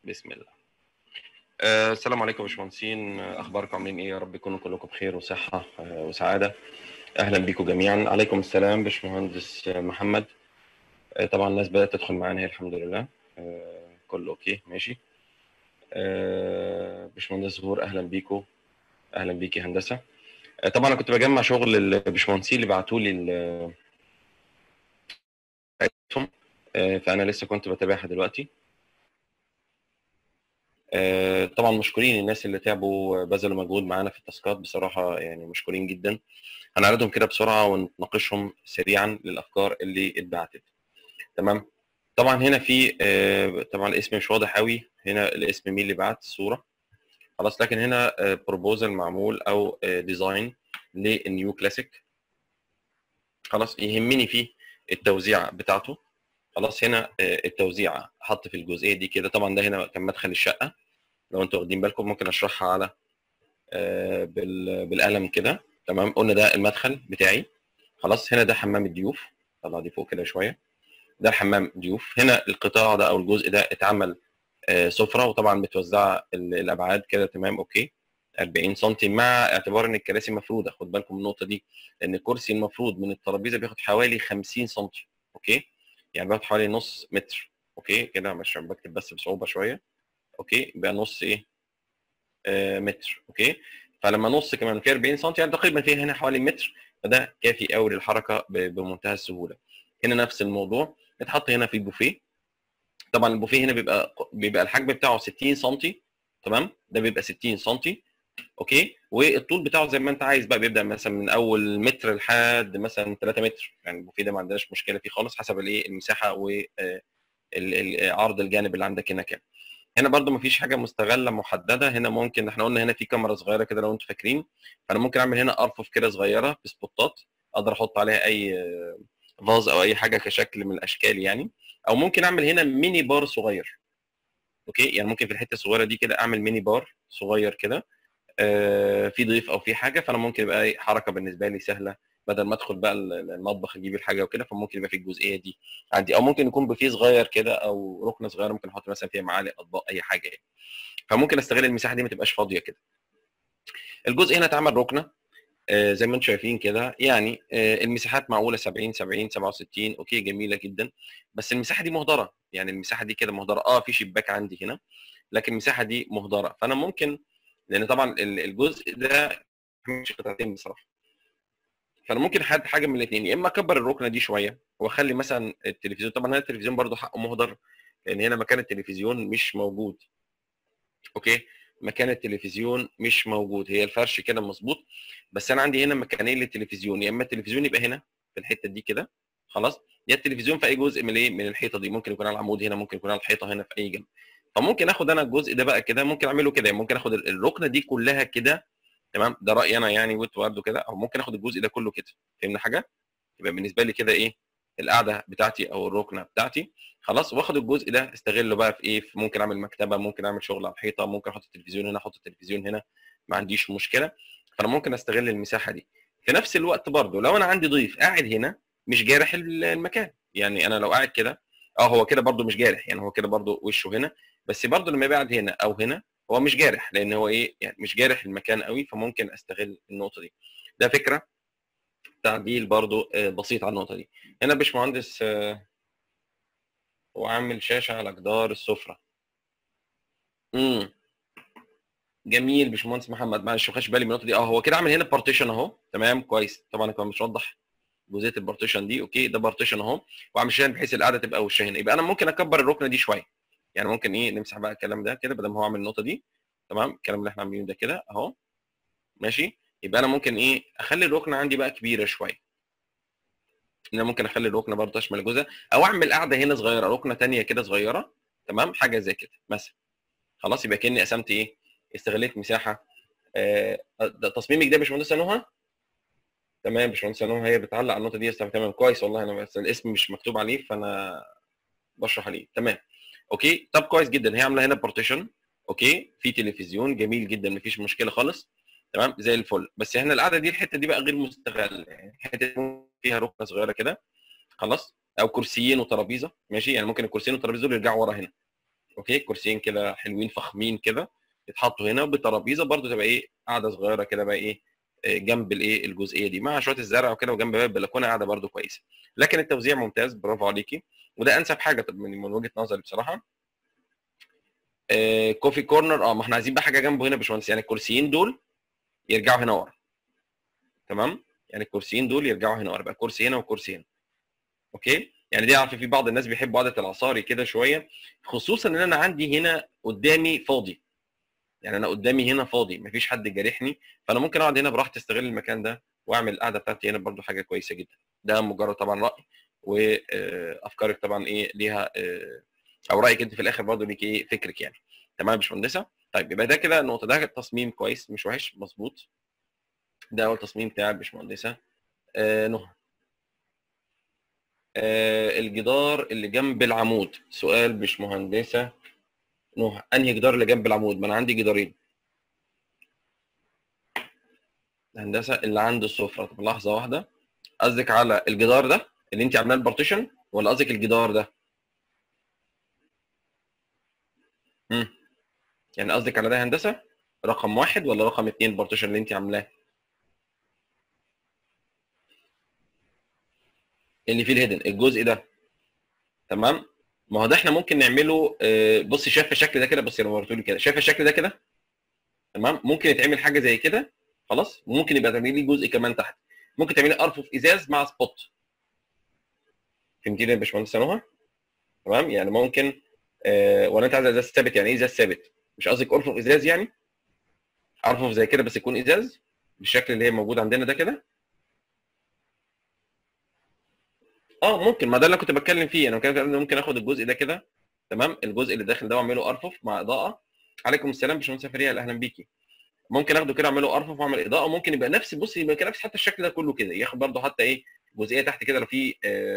بسم الله آه، السلام عليكم يا باشمهندسين آه، اخباركم عاملين ايه يا رب يكونوا كلكم بخير وصحه آه، وسعاده اهلا بكم جميعا عليكم السلام باشمهندس آه، محمد آه، طبعا الناس بدات تدخل معانا هي الحمد لله آه، كله اوكي ماشي آه، باشمهندس زهور اهلا بيكم اهلا بيكي هندسه آه، طبعا انا كنت بجمع شغل الباشمهندسين اللي بعتوا لي ال- بتاعتهم آه، فانا لسه كنت بتابعها دلوقتي آه، طبعا مشكورين الناس اللي تعبوا بذلوا مجهود معانا في التاسكات بصراحه يعني مشكورين جدا هنعرضهم كده بسرعه ونناقشهم سريعا للافكار اللي اتبعتت تمام طبعا هنا في آه، طبعا الاسم مش واضح قوي هنا الاسم مين اللي بعت الصوره خلاص لكن هنا بروبوزل معمول او ديزاين للنيو كلاسيك خلاص يهمني فيه التوزيع بتاعته خلاص هنا آه، التوزيع حط في الجزئيه دي كده طبعا ده هنا كان مدخل الشقه لو انتوا واخدين بالكم ممكن اشرحها على آه، بال- بالقلم كده تمام قلنا ده المدخل بتاعي خلاص هنا ده حمام الضيوف طلع دي فوق كده شويه ده الحمام ضيوف هنا القطاع ده او الجزء ده اتعمل آه، سفره وطبعا متوزعه ال- الابعاد كده تمام اوكي 40 سم مع اعتبار ان الكراسي مفروده خد بالكم من النقطه دي لان الكرسي المفروض من الترابيزه بياخد حوالي 50 سم اوكي يعني بياخد حوالي نص متر اوكي كده مش بكتب بس بصعوبه شويه اوكي يبقى نص ايه آه متر اوكي فلما نص كمان في 40 سم يعني تقريبا في هنا حوالي متر فده كافي قوي للحركه ب- بمنتهى السهوله هنا نفس الموضوع اتحط هنا في البوفيه طبعا البوفيه هنا بيبقى بيبقى الحجم بتاعه 60 سم تمام ده بيبقى 60 سم اوكي والطول بتاعه زي ما انت عايز بقى بيبدا مثلا من اول متر لحد مثلا 3 متر يعني البوفيه ده ما عندناش مشكله فيه خالص حسب الايه المساحه وعرض الجانب اللي عندك هنا كام هنا برضو مفيش حاجه مستغله محدده هنا ممكن احنا قلنا هنا في كاميرا صغيره كده لو انتوا فاكرين فانا ممكن اعمل هنا ارفف كده صغيره بسبوتات اقدر احط عليها اي آه، فاز او اي حاجه كشكل من الاشكال يعني او ممكن اعمل هنا ميني بار صغير اوكي يعني ممكن في الحته الصغيره دي كده اعمل ميني بار صغير كده آه، في ضيف او في حاجه فانا ممكن يبقى إيه حركه بالنسبه لي سهله بدل ما ادخل بقى ال- المطبخ اجيب الحاجه وكده فممكن يبقى في الجزئيه دي عندي او ممكن يكون بوفيه صغير كده او ركنه صغيره ممكن احط مثلا فيها معالق اطباق اي حاجه يعني فممكن استغل المساحه دي ما تبقاش فاضيه كده الجزء هنا اتعمل ركنه آه، زي ما انتم شايفين كده يعني آه، المساحات معقوله 70 70 67 اوكي جميله جدا بس المساحه دي مهدره يعني المساحه دي كده مهدره اه في شباك عندي هنا لكن المساحه دي مهدره فانا ممكن لان طبعا ال- الجزء ده مش قطعتين بصراحه فانا ممكن حد حاجه من الاثنين يا اما اكبر الركنه دي شويه واخلي مثلا التلفزيون طبعا هنا التلفزيون برضو حقه مهدر لان هنا مكان التلفزيون مش موجود اوكي مكان التلفزيون مش موجود هي الفرش كده مظبوط بس انا عندي هنا مكانين للتلفزيون يا اما التلفزيون يبقى هنا في الحته دي كده خلاص يا التلفزيون في اي جزء من الايه من الحيطه دي ممكن يكون على العمود هنا ممكن يكون على الحيطه هنا في اي جنب فممكن اخد انا الجزء ده بقى كده ممكن اعمله كده يعني ممكن اخد ال- الركنه دي كلها كده تمام ده رايي انا يعني وانتوا برضه كده او ممكن اخد الجزء ده كله كده فهمنا حاجه يبقى بالنسبه لي كده ايه القعده بتاعتي او الركنه بتاعتي خلاص واخد الجزء ده استغله بقى في ايه في ممكن اعمل مكتبه ممكن اعمل شغل على الحيطه ممكن احط التلفزيون هنا احط التلفزيون هنا ما عنديش مشكله فانا ممكن استغل المساحه دي في نفس الوقت برضه لو انا عندي ضيف قاعد هنا مش جارح ال- المكان يعني انا لو قاعد كده اه هو كده برضه مش جارح يعني هو كده برضه وشه هنا بس برضه لما يبقى قاعد هنا او هنا هو مش جارح لان هو ايه يعني مش جارح المكان قوي فممكن استغل النقطه دي ده فكره تعديل برضو آه، بسيط على النقطه دي هنا باشمهندس آه، هو عامل شاشه على جدار السفره امم جميل باشمهندس محمد معلش ما خدش بالي من النقطه دي اه هو كده عامل هنا بارتيشن اهو تمام كويس طبعا انا كمان مش واضح جزئيه البارتيشن دي اوكي ده بارتيشن اهو وعامل شاشه بحيث القعده تبقى وشها هنا يبقى انا ممكن اكبر الركنه دي شويه يعني ممكن ايه نمسح بقى الكلام ده كده بدل ما هو عامل النقطه دي تمام الكلام اللي احنا عاملينه ده كده اهو ماشي يبقى انا ممكن ايه اخلي الركنه عندي بقى كبيره شويه ان انا ممكن اخلي الركنه برضه تشمل الجزء او اعمل قاعده هنا صغيره ركنه تانية كده صغيره تمام حاجه زي كده مثلا خلاص يبقى كاني قسمت ايه استغليت مساحه آه ده تصميمك ده يا باشمهندسه نهى تمام يا باشمهندسه نهى هي بتعلق على النقطه دي يا تمام كويس والله انا بس الاسم مش مكتوب عليه فانا بشرح عليه تمام اوكي طب كويس جدا هي عامله هنا بارتيشن اوكي في تلفزيون جميل جدا مفيش مشكله خالص تمام زي الفل بس احنا القعده دي الحته دي بقى غير مستغله يعني حته فيها ركنه صغيره كده خلاص او كرسيين وترابيزه ماشي يعني ممكن الكرسيين والترابيزه دول يرجعوا ورا هنا اوكي كرسيين كده حلوين فخمين كده يتحطوا هنا بترابيزه برده تبقى ايه قاعده صغيره كده بقى ايه آه، جنب الايه الجزئيه دي مع شويه الزرع وكده وجنب باب البلكونه قاعده برده كويسه لكن التوزيع ممتاز برافو عليكي وده انسب حاجه طب من من وجهه نظري بصراحه آه، كوفي كورنر اه ما احنا عايزين بقى حاجه جنبه هنا يا باشمهندس يعني الكرسيين دول يرجعوا هنا ورا تمام يعني الكرسيين دول يرجعوا هنا ورا يبقى كرسي هنا وكرسي هنا اوكي يعني دي عارف في بعض الناس بيحبوا قعده العصاري كده شويه خصوصا ان انا عندي هنا قدامي فاضي يعني انا قدامي هنا فاضي مفيش حد جارحني فانا ممكن اقعد هنا براحتي استغل المكان ده واعمل القعده بتاعتي هنا برضو حاجه كويسه جدا ده مجرد طبعا راي وافكارك طبعا ايه ليها آه، او رايك انت في الاخر برضو ليك ايه فكرك يعني تمام يا باشمهندسه طيب يبقى ده كده النقطه ده تصميم كويس مش وحش مظبوط ده اول تصميم بتاع الباشمهندسه آه نهى آه الجدار اللي جنب العمود سؤال باشمهندسه نهى انهي جدار اللي جنب العمود ما انا عندي جدارين الهندسه اللي عند السفره طب لحظه واحده قصدك على الجدار ده اللي انت عاملاه البارتيشن ولا قصدك الجدار ده امم يعني قصدك على ده هندسه رقم واحد ولا رقم اتنين البارتيشن اللي انت عاملاه اللي فيه الهيدن الجزء ده تمام ما هو ده احنا ممكن نعمله آه، بص شايف الشكل ده كده بص انا وريته لي كده شايف الشكل ده كده تمام ممكن يتعمل حاجه زي كده خلاص وممكن يبقى تعملي لي جزء كمان تحت ممكن تعملي ارفف ازاز مع سبوت فهمتيني يا باشمهندس نهى تمام يعني ممكن آه ولا انت عايز ازاز ثابت يعني ايه ازاز ثابت مش قصدك ارفف ازاز يعني ارفف زي كده بس يكون ازاز بالشكل اللي هي موجود عندنا ده كده اه ممكن ما ده اللي أنا كنت بتكلم فيه انا كان ممكن اخد الجزء ده كده تمام الجزء اللي داخل ده واعمله ارفف مع اضاءه عليكم السلام باشمهندس فريال اهلا بيكي ممكن اخده كده اعمله ارفف واعمل اضاءه ممكن يبقى نفس بص يبقى كده نفس حتى الشكل ده كله كده ياخد برده حتى ايه جزئيه تحت كده لو في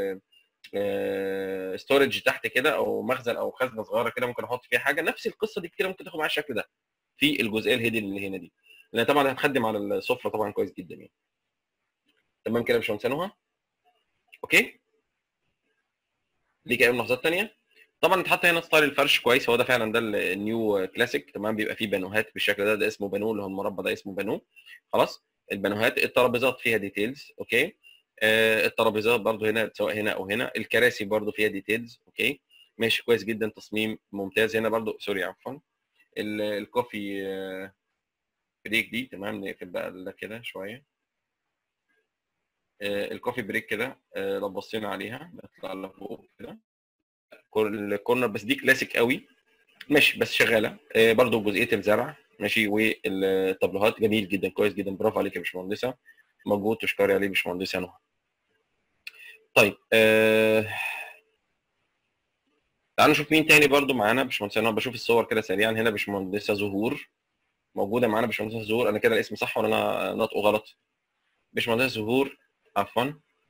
ستورج تحت كده او مخزن او خزنه صغيره كده ممكن احط فيها حاجه نفس القصه دي كده ممكن تاخد معايا الشكل ده في الجزئيه الهيدن اللي هنا دي لان طبعا هتخدم على السفره طبعا كويس جدا يعني تمام كده يا باشمهندس نهى اوكي ليك اي ملاحظات ثانيه طبعا اتحط هنا ستايل الفرش كويس هو ده فعلا ده النيو كلاسيك تمام بيبقى فيه بانوهات بالشكل ده ده اسمه بانو اللي هو المربع ده اسمه بانو خلاص البانوهات الترابيزات فيها ديتيلز اوكي آه الترابيزات برده هنا سواء هنا او هنا الكراسي برده فيها ديتيلز اوكي ماشي كويس جدا تصميم ممتاز هنا برده سوري عفوا الكوفي آه بريك دي تمام نقفل بقى ده كده شويه آه الكوفي بريك كده آه لو بصينا عليها نطلع لفوق كده الكورنر بس دي كلاسيك قوي ماشي بس شغاله آه برضو جزئيه الزرع ماشي والطبلوهات جميل جدا كويس جدا برافو عليك يا باشمهندسه مجهود تشكري عليه باشمهندسه نهى طيب آه... تعالوا نشوف مين تاني برضو معانا باشمهندسه نهى بشوف الصور كده سريعا هنا باشمهندسه زهور موجوده معانا باشمهندسه زهور انا كده الاسم صح ولا انا نطقه غلط باشمهندسه زهور عفوا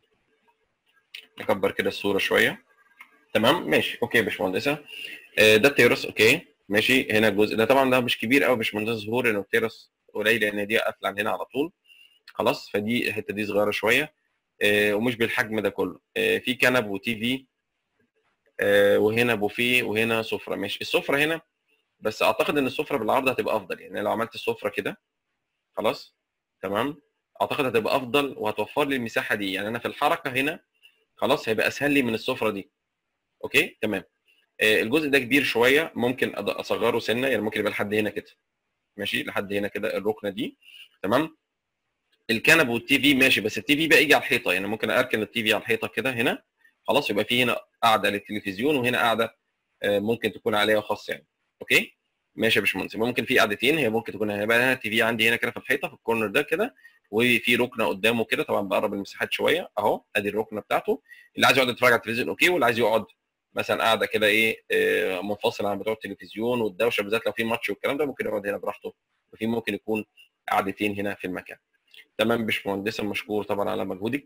نكبر كده الصوره شويه تمام ماشي اوكي يا باشمهندسه آه ده التيرس اوكي ماشي هنا الجزء ده طبعا ده مش كبير قوي باشمهندس ظهور لانه التيرس قليل لان دي قافله عن هنا على طول خلاص فدي الحته دي صغيره شويه آه ومش بالحجم ده كله آه في كنب وتي في آه وهنا بوفيه وهنا سفره ماشي السفره هنا بس اعتقد ان السفره بالعرض هتبقى افضل يعني لو عملت السفره كده خلاص تمام اعتقد هتبقى افضل وهتوفر لي المساحه دي يعني انا في الحركه هنا خلاص هيبقى اسهل لي من السفره دي اوكي تمام الجزء ده كبير شويه ممكن اصغره سنه يعني ممكن يبقى لحد هنا كده ماشي لحد هنا كده الركنه دي تمام الكنب والتي في ماشي بس التي في بقى يجي على الحيطه يعني ممكن اركن التي في على الحيطه كده هنا خلاص يبقى في هنا قاعده للتلفزيون وهنا قاعده ممكن تكون عليها خاص يعني اوكي ماشي يا باشمهندس ممكن في قعدتين هي ممكن تكون هيبقى هنا التي في عندي هنا كده في الحيطه في الكورنر ده كده وفي ركنه قدامه كده طبعا بقرب المساحات شويه اهو ادي الركنه بتاعته اللي عايز يقعد يتفرج على التلفزيون اوكي واللي عايز يقعد مثلا قاعده كده ايه منفصله عن بتوع التلفزيون والدوشه بالذات لو في ماتش والكلام ده ممكن يقعد هنا براحته وفي ممكن يكون قعدتين هنا في المكان تمام باشمهندسه مشكور طبعا على مجهودك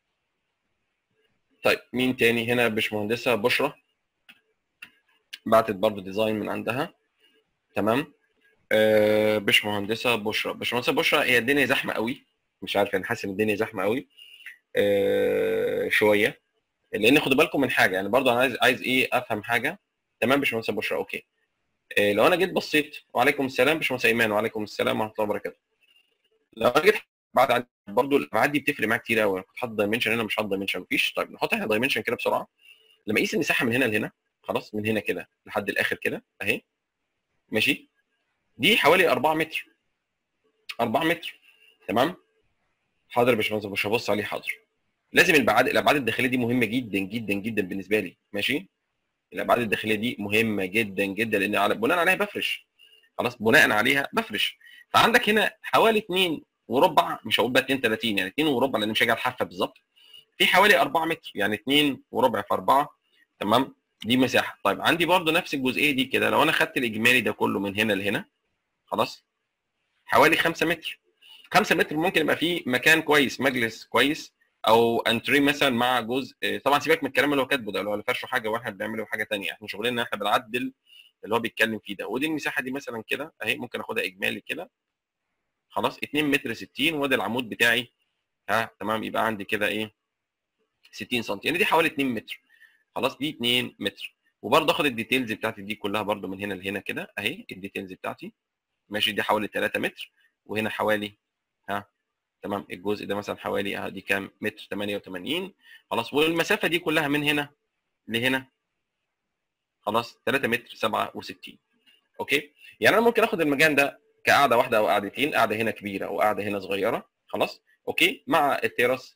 طيب مين تاني هنا باشمهندسه بشرى بعتت برضه ديزاين من عندها تمام آه باشمهندسه بشرى باشمهندسه بشرى هي الدنيا زحمه قوي مش عارف انا حاسس ان الدنيا زحمه قوي آه شويه لان خدوا بالكم من حاجه يعني برضه انا عايز عايز ايه افهم حاجه تمام باشمهندس بشرى اوكي آه، لو انا جيت بصيت وعليكم السلام باشمهندس ايمان وعليكم السلام ورحمه الله وبركاته لو انا جيت بعد عن برضه الابعاد دي بتفرق معايا كتير قوي كنت حاطط دايمنشن هنا مش حاطط دايمنشن مفيش طيب نحط احنا دايمنشن كده بسرعه لما اقيس المساحه من هنا لهنا خلاص من هنا كده لحد الاخر كده اهي ماشي دي حوالي 4 متر 4 متر تمام حاضر يا باشمهندس مش هبص عليه حاضر لازم الابعاد الابعاد الداخليه دي مهمه جدا جدا جدا بالنسبه لي ماشي الابعاد الداخليه دي مهمه جدا جدا لان على بناء عليها بفرش خلاص بناء عليها بفرش فعندك هنا حوالي 2 وربع مش هقول بقى 2 30 يعني 2 وربع لان مش هاجي على الحافه بالظبط في حوالي 4 متر يعني 2 وربع في 4 تمام دي مساحه طيب عندي برضو نفس الجزئيه دي كده لو انا خدت الاجمالي ده كله من هنا لهنا خلاص حوالي 5 متر 5 متر ممكن يبقى فيه مكان كويس مجلس كويس او انتري مثلا مع جزء طبعا سيبك من الكلام اللي هو كاتبه ده اللي هو فرشه حاجه واحنا بنعمله حاجه ثانيه احنا شغلنا احنا بنعدل اللي هو بيتكلم فيه ده ودي المساحه دي مثلا كده اهي ممكن اخدها اجمالي كده خلاص 2 متر 60 وادي العمود بتاعي ها تمام يبقى عندي كده ايه 60 سم يعني دي حوالي 2 متر خلاص دي 2 متر وبرضه اخد الديتيلز بتاعتي دي كلها برضه من هنا لهنا كده اهي الديتيلز بتاعتي ماشي دي حوالي 3 متر وهنا حوالي ها تمام الجزء ده مثلا حوالي اه دي كام متر 88 خلاص والمسافه دي كلها من هنا لهنا خلاص 3 متر 67 اوكي يعني انا ممكن اخد المكان ده كقعده واحده او قعدتين قعده هنا كبيره او قعده هنا صغيره خلاص اوكي مع التيراس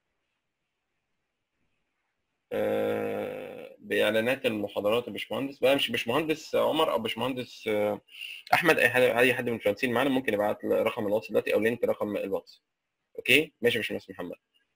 آه باعلانات المحاضرات يا باشمهندس بقى مش باشمهندس عمر او باشمهندس آه احمد اي حد اي حد من الفرنسيين معانا ممكن يبعت رقم الواتس دلوقتي او لينك رقم الواتس اوكي ماشي يا باشمهندس محمد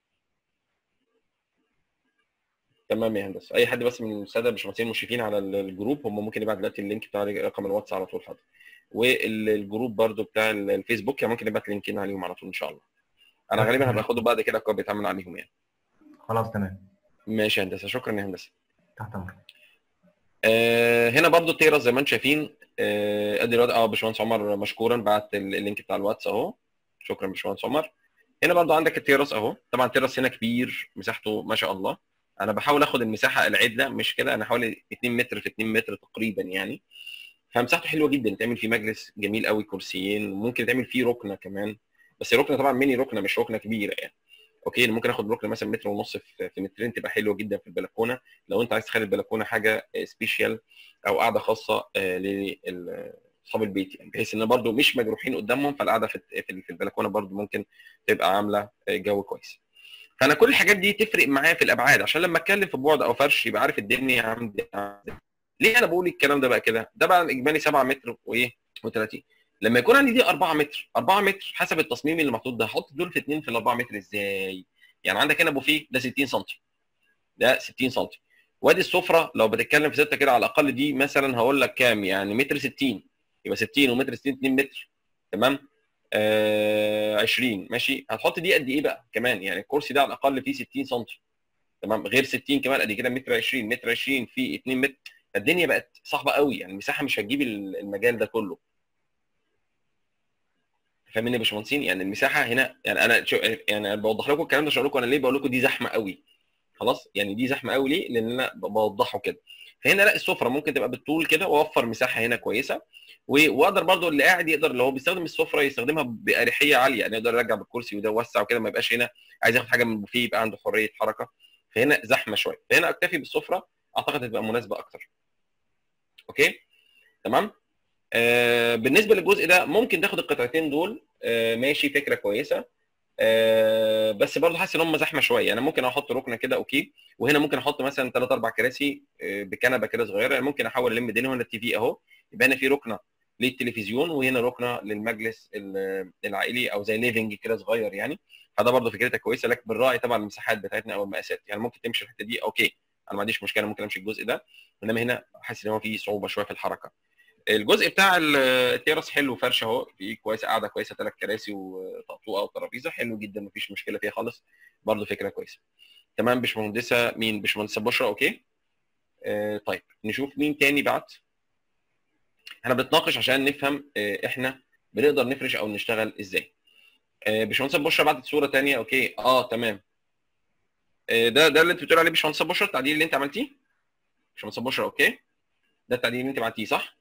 تمام يا هندسه اي حد بس من الساده الباشمهندسين المشرفين على الجروب هم ممكن يبعت دلوقتي اللينك بتاع رقم الواتس على طول حاضر والجروب برده بتاع الفيسبوك يعني ممكن نبعت لينكين عليهم على طول ان شاء الله انا غالبا هبقى اخده بعد كده كوبي بيتعمل عليهم يعني خلاص تمام ماشي يا هندسه شكرا يا هندسه تحت امرك آه هنا برضو التيرس زي ما انتم شايفين آه ادي اه باشمهندس عمر مشكورا بعت اللينك بتاع الواتس اهو شكرا باشمهندس عمر هنا برضو عندك التيرس اهو طبعا التيرس هنا كبير مساحته ما شاء الله انا بحاول اخد المساحه العدله مش كده انا حوالي 2 متر في 2 متر تقريبا يعني فمساحته حلوه جدا تعمل فيه مجلس جميل قوي كرسيين ممكن تعمل فيه ركنه كمان بس ركنه طبعا ميني ركنه مش ركنه كبيره يعني اوكي ممكن اخد ركنه مثلا متر ونص في مترين تبقى حلوه جدا في البلكونه لو انت عايز تخلي البلكونه حاجه سبيشال او قاعده خاصه لاصحاب البيت يعني بحيث ان برده مش مجروحين قدامهم فالقعده في في البلكونه برده ممكن تبقى عامله جو كويس فانا كل الحاجات دي تفرق معايا في الابعاد عشان لما اتكلم في بعد او فرش يبقى عارف الدنيا عندي ليه انا بقول الكلام ده بقى كده ده بقى الاجمالي 7 متر وايه و30 لما يكون عندي دي 4 متر 4 متر حسب التصميم اللي محطوط ده هحط دول في 2 في ال 4 متر ازاي يعني عندك هنا بوفيه ده 60 سم ده 60 سم وادي السفره لو بتتكلم في 6 كده على الاقل دي مثلا هقول لك كام يعني متر 60 يبقى 60 ومتر 60 2 متر تمام آه 20 ماشي هتحط دي قد ايه بقى كمان يعني الكرسي ده على الاقل فيه 60 سم تمام غير 60 كمان ادي كده متر 20 متر 20 في 2 متر الدنيا بقت صعبه قوي يعني المساحه مش هتجيب المجال ده كله فاهمين يا باشمهندسين يعني المساحه هنا يعني انا شو يعني انا بوضح لكم الكلام ده عشان لكم انا ليه بقول لكم دي زحمه قوي خلاص يعني دي زحمه قوي ليه لان انا بوضحه كده فهنا لا السفره ممكن تبقى بالطول كده واوفر مساحه هنا كويسه واقدر برضو اللي قاعد يقدر اللي هو بيستخدم السفره يستخدمها باريحيه عاليه يعني يقدر يرجع بالكرسي وده يوسع وكده ما يبقاش هنا عايز ياخد حاجه من البوفيه يبقى عنده حريه حركه فهنا زحمه شويه فهنا اكتفي بالسفره اعتقد هتبقى مناسبه اكتر اوكي تمام آه بالنسبه للجزء ده ممكن تاخد القطعتين دول آه ماشي فكره كويسه آه بس برضه حاسس ان هم زحمه شويه انا ممكن احط ركنه كده اوكي وهنا ممكن احط مثلا ثلاث اربع كراسي آه بكنبه كده صغيره يعني ممكن احاول الم الدنيا هنا التي في اهو يبقى هنا في ركنه للتلفزيون وهنا ركنه للمجلس العائلي او زي ليفنج كده صغير يعني فده برضه فكرتها كويسه لكن بالراعي طبعا المساحات بتاعتنا او المقاسات يعني ممكن تمشي الحته دي اوكي انا ما عنديش مشكله ممكن امشي الجزء ده انما هنا حاسس ان هو في صعوبه شويه في الحركه الجزء بتاع التيرس حلو فرش اهو في كويسه قاعده كويسه ثلاث كراسي وطقطوقه وترابيزه حلو جدا مفيش مشكله فيها خالص برضه فكره كويسه تمام باشمهندسه مين باشمهندسه بشرى اوكي آه طيب نشوف مين تاني بعت احنا بنتناقش عشان نفهم آه احنا بنقدر نفرش او نشتغل ازاي آه باشمهندسه بشرى بعتت صوره ثانيه اوكي اه تمام آه ده ده اللي انت بتقول عليه باشمهندسه بشرى التعديل اللي انت عملتيه باشمهندسه بشرى اوكي ده التعديل اللي انت بعتيه صح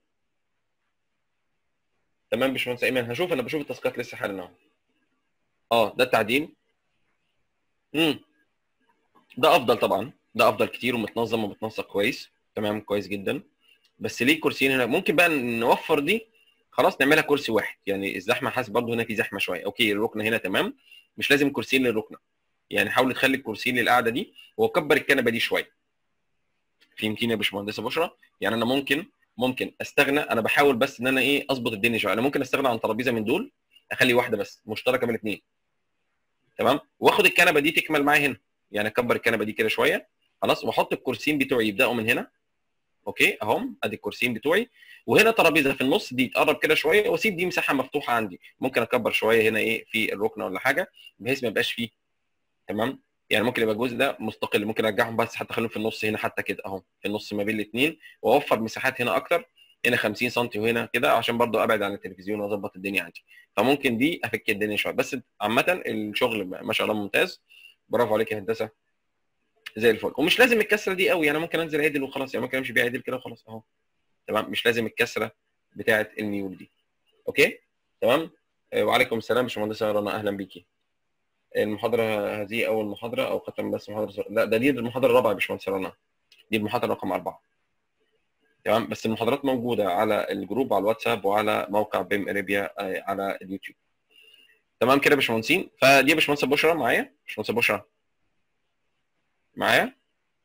تمام يا باشمهندس ايمن هشوف انا بشوف التاسكات لسه حالا اهو اه ده التعديل امم ده افضل طبعا ده افضل كتير ومتنظم ومتنسق كويس تمام كويس جدا بس ليه كرسيين هنا ممكن بقى نوفر دي خلاص نعملها كرسي واحد يعني الزحمه حاسس برضه هنا في زحمه شويه اوكي الركنه هنا تمام مش لازم كرسيين للركنه يعني حاول تخلي الكرسيين للقعده دي وكبر الكنبه دي شويه فهمتيني يا باشمهندسه بشرى يعني انا ممكن ممكن استغنى انا بحاول بس ان انا ايه اظبط الدنيا شويه انا ممكن استغنى عن ترابيزه من دول اخلي واحده بس مشتركه من الاثنين تمام واخد الكنبه دي تكمل معايا هنا يعني اكبر الكنبه دي كده شويه خلاص واحط الكرسيين بتوعي يبداوا من هنا اوكي اهم ادي الكرسيين بتوعي وهنا ترابيزه في النص دي تقرب كده شويه واسيب دي مساحه مفتوحه عندي ممكن اكبر شويه هنا ايه في الركنه ولا حاجه بحيث ما يبقاش فيه تمام يعني ممكن يبقى الجزء ده مستقل ممكن ارجعهم بس حتى اخليهم في النص هنا حتى كده اهو في النص ما بين الاثنين واوفر مساحات هنا اكتر هنا 50 سم وهنا كده عشان برضو ابعد عن التلفزيون واظبط الدنيا عندي فممكن دي افك الدنيا شويه بس عامه الشغل ما شاء الله ممتاز برافو عليك يا هندسه زي الفل ومش لازم الكسره دي قوي انا ممكن انزل عدل وخلاص يعني ممكن امشي بيها عدل كده وخلاص اهو تمام مش لازم الكسره بتاعه الميول دي اوكي تمام وعليكم السلام باشمهندسه رنا اهلا بيكي المحاضره هذه اول محاضره او ختم بس محاضره لا ده دي المحاضره الرابعه يا باشمهندسه رنا دي المحاضره رقم اربعه تمام بس المحاضرات موجوده على الجروب على الواتساب وعلى موقع بيم اريبيا على اليوتيوب تمام كده يا باشمهندسين فدي يا باشمهندسه بشرى معايا باشمهندسه بشرى معايا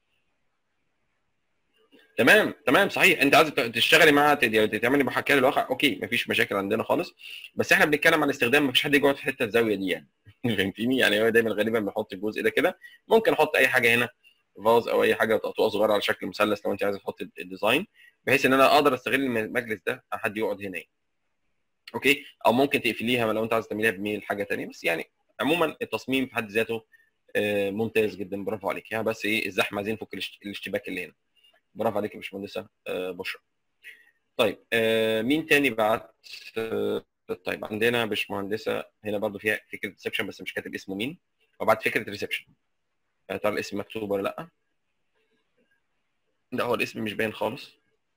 تمام تمام صحيح انت عايز تشتغلي معاها تعملي محاكاه للواقع اوكي مفيش مشاكل عندنا خالص بس احنا بنتكلم عن استخدام مفيش حد يقعد في حته الزاويه دي يعني فهمتيني يعني هو دايما غالبا بنحط الجزء ده كده ممكن احط اي حاجه هنا فاز او اي حاجه تقطوعه صغيره على شكل مثلث لو انت عايز تحط الديزاين بحيث ان انا اقدر استغل المجلس ده حد يقعد هنا اوكي او ممكن تقفليها لو انت عايز تعمليها بميل حاجه ثانيه بس يعني عموما التصميم في حد ذاته ممتاز جدا برافو عليك يعني بس ايه الزحمه عايزين نفك الاشتباك اللي هنا برافو عليك يا باشمهندسه بشرى طيب مين تاني بعت طيب عندنا باشمهندسه هنا برضو فيها فكره ريسبشن بس مش كاتب اسمه مين وبعد فكره ريسبشن ترى الاسم مكتوب ولا لا لا هو الاسم مش باين خالص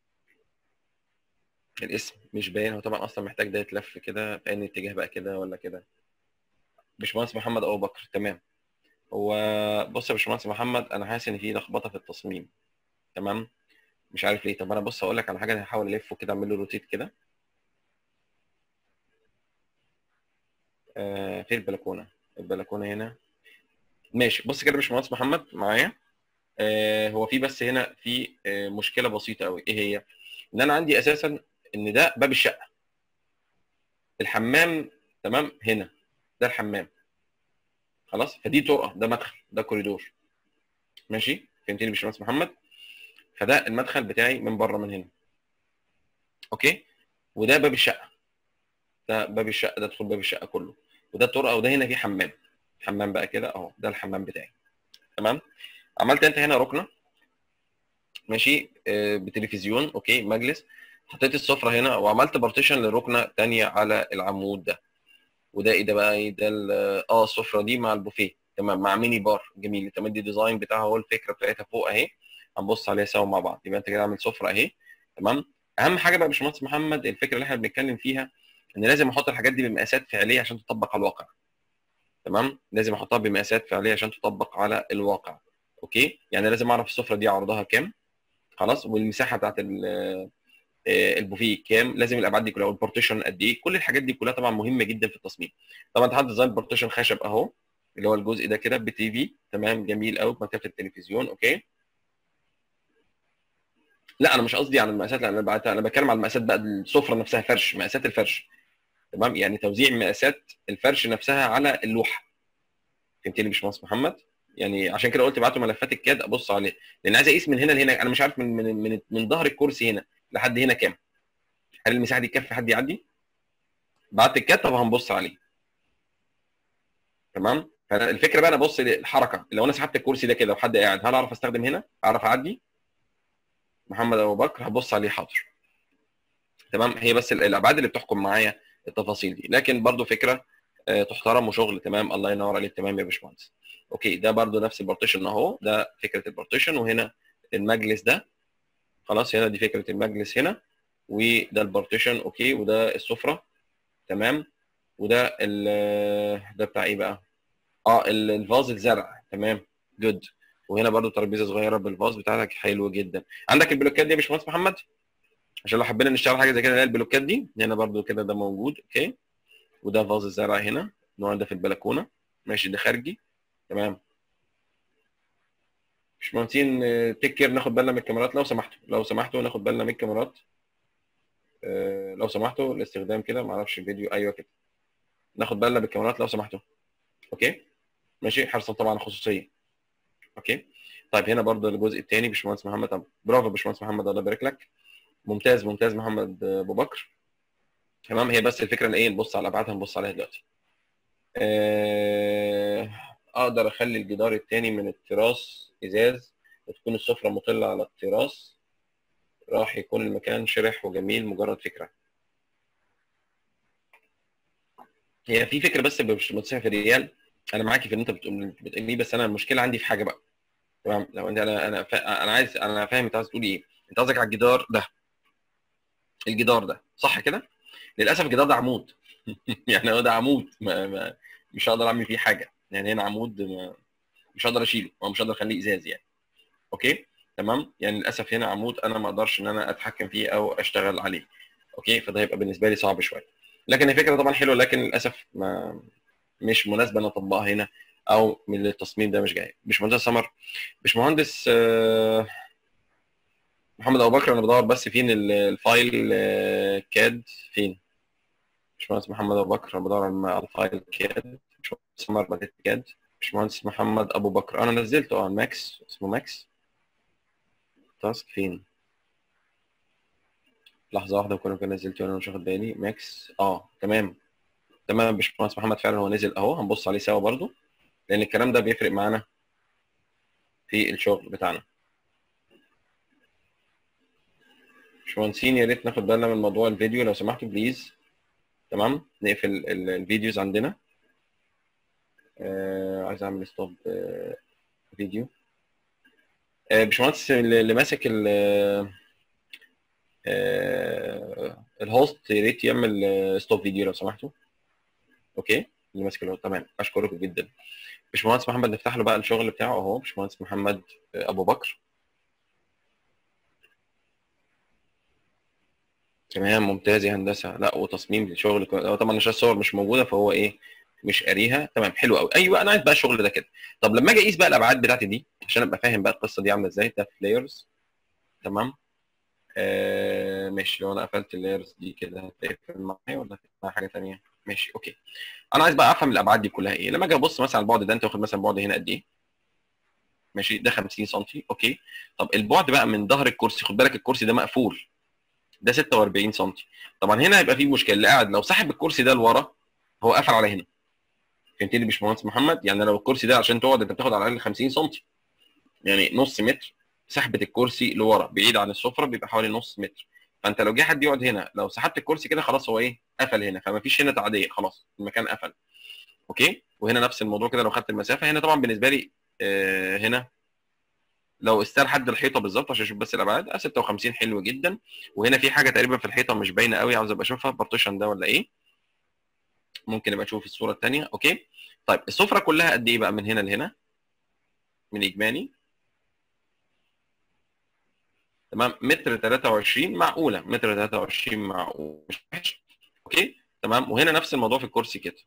الاسم مش باين هو طبعا اصلا محتاج ده يتلف كده في اي اتجاه بقى كده ولا كده باشمهندس محمد ابو بكر تمام هو بص يا باشمهندس محمد انا حاسس ان في لخبطه في التصميم تمام مش عارف ليه طب انا بص اقول لك على حاجه انا هحاول الفه كده اعمل له روتيت كده آه في البلكونه البلكونه هنا ماشي بص كده يا باشمهندس محمد معايا آه هو في بس هنا في آه مشكله بسيطه قوي ايه هي ان انا عندي اساسا ان ده باب الشقه الحمام تمام هنا ده الحمام خلاص فدي طرقه ده مدخل ده كوريدور ماشي فهمتني يا باشمهندس محمد فده المدخل بتاعي من بره من هنا اوكي وده باب الشقه ده باب الشقه ده دخول باب الشقه كله وده الطرقه وده هنا في حمام حمام بقى كده اهو ده الحمام بتاعي تمام عملت انت هنا ركنه ماشي آه بتلفزيون اوكي مجلس حطيت السفره هنا وعملت بارتيشن لركنه ثانيه على العمود ده وده ايه ده بقى ايه ده اه السفره دي مع البوفيه تمام مع ميني بار جميل تمام دي الديزاين بتاعها هو الفكره بتاعتها فوق اهي هنبص عليها سوا مع بعض يبقى انت كده عامل سفره اهي تمام اهم حاجه بقى يا باشمهندس محمد الفكره اللي احنا بنتكلم فيها ان لازم احط الحاجات دي بمقاسات فعليه عشان تطبق على الواقع تمام لازم احطها بمقاسات فعليه عشان تطبق على الواقع اوكي يعني لازم اعرف السفره دي عرضها كام خلاص والمساحه بتاعت البوفيه كام لازم الابعاد دي كلها والبارتيشن قد ايه كل الحاجات دي كلها طبعا مهمه جدا في التصميم طبعا انت حاطط ديزاين بارتيشن خشب اهو اللي هو الجزء ده كده بتي في تمام جميل قوي بمكتبه التلفزيون اوكي لا انا مش قصدي على المقاسات لا انا انا بتكلم على المقاسات بقى السفره نفسها فرش مقاسات الفرش تمام يعني توزيع مقاسات الفرش نفسها على اللوحه فهمتني يا باشمهندس محمد يعني عشان كده قلت ابعتوا ملفات الكاد ابص عليه لان عايز اقيس من هنا لهنا انا مش عارف من من من, من ظهر الكرسي هنا لحد هنا كام هل المساحه دي تكفي حد يعدي بعت الكاد طب هنبص عليه تمام فالفكره بقى انا ابص للحركه لو انا سحبت الكرسي ده كده وحد قاعد هل اعرف استخدم هنا اعرف اعدي محمد ابو بكر هبص عليه حاضر تمام هي بس الابعاد اللي بتحكم معايا التفاصيل دي لكن برضو فكره تحترم وشغل تمام الله ينور عليك تمام يا باشمهندس اوكي ده برضو نفس البارتيشن اهو ده فكره البارتيشن وهنا المجلس ده خلاص هنا دي فكره المجلس هنا وده البارتيشن اوكي وده السفره تمام وده ال ده بتاع ايه بقى اه ال- الفاز الزرع تمام جود وهنا برضو ترابيزه صغيره بالفاز بتاعتك حلو جدا عندك البلوكات دي يا باشمهندس محمد عشان لو حبينا نشتغل حاجه زي كده اللي هي البلوكات دي هنا برضو كده ده موجود اوكي وده فاز الزرع هنا النوع ده في البلكونه ماشي ده خارجي تمام باشمهندسين تيك كير ناخد بالنا من الكاميرات لو سمحتوا لو سمحتوا ناخد بالنا من الكاميرات آه، لو سمحتوا الاستخدام كده معرفش الفيديو ايوه كده ناخد بالنا بالكاميرات لو سمحتوا اوكي ماشي حرصا طبعا على الخصوصيه اوكي طيب هنا برضه الجزء الثاني باشمهندس محمد طب برافو يا باشمهندس محمد الله يبارك لك ممتاز ممتاز محمد ابو بكر تمام هي بس الفكره ان ايه نبص على الابعاد هنبص عليها دلوقتي آه، اقدر اخلي الجدار الثاني من التراس ازاز وتكون السفره مطله على التراس راح يكون المكان شرح وجميل مجرد فكره هي في فكره بس مش متصحف في الريال انا معاكي في اللي انت بتقول بتقوليه بس انا المشكله عندي في حاجه بقى تمام لو انت انا انا فا... انا عايز انا فاهم انت عايز تقول ايه انت قصدك على الجدار ده الجدار ده صح كده للاسف الجدار ده عمود يعني هو ده عمود ما... ما... مش هقدر اعمل فيه حاجه يعني هنا عمود ما... مش هقدر اشيله او مش هقدر اخليه ازاز يعني اوكي تمام يعني للاسف هنا عمود انا ما اقدرش ان انا اتحكم فيه او اشتغل عليه اوكي فده هيبقى بالنسبه لي صعب شويه لكن الفكره طبعا حلوه لكن للاسف ما مش مناسبه ان اطبقها هنا او من التصميم ده مش جاي باشمهندس سمر باشمهندس آه، محمد ابو بكر انا بدور بس فين ال- الفايل آه، كاد فين باشمهندس محمد ابو بكر انا بدور على على الفايل كاد باشمهندس سمر بدأت كاد باشمهندس محمد ابو بكر انا نزلته اه ماكس اسمه ماكس تاسك فين لحظه واحده وكنا كنا نزلته وانا مش واخد بالي ماكس اه تمام تمام باشمهندس محمد فعلا هو نزل اهو هنبص عليه سوا برضو لان الكلام ده بيفرق معانا في الشغل بتاعنا باشمهندسين يا ريت ناخد بالنا من موضوع الفيديو لو سمحتوا بليز تمام نقفل ال- الفيديوز عندنا آه عايز اعمل ستوب آه فيديو آه باشمهندس اللي اللي ماسك ال آه الهوست يا ريت يعمل ستوب فيديو لو سمحتوا اوكي اللي ماسك الهوست تمام اشكرك جدا باشمهندس محمد نفتح له بقى الشغل بتاعه اهو باشمهندس محمد آه، ابو بكر تمام ممتاز يا هندسه لا وتصميم الشغل كويس. هو طبعا عشان الصور مش موجوده فهو ايه مش قاريها تمام حلو قوي ايوه انا عايز بقى الشغل ده كده طب لما اجي اقيس بقى الابعاد بتاعتي دي عشان ابقى فاهم بقى القصه دي عامله ازاي ده في لايرز تمام آه ماشي لو انا قفلت اللايرز دي كده هتقفل معايا ولا هتقفل معايا حاجه ثانيه ماشي اوكي انا عايز بقى افهم الابعاد دي كلها ايه لما اجي ابص مثلا على البعد ده انت واخد مثلا بعد هنا قد ايه ماشي ده 50 سم اوكي طب البعد بقى من ظهر الكرسي خد بالك الكرسي ده مقفول ده 46 سم طبعا هنا هيبقى في مشكله اللي قاعد لو سحب الكرسي ده لورا هو قفل على هنا فهمتني يا باشمهندس محمد يعني لو الكرسي ده عشان تقعد انت بتاخد على الاقل 50 سم يعني نص متر سحبه الكرسي لورا بعيد عن السفره بيبقى حوالي نص متر فانت لو جه حد يقعد هنا لو سحبت الكرسي كده خلاص هو ايه قفل هنا فما فيش هنا تعديه خلاص المكان قفل اوكي وهنا نفس الموضوع كده لو خدت المسافه هنا طبعا بالنسبه لي آه هنا لو استار حد الحيطه بالظبط عشان اشوف بس الابعاد آه 56 حلو جدا وهنا في حاجه تقريبا في الحيطه مش باينه قوي عاوز ابقى اشوفها بارتيشن ده ولا ايه ممكن ابقى اشوف الصوره الثانيه اوكي طيب السفره كلها قد ايه بقى من هنا لهنا من اجمالي تمام متر 23 معقوله متر 23 معقول مش وحش اوكي تمام وهنا نفس الموضوع في الكرسي كده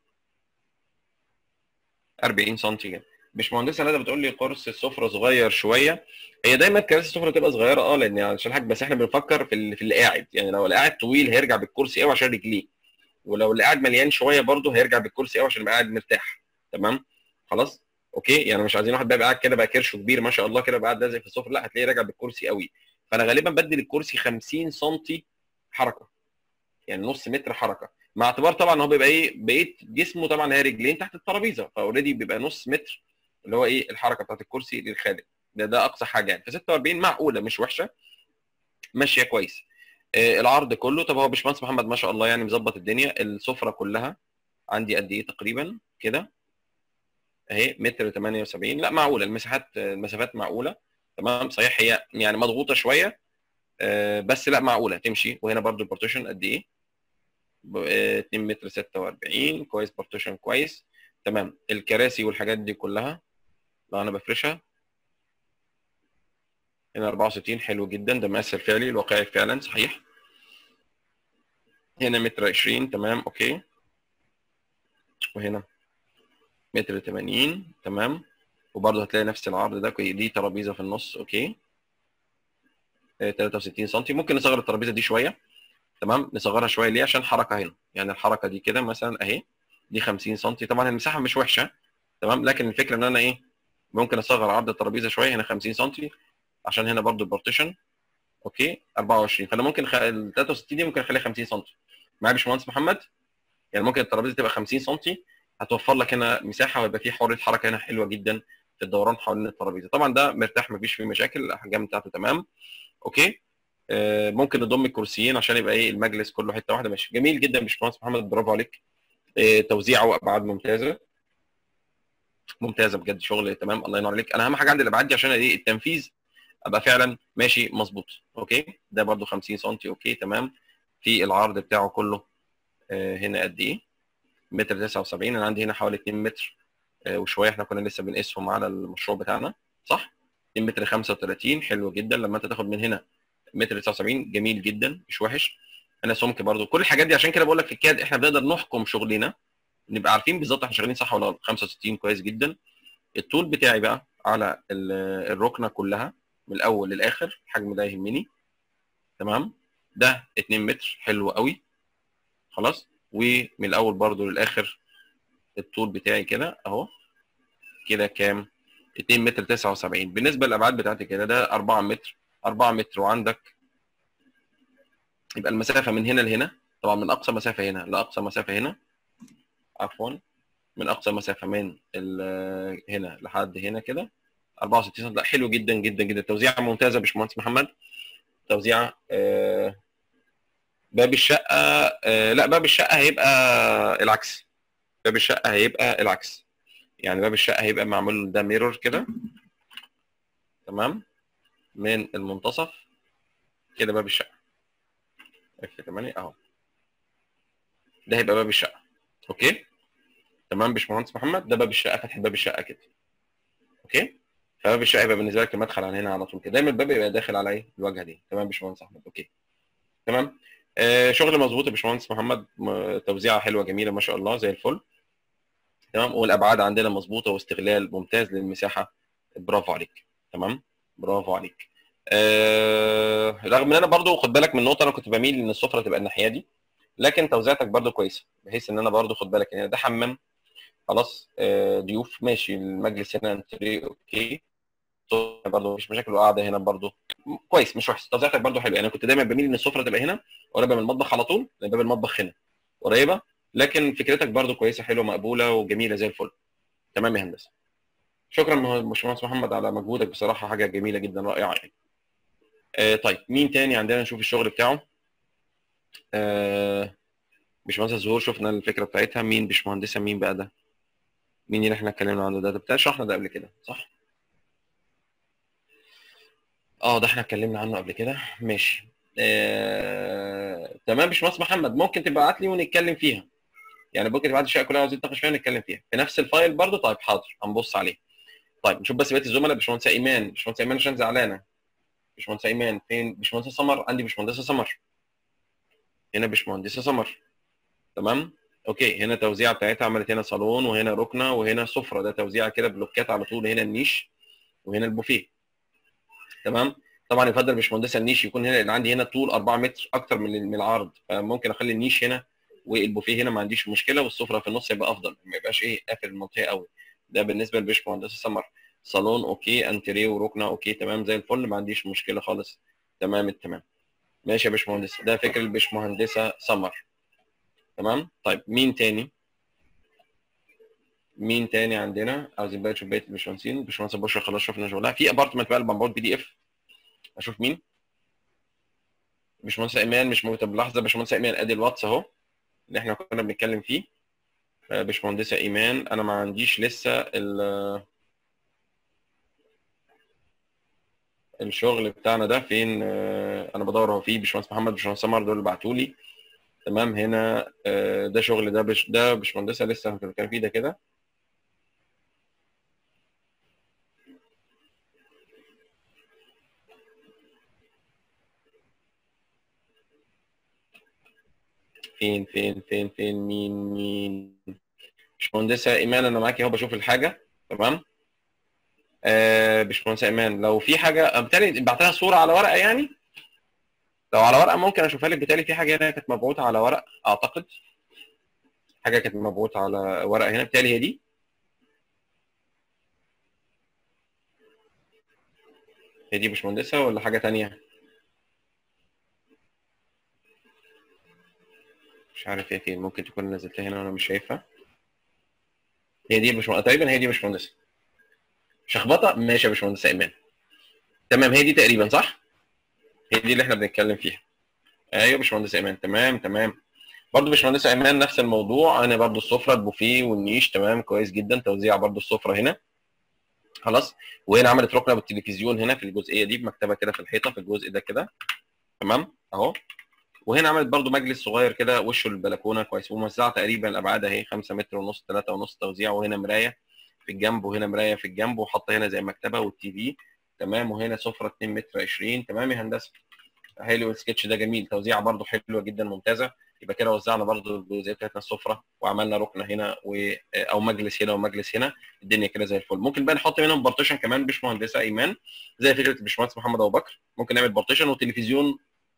40 سم كده باشمهندسه ندى بتقول لي قرص السفره صغير شويه هي دايما كراسي السفره تبقى صغيره اه لان عشان حاجه بس احنا بنفكر في اللي في اللي قاعد يعني لو اللي قاعد طويل هيرجع بالكرسي قوي عشان رجليه ولو اللي قاعد مليان شويه برده هيرجع بالكرسي قوي عشان يبقى قاعد مرتاح تمام خلاص اوكي يعني مش عايزين واحد بقى قاعد كده بقى كرشه كبير ما شاء الله كده بقى قاعد لازق في السفره لا هتلاقيه راجع بالكرسي قوي فانا غالبا بدي الكرسي 50 سم حركه يعني نص متر حركه مع اعتبار طبعا هو بيبقى ايه بقيه جسمه طبعا هي رجلين تحت الترابيزه فاوريدي بيبقى نص متر اللي هو ايه الحركه بتاعت الكرسي للخارج ده ده اقصى حاجه يعني ف 46 معقوله مش وحشه ماشيه كويس آه العرض كله طب هو باشمهندس محمد ما شاء الله يعني مظبط الدنيا السفره كلها عندي قد ايه تقريبا كده اهي متر 78 لا معقوله المساحات المسافات معقوله تمام صحيح هي يعني مضغوطه شويه آه، بس لا معقوله تمشي وهنا برضو البارتيشن قد ايه ب- آه، 2 متر 46 كويس بارتيشن كويس تمام الكراسي والحاجات دي كلها لو انا بفرشها هنا 64 حلو جدا ده مقاس الفعلي الواقعي فعلا صحيح هنا متر 20 تمام اوكي وهنا متر 80 تمام وبرضه هتلاقي نفس العرض ده كوي- دي ترابيزه في النص اوكي آه، 63 سم ممكن نصغر الترابيزه دي شويه تمام نصغرها شويه ليه عشان حركه هنا يعني الحركه دي كده مثلا اهي دي 50 سم طبعا المساحه مش وحشه تمام لكن الفكره ان انا ايه ممكن اصغر عرض الترابيزه شويه هنا 50 سم عشان هنا برضو البارتيشن اوكي 24 فانا ممكن خ... ال 63 دي ممكن اخليها 50 سم معايا يا باشمهندس محمد يعني ممكن الترابيزه تبقى 50 سم هتوفر لك هنا مساحه ويبقى في حريه حركه هنا حلوه جدا في الدوران حوالين الترابيزه طبعا ده مرتاح مفيش فيه مشاكل الاحجام بتاعته تمام اوكي آه ممكن نضم الكرسيين عشان يبقى ايه المجلس كله حته واحده ماشي جميل جدا يا باشمهندس محمد برافو عليك آه توزيعه وابعاد ممتازه ممتازه بجد شغل تمام الله ينور عليك انا اهم حاجه عندي الابعاد دي عشان ايه التنفيذ ابقى فعلا ماشي مظبوط اوكي ده برده 50 سم اوكي تمام في العرض بتاعه كله آه هنا قد ايه متر 79 انا عندي هنا حوالي 2 متر آه وشويه احنا كنا لسه بنقيسهم على المشروع بتاعنا صح 2 متر 35 حلو جدا لما انت تاخد من هنا متر 79 جميل جدا مش وحش انا سمك برده كل الحاجات دي عشان كده بقول لك في الكاد احنا بنقدر نحكم شغلنا نبقى عارفين بالظبط احنا شغالين صح ولا غلط 65 كويس جدا الطول بتاعي بقى على ال- الركنه كلها من الاول للاخر الحجم ده يهمني تمام ده 2 متر حلو قوي خلاص ومن الاول برضو للاخر الطول بتاعي كده اهو كده كام 2 متر 79 بالنسبه للابعاد بتاعتي كده ده 4 متر 4 متر وعندك يبقى المسافه من هنا لهنا طبعا من اقصى مسافه هنا لاقصى مسافه هنا عفوا من اقصى مسافه من ال- هنا لحد هنا كده 64 سم لا حلو جدا جدا جدا توزيعه ممتازه يا باشمهندس محمد توزيعه آه، باب الشقه آه، لا باب الشقه هيبقى العكس باب الشقه هيبقى العكس يعني باب الشقه هيبقى معمول ده ميرور كده تمام من المنتصف كده باب الشقه اف 8 اهو ده هيبقى باب الشقه اوكي تمام باشمهندس محمد ده باب الشقه فتح باب الشقه كده اوكي فباب الشقه يبقى بالنسبه لك المدخل على هنا على طول كده دايما الباب يبقى داخل على ايه الواجهه دي تمام يا باشمهندس احمد اوكي تمام آه شغل مظبوط يا باشمهندس محمد م- توزيعه حلوه جميله ما شاء الله زي الفل تمام والابعاد عندنا مظبوطه واستغلال ممتاز للمساحه برافو عليك تمام برافو عليك آه رغم ان انا برضو خد بالك من نقطه انا كنت بميل ان السفره تبقى الناحيه دي لكن توزيعتك برضو كويسه بحيث ان انا برضو خد بالك ان ده حمام خلاص آه ضيوف ماشي المجلس هنا انتري اوكي برضه مفيش مشاكل وقاعده هنا برضه كويس مش وحش توزيعتك برضه حلو يعني أنا كنت دايما بميل ان السفره تبقى هنا قريبه من المطبخ على طول لان باب المطبخ هنا قريبه لكن فكرتك برضه كويسه حلوه مقبوله وجميله زي الفل تمام يا هندسه شكرا مه- باشمهندس محمد على مجهودك بصراحه حاجه جميله جدا رائعه يعني آه طيب مين تاني عندنا نشوف الشغل بتاعه آه باشمهندس زهور شفنا الفكره بتاعتها مين باشمهندسه مين بقى ده مين اللي احنا اتكلمنا عنه ده ده بتاع شرحنا ده قبل كده صح اه ده احنا اتكلمنا عنه قبل كده ماشي آه... تمام باشمهندس محمد ممكن تبعت لي ونتكلم فيها يعني ممكن تبعت لي الشقه كلها عاوزين نتناقش فيها ونتكلم فيها في نفس الفايل برضو طيب حاضر هنبص عليه طيب نشوف بس بقيه الزملاء باشمهندسه ايمان باشمهندسه ايمان عشان زعلانه باشمهندسه ايمان فين باشمهندسه سمر عندي باشمهندسه سمر هنا باشمهندسه سمر تمام اوكي هنا توزيعه بتاعتها عملت هنا صالون وهنا ركنه وهنا سفره ده توزيعه كده بلوكات على طول هنا النيش وهنا البوفيه تمام طبعا يفضل باشمهندسه النيش يكون هنا اللي عندي هنا طول 4 متر اكتر من من العرض فممكن اخلي النيش هنا والبوفيه هنا ما عنديش مشكله والسفره في النص يبقى افضل ما يبقاش ايه قافل المنطقه قوي ده بالنسبه لباشمهندسه سمر صالون اوكي انتريه وركنه اوكي تمام زي الفل ما عنديش مشكله خالص تمام التمام ماشي يا باشمهندس ده فكر الباشمهندسه سمر تمام طيب مين تاني مين تاني عندنا عاوزين بقى نشوف بقيه الباشمهندسين الباشمهندسه بشرى خلاص شفنا شغلها في ابارتمنت بقى المبعوث بي دي اف اشوف مين باشمهندسه ايمان مش موجوده بلحظه باشمهندسه ايمان ادي الواتس اهو اللي احنا كنا بنتكلم فيه آه، باشمهندسه ايمان انا ما عنديش لسه ال الشغل بتاعنا ده فين آه، انا بدور هو فيه باشمهندس محمد باشمهندس سمر دول اللي بعتوا لي تمام هنا آه، ده شغل ده بش ده باشمهندسه لسه كان فيه ده كده فين فين فين فين مين مين باشمهندسه ايمان انا معاكي اهو بشوف الحاجه تمام آه باشمهندسه ايمان لو في حاجه بالتالي بعت لها صوره على ورقه يعني لو على ورقه ممكن اشوفها لك بالتالي في حاجه هنا كانت مبعوثه على ورق اعتقد حاجه كانت مبعوثه على ورقه هنا بالتالي هي دي هي دي باشمهندسه ولا حاجه تانية مش عارف هي فين ممكن تكون نزلتها هنا وانا مش شايفها هي دي يا باشمهندسه تقريبا هي دي يا باشمهندسه شخبطه ماشي يا باشمهندسه ايمان تمام هي دي تقريبا صح هي دي اللي احنا بنتكلم فيها ايوه يا باشمهندسه ايمان تمام تمام برضه باشمهندسه ايمان نفس الموضوع انا برضه السفره البوفيه والنيش تمام كويس جدا توزيع برضه السفره هنا خلاص وهنا عملت ركنه بالتلفزيون هنا في الجزئيه دي بمكتبه كده في الحيطه في الجزء ده كده تمام اهو وهنا عملت برضو مجلس صغير كده وشه البلكونه كويس وموزعه تقريبا الابعاد اهي 5 متر ونص 3 ونص توزيع وهنا مرايه في الجنب وهنا مرايه في الجنب وحاطه هنا زي مكتبه والتي في تمام وهنا سفره 2 متر 20 تمام يا هندسه حلو السكتش ده جميل توزيع برضو حلوه جدا ممتازه يبقى كده وزعنا برضو الجزئيه بتاعتنا السفره وعملنا ركنه هنا و... او مجلس هنا ومجلس هنا الدنيا كده زي الفل ممكن بقى نحط منهم بارتيشن كمان باشمهندسه ايمان زي فكره الباشمهندس محمد ابو بكر ممكن نعمل بارتيشن وتلفزيون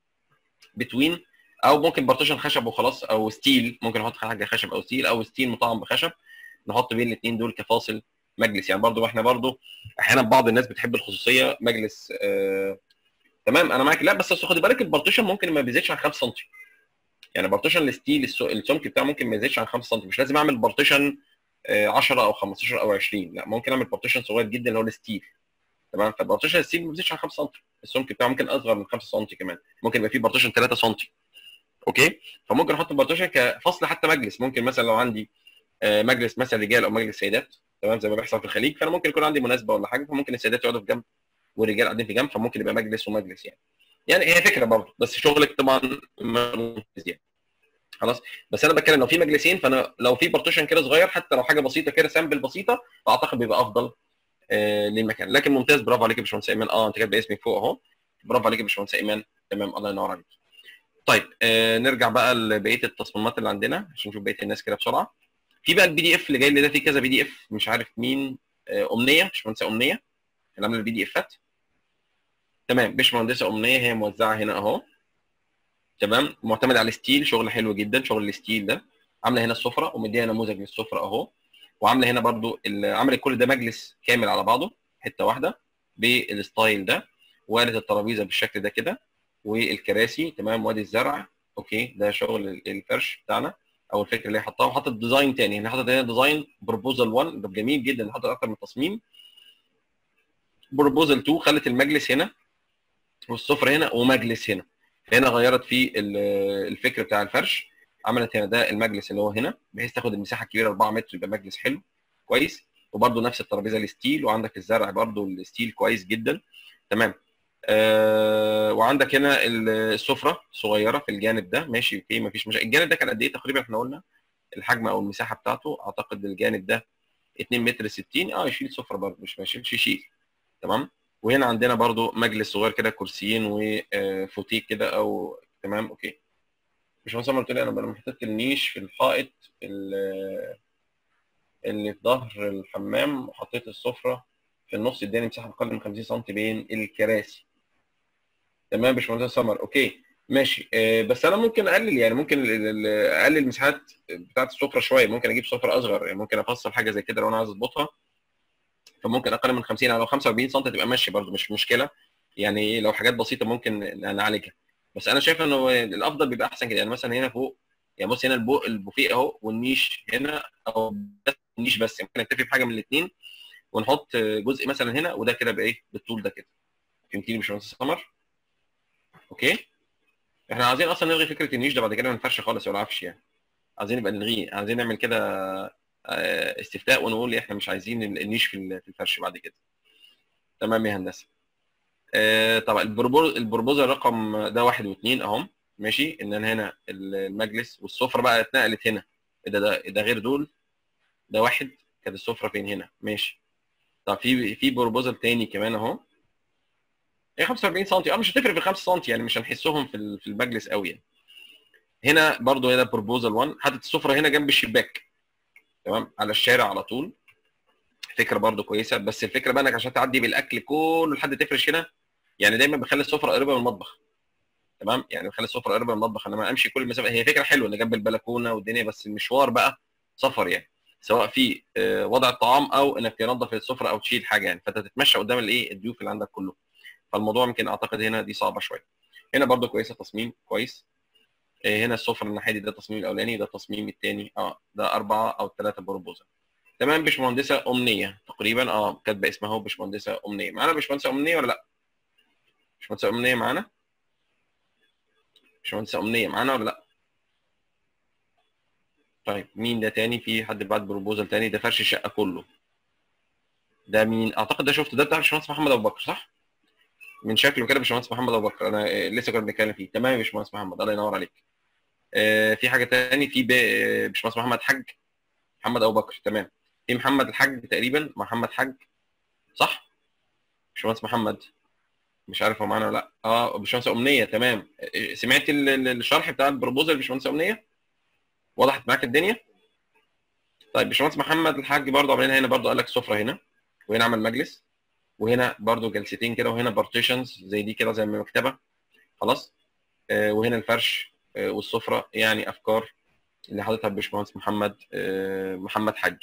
بتوين او ممكن بارتيشن خشب وخلاص او ستيل ممكن نحط حاجه خشب او ستيل او ستيل مطعم بخشب نحط بين الاثنين دول كفاصل مجلس يعني برضو احنا برضو احيانا بعض الناس بتحب الخصوصيه مجلس آه تمام انا معاك لا بس أصل خدي بالك البارتيشن ممكن ما بيزيدش عن 5 سم يعني بارتيشن الستيل السو- السمك بتاعه ممكن ما يزيدش عن 5 سم مش لازم اعمل بارتيشن آه 10 او 15 او 20 لا ممكن اعمل بارتيشن صغير جدا اللي هو الستيل تمام فالبارتيشن الستيل ما بيزيدش عن 5 سم السمك بتاعه ممكن اصغر من 5 سم كمان ممكن يبقى فيه بارتيشن 3 سم اوكي فممكن احط البارتيشن كفصل حتى مجلس ممكن مثلا لو عندي آه، مجلس مثلا رجال او مجلس سيدات تمام زي ما بيحصل في الخليج فانا ممكن يكون عندي مناسبه ولا حاجه فممكن السيدات يقعدوا في جنب والرجال قاعدين في جنب فممكن يبقى مجلس ومجلس يعني يعني هي فكره برضه بس شغلك طبعا ممتاز يعني خلاص بس انا بتكلم لو في مجلسين فانا لو في بارتيشن كده صغير حتى لو حاجه بسيطه كده سامبل بسيطه فاعتقد بيبقى افضل آه للمكان لكن ممتاز برافو عليك يا باشمهندس ايمان اه انت كاتب اسمك فوق اهو برافو عليك يا باشمهندس ايمان تمام الله ينور عليك طيب آه نرجع بقى لبقيه التصميمات اللي عندنا عشان نشوف بقيه الناس كده بسرعه في بقى البي دي اف اللي جاي لي ده فيه كذا بي دي اف مش عارف مين آه امنيه باشمهندسه امنيه اللي عامله البي دي افات تمام باشمهندسه امنيه هي موزعه هنا اهو تمام معتمد على الستيل شغل حلو جدا شغل الستيل ده عامله هنا السفره ومديها نموذج للسفره اهو وعامله هنا برضو ال- عامله كل ده مجلس كامل على بعضه حته واحده بالستايل ده وقالت الترابيزه بالشكل ده كده والكراسي تمام وادي الزرع اوكي ده شغل ال- الفرش بتاعنا او الفكره اللي هي حطها وحطت ديزاين تاني هنا حطت هنا ديزاين بروبوزال 1 ده جميل جدا حطت اكتر من تصميم بروبوزال 2 خلت المجلس هنا والسفره هنا ومجلس هنا هنا غيرت في ال- الفكر بتاع الفرش عملت هنا ده المجلس اللي هو هنا بحيث تاخد المساحه الكبيره 4 متر يبقى مجلس حلو كويس وبرده نفس الترابيزه الستيل وعندك الزرع برده الستيل كويس جدا تمام آه وعندك هنا ال- السفره صغيره في الجانب ده ماشي اوكي مفيش مشاكل الجانب ده كان قد ايه تقريبا احنا قلنا الحجم او المساحه بتاعته اعتقد الجانب ده 2 متر 60 اه يشيل سفره برضه مش ما يشيلش يشيل تمام وهنا عندنا برضو مجلس صغير كده كرسيين وفوتيك كده او تمام اوكي مش مثلا قلت لي انا لما حطيت النيش في الحائط ال- اللي في ظهر الحمام وحطيت السفره في النص اداني مساحه اقل من 50 سم بين الكراسي تمام يا باشمهندس سمر اوكي ماشي آه، بس انا ممكن اقلل يعني ممكن ال- ال- اقلل المساحات بتاعت السفره شويه ممكن اجيب سفره اصغر يعني ممكن افصل حاجه زي كده لو انا عايز اظبطها فممكن اقل من 50 يعني لو 45 سم تبقى ماشي برده مش مشكله يعني لو حاجات بسيطه ممكن نعالجها بس انا شايف انه الافضل بيبقى احسن كده يعني مثلا هنا فوق يعني بص هنا البو البوفيه اهو والنيش هنا او بس النيش بس ممكن نكتفي بحاجه من الاثنين ونحط جزء مثلا هنا وده كده بايه بالطول ده كده فهمتني مش باشمهندس سمر اوكي احنا عايزين اصلا نلغي فكره النيش ده بعد كده ما ينفعش خالص ولا عفش يعني عايزين نبقى نلغيه عايزين نعمل كده آه، استفتاء ونقول احنا مش عايزين النيش في ال- في الفرش بعد كده تمام يا هندسه آه طبعا البروبوز البروبوزال رقم ده واحد واثنين اهم ماشي ان انا هنا المجلس والسفره بقى اتنقلت هنا إيه ده ده ده غير دول ده واحد كانت السفره فين هنا ماشي طب في في بروبوزال تاني كمان اهو ايه 45 سم اه مش هتفرق في 5 سم يعني مش هنحسهم في ال- في المجلس قوي يعني هنا برضو هنا بروبوزال 1 حاطط السفره هنا جنب الشباك تمام على الشارع على طول فكره برضو كويسه بس الفكره بقى انك عشان تعدي بالاكل كله لحد تفرش هنا يعني دايما بخلي السفره قريبه من المطبخ تمام يعني بخلي السفره قريبه من المطبخ انا ما امشي كل المسافه هي فكره حلوه ان جنب البلكونه والدنيا بس المشوار بقى سفر يعني سواء في آه، وضع الطعام او انك تنظف السفره او تشيل حاجه يعني فانت تتمشى قدام الايه الضيوف اللي عندك كله فالموضوع يمكن اعتقد هنا دي صعبه شويه هنا برضو كويسه تصميم كويس آه، هنا السفره الناحيه دي ده التصميم الاولاني ده التصميم الثاني اه ده اربعه او ثلاثه بروبوزل تمام باشمهندسه امنيه تقريبا اه كاتبه اسمها اهو باشمهندسه امنيه معانا باشمهندسه امنيه ولا لا؟ باشمهندسه امنيه معانا؟ باشمهندسه امنيه معانا ولا لا؟ طيب مين ده تاني في حد بعد بروبوزل تاني ده فرش الشقه كله ده مين اعتقد ده شفت ده بتاع الباشمهندس محمد ابو بكر صح من شكله كده باشمهندس محمد ابو بكر انا آه، لسه كنا بنتكلم فيه تمام يا باشمهندس محمد الله ينور عليك آه، في حاجه تاني في ب- آه، باشمهندس محمد حاج محمد ابو بكر تمام في محمد الحاج تقريبا محمد حاج صح باشمهندس محمد مش عارف هو معانا ولا لا اه باشمهندس امنيه تمام آه، سمعت ال- ال- الشرح بتاع البروبوزال باشمهندس امنيه وضحت معاك الدنيا طيب باشمهندس محمد الحاج برضه عاملين هنا برضه قال لك سفره هنا وهنا عمل مجلس وهنا برضه جلستين كده وهنا بارتيشنز زي دي كده زي ما مكتبه خلاص آه وهنا الفرش آه والسفره يعني افكار اللي حاططها الباشمهندس محمد آه محمد حج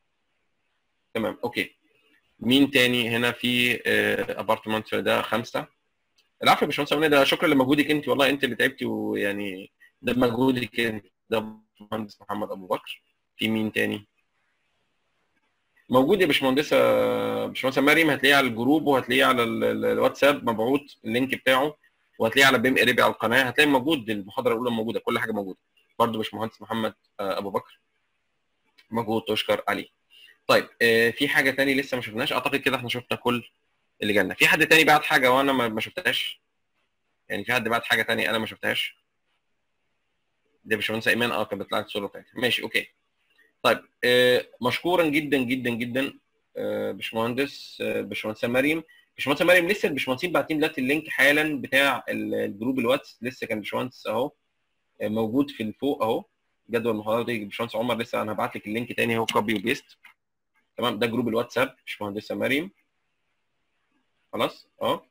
تمام اوكي مين تاني هنا في ابارتمنت ده خمسه العفو يا باشمهندس أمنية، ده شكرا لمجهودك انت والله انت اللي تعبتي ويعني ده مجهودك انت ده باشمهندس محمد ابو بكر في مين تاني موجود يا باشمهندسه باشمهندسه مريم هتلاقيه على الجروب وهتلاقيه على ال- ال- الواتساب مبعوث اللينك بتاعه وهتلاقيه على بيم قريبي على القناه هتلاقي موجود المحاضره الاولى موجوده كل حاجه موجوده برضه باشمهندس محمد آه، ابو بكر مجهود تشكر عليه طيب آه، في حاجه تاني لسه ما شفناش اعتقد كده احنا شفنا كل اللي جالنا في حد تاني بعت حاجه وانا ما ما شفتهاش يعني في حد بعت حاجه تانية انا ما شفتهاش ده باشمهندس ايمان اه كانت بتطلع الصوره بتاعتها ماشي اوكي طيب آه، مشكورا جدا جدا جدا آه، باشمهندس آه، باشمهندسه مريم باشمهندسه مريم لسه الباشمهندسين باعتين دلوقتي اللينك حالا بتاع ال- الجروب الواتس لسه كان باشمهندس اهو آه، موجود في الفوق اهو جدول المحاضرات دي باشمهندس عمر لسه انا هبعت لك اللينك تاني اهو كوبي وبيست تمام ده جروب الواتساب باشمهندسه مريم خلاص اه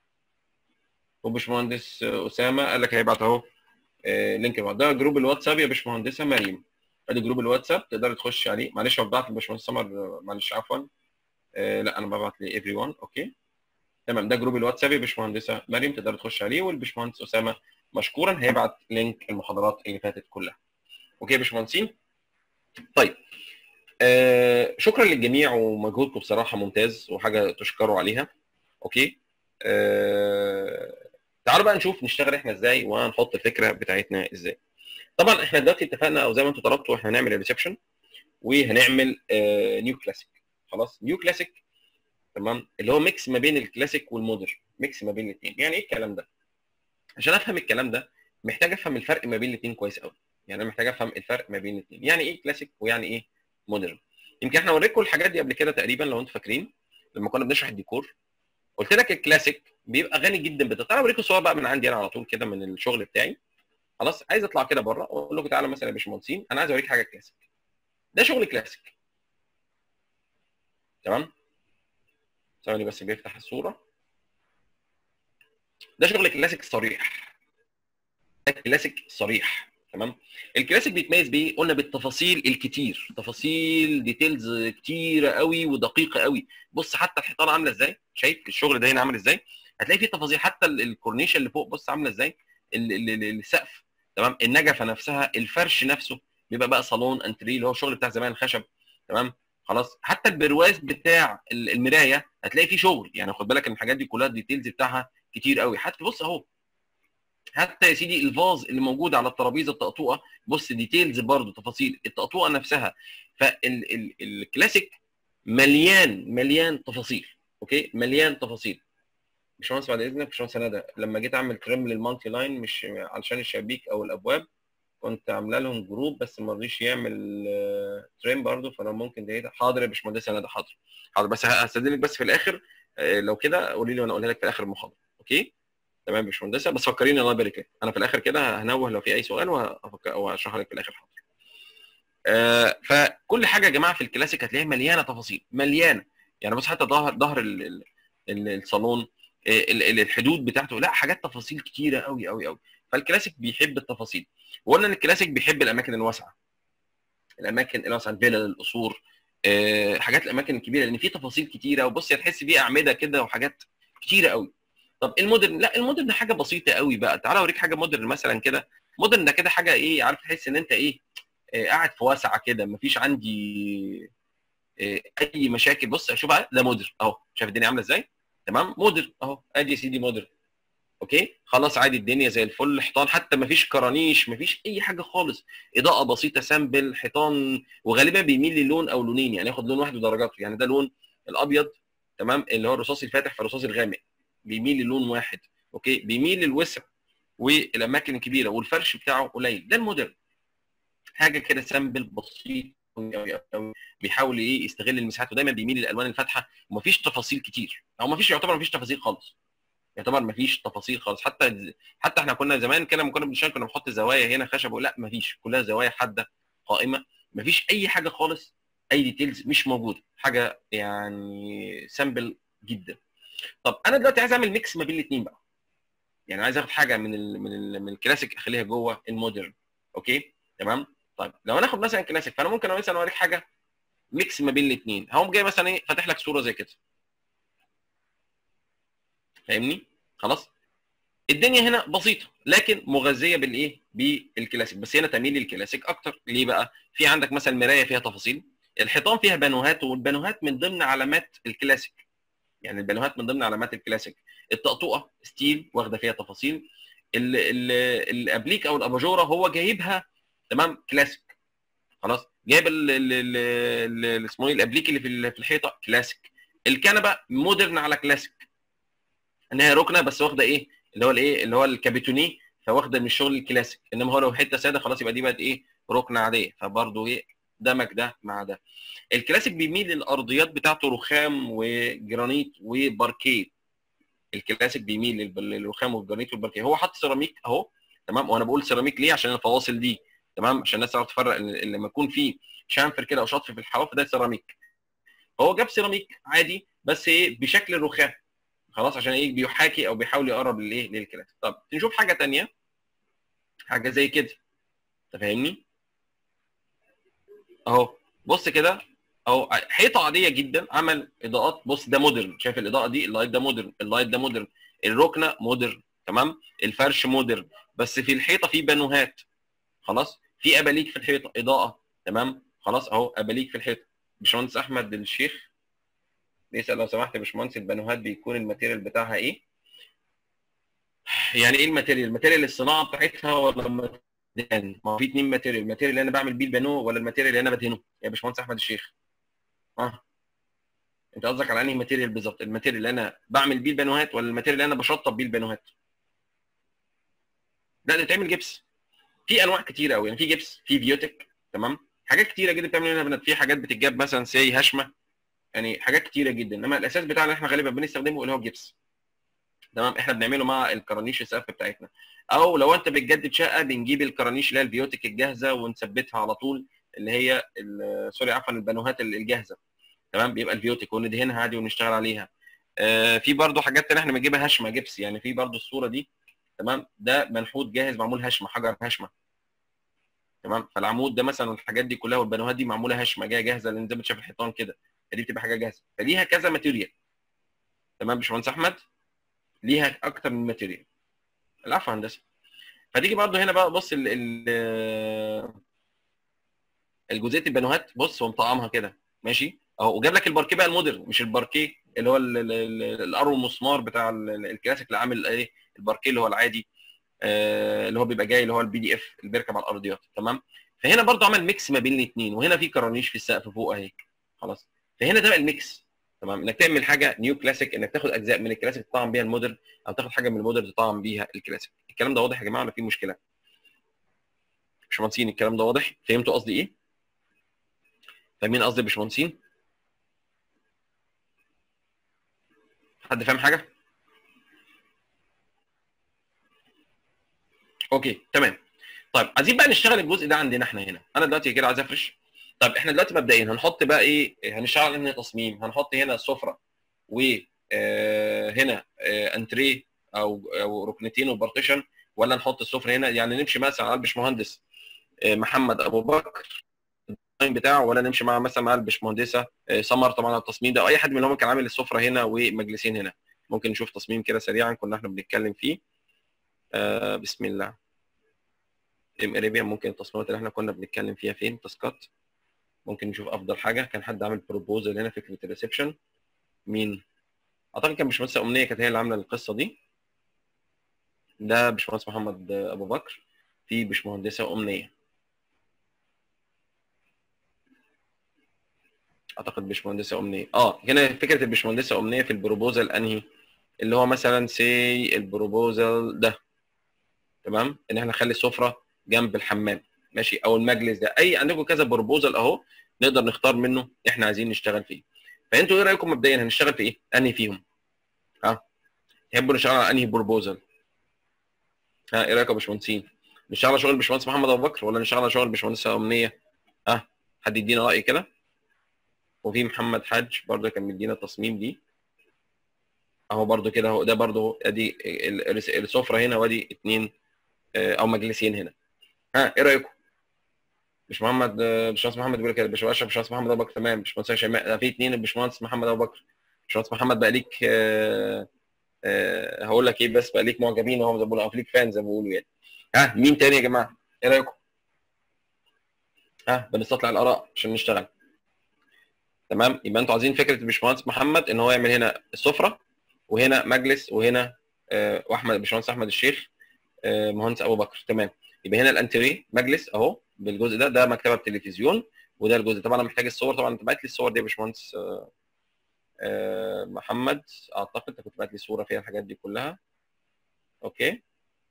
وباشمهندس اسامه قال لك هيبعت اهو آه، لينك الواتس. ده جروب الواتساب يا باشمهندسه مريم ادي جروب الواتساب تقدر تخش عليه معلش هو ببعت لباشمهندس سمر آه، معلش عفوا آه، لا انا ببعت لايفري ون اوكي تمام ده جروب الواتساب يا باشمهندسه مريم تقدر تخش عليه والباشمهندس اسامه مشكورا هيبعت لينك المحاضرات اللي فاتت كلها اوكي يا باشمهندسين طيب آه شكرا للجميع ومجهودكم بصراحه ممتاز وحاجه تشكروا عليها اوكي آه تعالوا بقى نشوف نشتغل احنا ازاي ونحط الفكره بتاعتنا ازاي طبعا احنا دلوقتي اتفقنا او زي ما انتم طلبتوا احنا هنعمل الريسبشن وهنعمل آه نيو كلاسيك خلاص نيو كلاسيك تمام اللي هو ميكس ما بين الكلاسيك والمودرن ميكس ما بين الاثنين يعني ايه الكلام ده عشان افهم الكلام ده محتاج افهم الفرق ما بين الاثنين كويس قوي يعني انا محتاج افهم الفرق ما بين الاثنين يعني ايه كلاسيك ويعني ايه مودرن يمكن احنا وريكم الحاجات دي قبل كده تقريبا لو انتم فاكرين لما كنا بنشرح الديكور قلت لك الكلاسيك بيبقى غني جدا بالداتا تعالى اوريكم صور بقى من عندي انا على طول كده من الشغل بتاعي خلاص عايز اطلع كده بره واقول لكم تعالى مثلا يا باشمهندسين انا عايز اوريك حاجه كلاسيك ده شغل كلاسيك تمام ثواني بس بيفتح الصوره ده شغل كلاسيك صريح ده كلاسيك صريح تمام الكلاسيك بيتميز بايه قلنا بالتفاصيل الكتير تفاصيل ديتيلز كتيره قوي ودقيقه قوي بص حتى الحيطان عامله ازاي شايف الشغل ده هنا عامل ازاي هتلاقي فيه تفاصيل حتى ال- الكورنيشه اللي فوق بص عامله ازاي ال- ال- ال- السقف تمام النجفه نفسها الفرش نفسه بيبقى بقى صالون انتري اللي هو الشغل بتاع زمان خشب تمام خلاص حتى البرواز بتاع ال- المرايه هتلاقي فيه شغل يعني خد بالك ان الحاجات دي كلها الديتيلز بتاعها كتير قوي حتى بص اهو حتى يا سيدي الفاز اللي موجود على الترابيزه الطقطوقه بص ديتيلز برضو تفاصيل الطقطوقه نفسها فالكلاسيك مليان مليان تفاصيل اوكي مليان تفاصيل باشمهندس بعد اذنك باشمهندس ندى لما جيت اعمل تريم للمالتي لاين مش علشان الشبابيك او الابواب كنت عامله لهم جروب بس ما رضيش يعمل آه، تريم برضه فانا ممكن ده حاضر يا باشمهندس ندى حاضر حاضر بس هستدلك بس في الاخر آه، لو كده قولي لي وانا اقولها لك في اخر المحاضره اوكي تمام يا باشمهندسه بس فكريني الله يبارك لك انا في الاخر كده هنوه لو في اي سؤال وهفك- وهشرح لك في الاخر حاضر آه، فكل حاجه يا جماعه في الكلاسيك هتلاقيها مليانه تفاصيل مليانه يعني بص حتى ظهر ظهر ال- ال- ال- الصالون آه، ال- ال- الحدود بتاعته لا حاجات تفاصيل كتيره قوي قوي قوي فالكلاسيك بيحب التفاصيل وقلنا ان الكلاسيك بيحب الاماكن الواسعه الاماكن الواسعه الفيلل القصور آه، حاجات الاماكن الكبيره لان في تفاصيل كتيره وبص هتحس فيه اعمده كده وحاجات كتيره قوي طب المودرن لا المودرن حاجه بسيطه قوي بقى تعالى اوريك حاجه مودرن مثلا كده مودرن ده كده حاجه ايه عارف تحس ان انت ايه آه، قاعد في واسعه كده مفيش عندي آه، اي مشاكل بص شوف بقى ده مودرن اهو شايف الدنيا عامله ازاي تمام مودرن اهو ادي يا سيدي مودرن اوكي خلاص عادي الدنيا زي الفل حيطان حتى مفيش كرانيش مفيش اي حاجه خالص اضاءه بسيطه سامبل حيطان وغالبا بيميل للون او لونين يعني ياخد لون واحد ودرجاته يعني ده لون الابيض تمام اللي هو الرصاصي الفاتح فالرصاصي الغامق بيميل للون واحد اوكي بيميل للوسع والاماكن الكبيره والفرش بتاعه قليل ده المودرن حاجه كده سامبل بسيط أوي أوي أوي. بيحاول ايه يستغل المساحات ودايما بيميل للالوان الفاتحه ومفيش تفاصيل كتير او مفيش يعتبر مفيش تفاصيل خالص يعتبر مفيش تفاصيل خالص حتى حتى احنا كنا زمان كده لما كنا بنشتغل كنا بنحط زوايا هنا خشب لا مفيش كلها زوايا حاده قائمه مفيش اي حاجه خالص اي ديتيلز مش موجوده حاجه يعني سامبل جدا طب انا دلوقتي عايز اعمل ميكس ما بين الاثنين بقى يعني عايز اخد حاجه من ال من ال من الكلاسيك اخليها جوه المودرن اوكي تمام طيب لو انا اخد مثلا كلاسيك فانا ممكن مثلا اوريك حاجه ميكس ما بين الاثنين هقوم جاي مثلا ايه فاتح لك صوره زي كده فاهمني خلاص الدنيا هنا بسيطه لكن مغذيه بالايه بالكلاسيك بس هنا تميل للكلاسيك اكتر ليه بقى في عندك مثلا مرايه فيها تفاصيل الحيطان فيها بانوهات والبانوهات من ضمن علامات الكلاسيك يعني البانوهات من ضمن علامات الكلاسيك الطقطقه ستيل واخده فيها تفاصيل ال- ال- الابليك او الاباجوره هو جايبها تمام كلاسيك خلاص جايب ال- ال- ال- ال- اسمه ايه الابليك اللي في ال- في الحيطه كلاسيك الكنبه مودرن على كلاسيك ان هي ركنه بس واخده ايه اللي هو الايه اللي هو الكابيتوني فواخده من الشغل الكلاسيك انما هو لو حته ساده خلاص يبقى دي بقت ايه ركنه عاديه فبرضه ايه دمج ده مع ده الكلاسيك بيميل للارضيات بتاعته رخام وجرانيت وباركيه الكلاسيك بيميل للب- للرخام والجرانيت والباركيه هو حط سيراميك اهو تمام وانا بقول سيراميك ليه عشان الفواصل دي تمام عشان الناس تعرف تفرق ان إن لما يكون في شامفر كده او شطف في الحواف ده سيراميك هو جاب سيراميك عادي بس ايه بشكل الرخام خلاص عشان ايه بيحاكي او بيحاول يقرب للايه للكلاسيك طب نشوف حاجه تانية حاجه زي كده انت فاهمني اهو بص كده اهو حيطه عاديه جدا عمل اضاءات بص ده مودرن شايف الاضاءه دي اللايت ده مودرن اللايت ده مودرن الركنه مودرن تمام الفرش مودرن بس في الحيطه في بانوهات خلاص في اباليك في الحيطه اضاءه تمام خلاص اهو اباليك في الحيطه باشمهندس احمد الشيخ بيسال لو سمحت يا باشمهندس البانوهات بيكون الماتيريال بتاعها ايه يعني ايه الماتيريال الماتيريال الصناعه بتاعتها ولا الماتيريال ما هو في اتنين ماتيريال الماتيريال اللي انا بعمل بيه البانو ولا الماتيريال اللي انا بدهنه يا باشمهندس احمد الشيخ اه انت قصدك على انهي ماتيريال بالظبط الماتيريال اللي انا بعمل بيه البانوهات ولا الماتيريال اللي انا بشطب بيه البانوهات لا ده بتعمل جبس في انواع كتيره قوي يعني في جبس في فيوتك تمام حاجات كتيره جدا بتعمل منها بنات في حاجات بتتجاب مثلا سي هشمه يعني حاجات كتيره جدا انما الاساس بتاعنا احنا غالبا بنستخدمه اللي هو الجبس تمام احنا بنعمله مع الكرانيش السقف بتاعتنا او لو انت بتجدد شقه بنجيب الكرانيش اللي هي الفيوتك الجاهزه ونثبتها على طول اللي هي ال- سوري عفوا البانوهات ال- الجاهزه تمام بيبقى الفيوتك وندهنها عادي ونشتغل عليها آه في برضو حاجات تانية احنا بنجيبها هشمه جبس يعني في برضو الصوره دي تمام ده منحوت جاهز معمول هشمه حجر هشمه تمام فالعمود ده مثلا والحاجات دي كلها والبانوهات دي معموله هشمه جايه جاهزه لان زي ما انت شايف الحيطان كده فدي بتبقى حاجه جاهزه فليها كذا ماتيريال تمام باشمهندس احمد ليها اكتر من ماتيريال العفو يا هندسه فتيجي برضو هنا بقى بص ال ال الجزئيه البانوهات بص هو مطعمها كده ماشي اهو وجاب لك الباركيه بقى المودرن مش الباركيه اللي هو ال- ال- ال- الارو المسمار بتاع ال- ال- الكلاسيك اللي عامل ايه الباركيه اللي هو العادي آه، اللي هو بيبقى جاي اللي هو البي دي اف اللي بيركب على الارضيات تمام فهنا برضو عمل ميكس ما بين الاثنين وهنا في كرانيش في السقف فوق اهي خلاص فهنا ده بقى الميكس تمام انك تعمل حاجه نيو كلاسيك انك تاخد اجزاء من الكلاسيك تطعم بيها المودرن او تاخد حاجه من المودرن تطعم بيها الكلاسيك الكلام ده واضح يا جماعه ولا في مشكله باشمهندسين الكلام ده واضح فهمتوا قصدي ايه فاهمين قصدي يا باشمهندسين حد فاهم حاجه اوكي تمام طيب عايزين بقى نشتغل الجزء ده عندنا احنا هنا انا دلوقتي كده عايز افرش طيب احنا دلوقتي مبدئيا هنحط بقى ايه هنشتغل هنا تصميم هنحط هنا سفره وهنا انتريه او او ركنتين وبارتيشن ولا نحط السفره هنا يعني نمشي مثلا على الباشمهندس آه، محمد ابو بكر الديزاين بتاعه ولا نمشي مع مثلا مع الباشمهندسه آه، سمر طبعا على التصميم ده او اي حد من اللي هم كان عامل السفره هنا ومجلسين هنا ممكن نشوف تصميم كده سريعا كنا احنا بنتكلم فيه آه بسم الله ام اريبيا ممكن التصميمات اللي احنا كنا بنتكلم فيها فين تاسكات ممكن نشوف افضل حاجه كان حد عامل بروبوزل هنا فكره الريسبشن مين اعتقد كان باشمهندسه امنيه كانت هي اللي عامله القصه دي ده باشمهندس محمد ابو بكر في باشمهندسه امنيه اعتقد باشمهندسه امنيه اه هنا فكره الباشمهندسه امنيه في البروبوزل انهي اللي هو مثلا سي البروبوزل ده تمام ان احنا نخلي السفره جنب الحمام ماشي او المجلس ده اي عندكم كذا بروبوزل اهو نقدر نختار منه احنا عايزين نشتغل فيه فانتوا ايه رايكم مبدئيا هنشتغل في ايه انهي فيهم ها تحبوا نشتغل على انهي بروبوزل ها ايه رايكم يا باشمهندسين نشتغل على شغل الباشمهندس محمد ابو بكر ولا نشتغل على شغل الباشمهندسه امنيه ها حد يدينا راي كده وفي محمد حاج برضه كان مدينا التصميم دي اهو برضه كده اهو ده برضه ادي ال- ال- السفره هنا وادي اتنين آه، او مجلسين هنا ها ايه رايكم مش محمد آه، باشمهندس محمد بيقول كده باشمهندس باشمهندس محمد ابو بكر تمام باشمهندس شيماء ده في اثنين باشمهندس محمد ابو بكر باشمهندس محمد بقى ليك آه، آه، هقول لك ايه بس بقى ليك معجبين اهو زي ما بيقولوا او ليك فان زي ما بيقولوا يعني ها مين تاني يا جماعه ايه رايكم ها بنستطلع الاراء عشان نشتغل تمام يبقى انتوا عايزين فكره الباشمهندس محمد ان هو يعمل هنا السفره وهنا مجلس وهنا آه، واحمد باشمهندس احمد الشيخ آه، مهندس ابو بكر تمام يبقى هنا الانتريه مجلس اهو بالجزء ده ده مكتبه التلفزيون وده الجزء طبعا انا محتاج الصور طبعا انت بعت لي الصور دي يا باشمهندس آه، آه، محمد اعتقد انت كنت بعت لي صوره فيها الحاجات دي كلها اوكي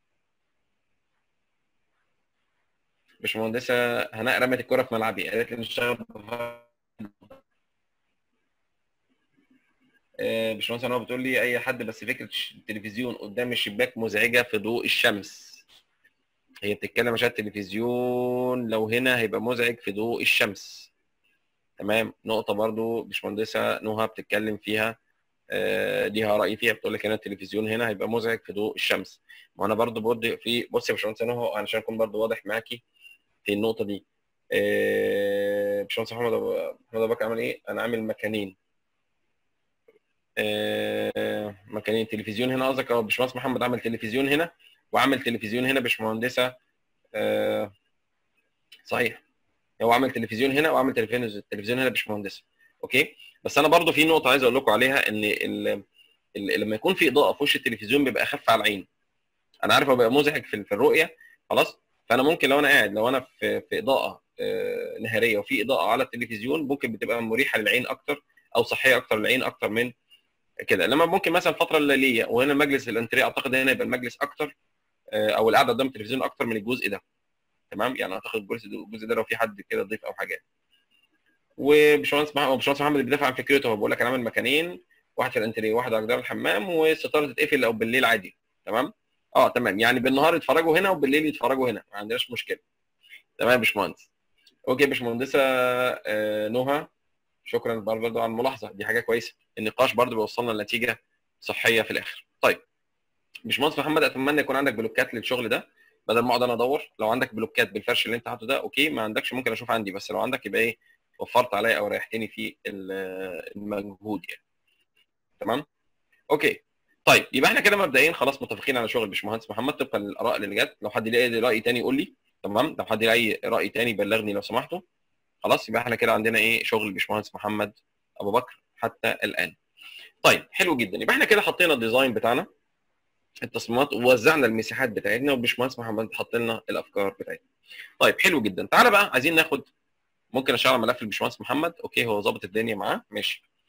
باشمهندسه هناء رمت الكره في ملعبي قالت لي نشتغل آه، باشمهندس انا بتقول لي اي حد بس فكره التلفزيون قدام الشباك مزعجه في ضوء الشمس هي بتتكلم عشان التلفزيون لو هنا هيبقى مزعج في ضوء الشمس تمام نقطه برضو باشمهندسه نهى بتتكلم فيها آه، ليها راي فيها بتقول لك هنا التلفزيون هنا هيبقى مزعج في ضوء الشمس ما انا برضو برضو في بص يا باشمهندس نهى علشان اكون برضو واضح معاكي في النقطه دي آه، باشمهندس محمد أبو- محمد ابو بكر عمل ايه انا عامل مكانين آه، مكانين تلفزيون هنا قصدك اه باشمهندس محمد عمل تلفزيون هنا وعمل تلفزيون هنا باشمهندسه آه، صحيح هو عمل تلفزيون هنا وعمل تلفزيون تلفزيون هنا باشمهندسه اوكي بس انا برضو في نقطه عايز اقول لكم عليها ان ال... ال... لما يكون في اضاءه في وش التلفزيون بيبقى اخف على العين انا عارف هو بيبقى مزعج في في الرؤيه خلاص فانا ممكن لو انا قاعد لو انا في في اضاءه آه، نهاريه وفي اضاءه على التلفزيون ممكن بتبقى مريحه للعين اكتر او صحيه اكتر للعين اكتر من كده لما ممكن مثلا الفتره الليليه وهنا مجلس الانتريه اعتقد هنا يبقى المجلس اكتر آه، او القعده قدام التلفزيون اكتر من الجزء ده تمام يعني اعتقد الجزء ده الجزء ده لو في حد كده ضيف او حاجه وباشمهندس محمد باشمهندس محمد بيدافع عن فكرته هو بيقول لك انا عامل مكانين واحد في الانتريه واحد على جدار الحمام والستاره تتقفل او بالليل عادي تمام اه تمام يعني بالنهار يتفرجوا هنا وبالليل يتفرجوا هنا ما عندناش مشكله تمام يا باشمهندس اوكي يا باشمهندسه آه، نهى شكرا برضه على الملاحظه دي حاجه كويسه النقاش برضه بيوصلنا لنتيجه صحيه في الاخر طيب باشمهندس محمد اتمنى يكون عندك بلوكات للشغل ده بدل ما اقعد انا ادور لو عندك بلوكات بالفرش اللي انت حاطه ده اوكي ما عندكش ممكن اشوف عندي بس لو عندك يبقى ايه وفرت عليا او ريحتني في ال- المجهود يعني تمام اوكي طيب يبقى احنا كده مبدئيا خلاص متفقين على شغل باشمهندس محمد طبقا للاراء اللي جت لو حد لقى راي تاني يقول لي تمام لو حد لقى راي تاني بلغني لو سمحتوا خلاص يبقى احنا كده عندنا ايه شغل باشمهندس محمد ابو بكر حتى الان طيب حلو جدا يبقى احنا كده حطينا الديزاين بتاعنا التصميمات ووزعنا المساحات بتاعتنا وباشمهندس محمد حط لنا الافكار بتاعتنا طيب حلو جدا تعالى بقى عايزين ناخد ممكن اشغل ملف الباشمهندس محمد اوكي هو ظابط الدنيا معاه ماشي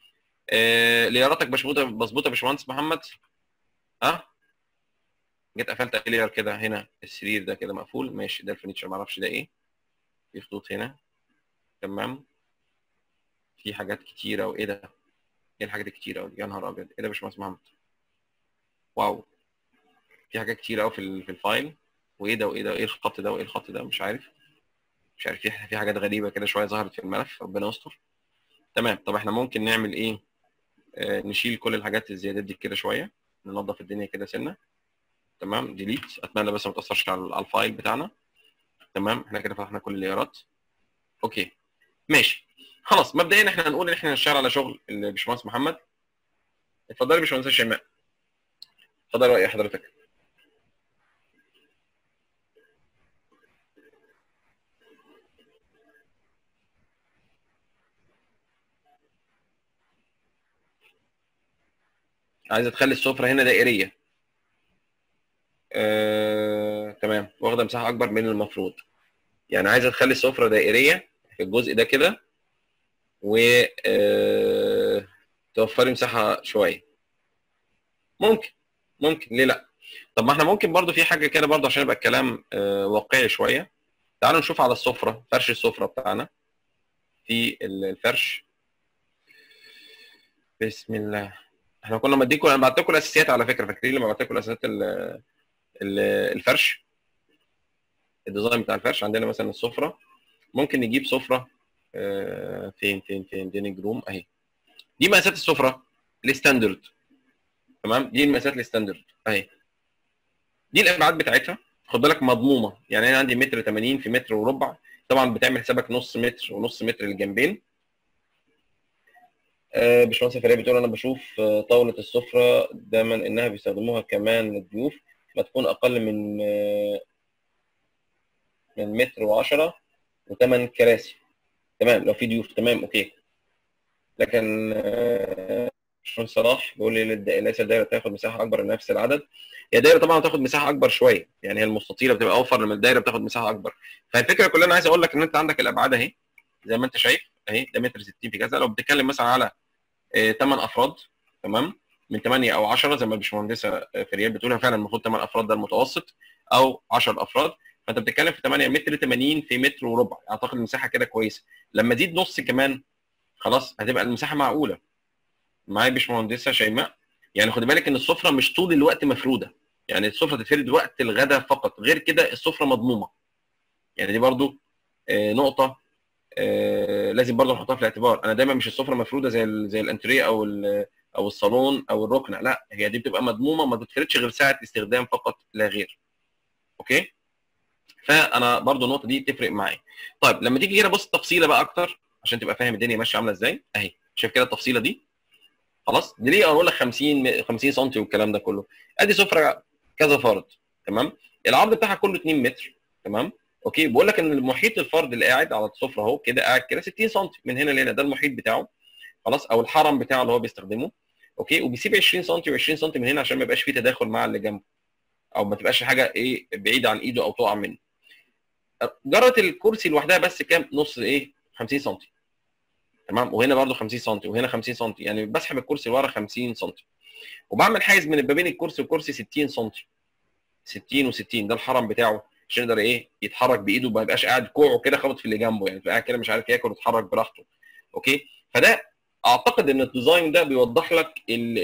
آه لياراتك مظبوطه مظبوطه يا باشمهندس محمد ها جيت قفلت اي لير كده هنا السرير ده كده مقفول ماشي ده الفرنيتشر ما اعرفش ده ايه في خطوط هنا تمام في حاجات كتيره وايه ده ايه الحاجات الكتيره قوي يا نهار ابيض ايه ده يا باشمهندس محمد واو في حاجات كتيره قوي في ال- في الفايل وايه ده وايه ده وايه الخط ده وايه الخط ده مش عارف مش عارف في في حاجات غريبه كده شويه ظهرت في الملف ربنا يستر تمام طب احنا ممكن نعمل ايه آه نشيل كل الحاجات الزيادات دي كده شويه ننظف الدنيا كده سنه تمام ديليت اتمنى بس ما تاثرش على على الفايل بتاعنا تمام احنا كده فتحنا كل الليارات اوكي ماشي خلاص مبدئيا احنا هنقول ان احنا هنشتغل على شغل الباشمهندس محمد اتفضلي يا باشمهندس شيماء اتفضل راي حضرتك عايزه تخلي السفره هنا دائريه آه، تمام واخده مساحه اكبر من المفروض يعني عايزه تخلي السفره دائريه في الجزء ده كده و آه، توفري مساحه شويه ممكن ممكن ليه لا طب ما احنا ممكن برضو في حاجه كده برضو عشان يبقى الكلام آه، واقعي شويه تعالوا نشوف على السفره فرش السفره بتاعنا في ال- الفرش بسم الله احنا كنا مديكم انا بعت لكم الاساسيات على فكره فاكرين لما بعت لكم الاساسيات ال- ال- الفرش الديزاين بتاع الفرش عندنا مثلا السفره ممكن نجيب سفره آه، فين فين فين دينينج روم اهي دي مقاسات السفره الستاندرد تمام دي المقاسات الستاندرد اهي دي الابعاد بتاعتها خد بالك مضمومه يعني انا عندي متر 80 في متر وربع طبعا بتعمل حسابك نص متر ونص متر للجنبين آه، باشمهندس فريق بتقول انا بشوف آه، طاوله السفره دايما انها بيستخدموها كمان للضيوف ما تكون اقل من آه، من متر و10 وثمان كراسي تمام لو في ضيوف تمام اوكي لكن آه، باشمهندس صلاح بيقول لي للد- ليس الدايره تاخد مساحه اكبر من نفس العدد هي الدايره طبعا بتاخد مساحه اكبر شويه يعني هي المستطيله بتبقى اوفر لما الدايره بتاخد مساحه اكبر فالفكره كلها انا عايز اقول لك ان انت عندك الابعاد اهي زي ما انت شايف اهي ده متر 60 في كذا لو بتتكلم مثلا على 8 افراد تمام من 8 او 10 زي ما الباشمهندسه فريال بتقولها فعلا المفروض 8 افراد ده المتوسط او 10 افراد فانت بتتكلم في 8 متر 80 في متر وربع اعتقد المساحه كده كويسه لما تزيد نص كمان خلاص هتبقى المساحه معقوله معايا باشمهندسه شيماء يعني خد بالك ان السفره مش طول الوقت مفروده يعني السفره تتفرد وقت الغداء فقط غير كده السفره مضمومه يعني دي برضو آه، نقطه آه، لازم برضو نحطها في الاعتبار انا دايما مش السفره مفروده زي ال زي الانتريه او ال او الصالون او الركنه لا هي دي بتبقى مضمومه ما بتتفردش غير ساعه استخدام فقط لا غير اوكي فانا برضو النقطه دي تفرق معايا طيب لما تيجي كده بص التفصيله بقى اكتر عشان تبقى فاهم الدنيا ماشيه عامله ازاي اهي شايف كده التفصيله دي خلاص دي ليه اقول لك 50 50 سم والكلام ده كله ادي سفره كذا فرد تمام العرض بتاعها كله 2 متر تمام اوكي بقول لك ان المحيط الفرد اللي قاعد على السفره اهو كده قاعد كده 60 سم من هنا لهنا ده المحيط بتاعه خلاص او الحرم بتاعه اللي هو بيستخدمه اوكي وبيسيب 20 سم و20 سم من هنا عشان ما يبقاش فيه تداخل مع اللي جنبه او ما تبقاش حاجه ايه بعيده عن ايده او تقع منه جرة الكرسي لوحدها بس كام نص ايه 50 سم تمام وهنا برده 50 سم وهنا 50 سم يعني بسحب الكرسي لورا 50 سم وبعمل حيز من ما بين الكرسي والكرسي 60 سم 60 و60 ده الحرم بتاعه عشان يقدر ايه يتحرك بايده ما يبقاش قاعد كوعه كده خبط في اللي جنبه يعني يبقى قاعد كده مش عارف ياكل ويتحرك براحته اوكي فده اعتقد ان الديزاين ده بيوضح لك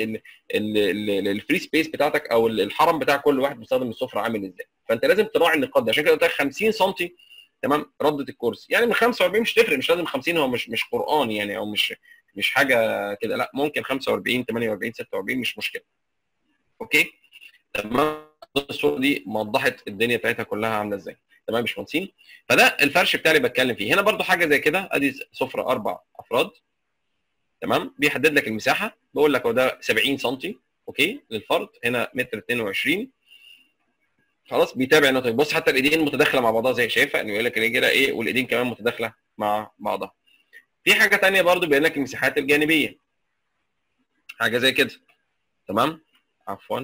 الفري سبيس بتاعتك او ال- الحرم بتاع كل واحد بيستخدم السفره عامل ازاي فانت لازم تراعي النقاط دي عشان كده قلت لك 50 سم تمام رده الكرسي يعني من 45 مش تفرق مش لازم 50 هو مش مش قران يعني او مش مش حاجه كده لا ممكن 45 48 46 مش مشكله اوكي تمام الصوره دي وضحت الدنيا بتاعتها كلها عامله ازاي تمام يا باشمهندسين فده الفرش بتاعي اللي بتكلم فيه هنا برضو حاجه زي كده ادي سفره اربع افراد تمام بيحدد لك المساحه بقول لك هو ده 70 سم اوكي للفرد هنا متر 22 خلاص بيتابع النقطه دي. بص حتى الايدين متداخله مع بعضها زي شايفه انه يقول لك الرجل ايه والايدين كمان متداخله مع بعضها في حاجه ثانيه برضو بيقول لك المساحات الجانبيه حاجه زي كده تمام عفوا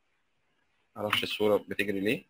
معرفش الصوره بتجري ليه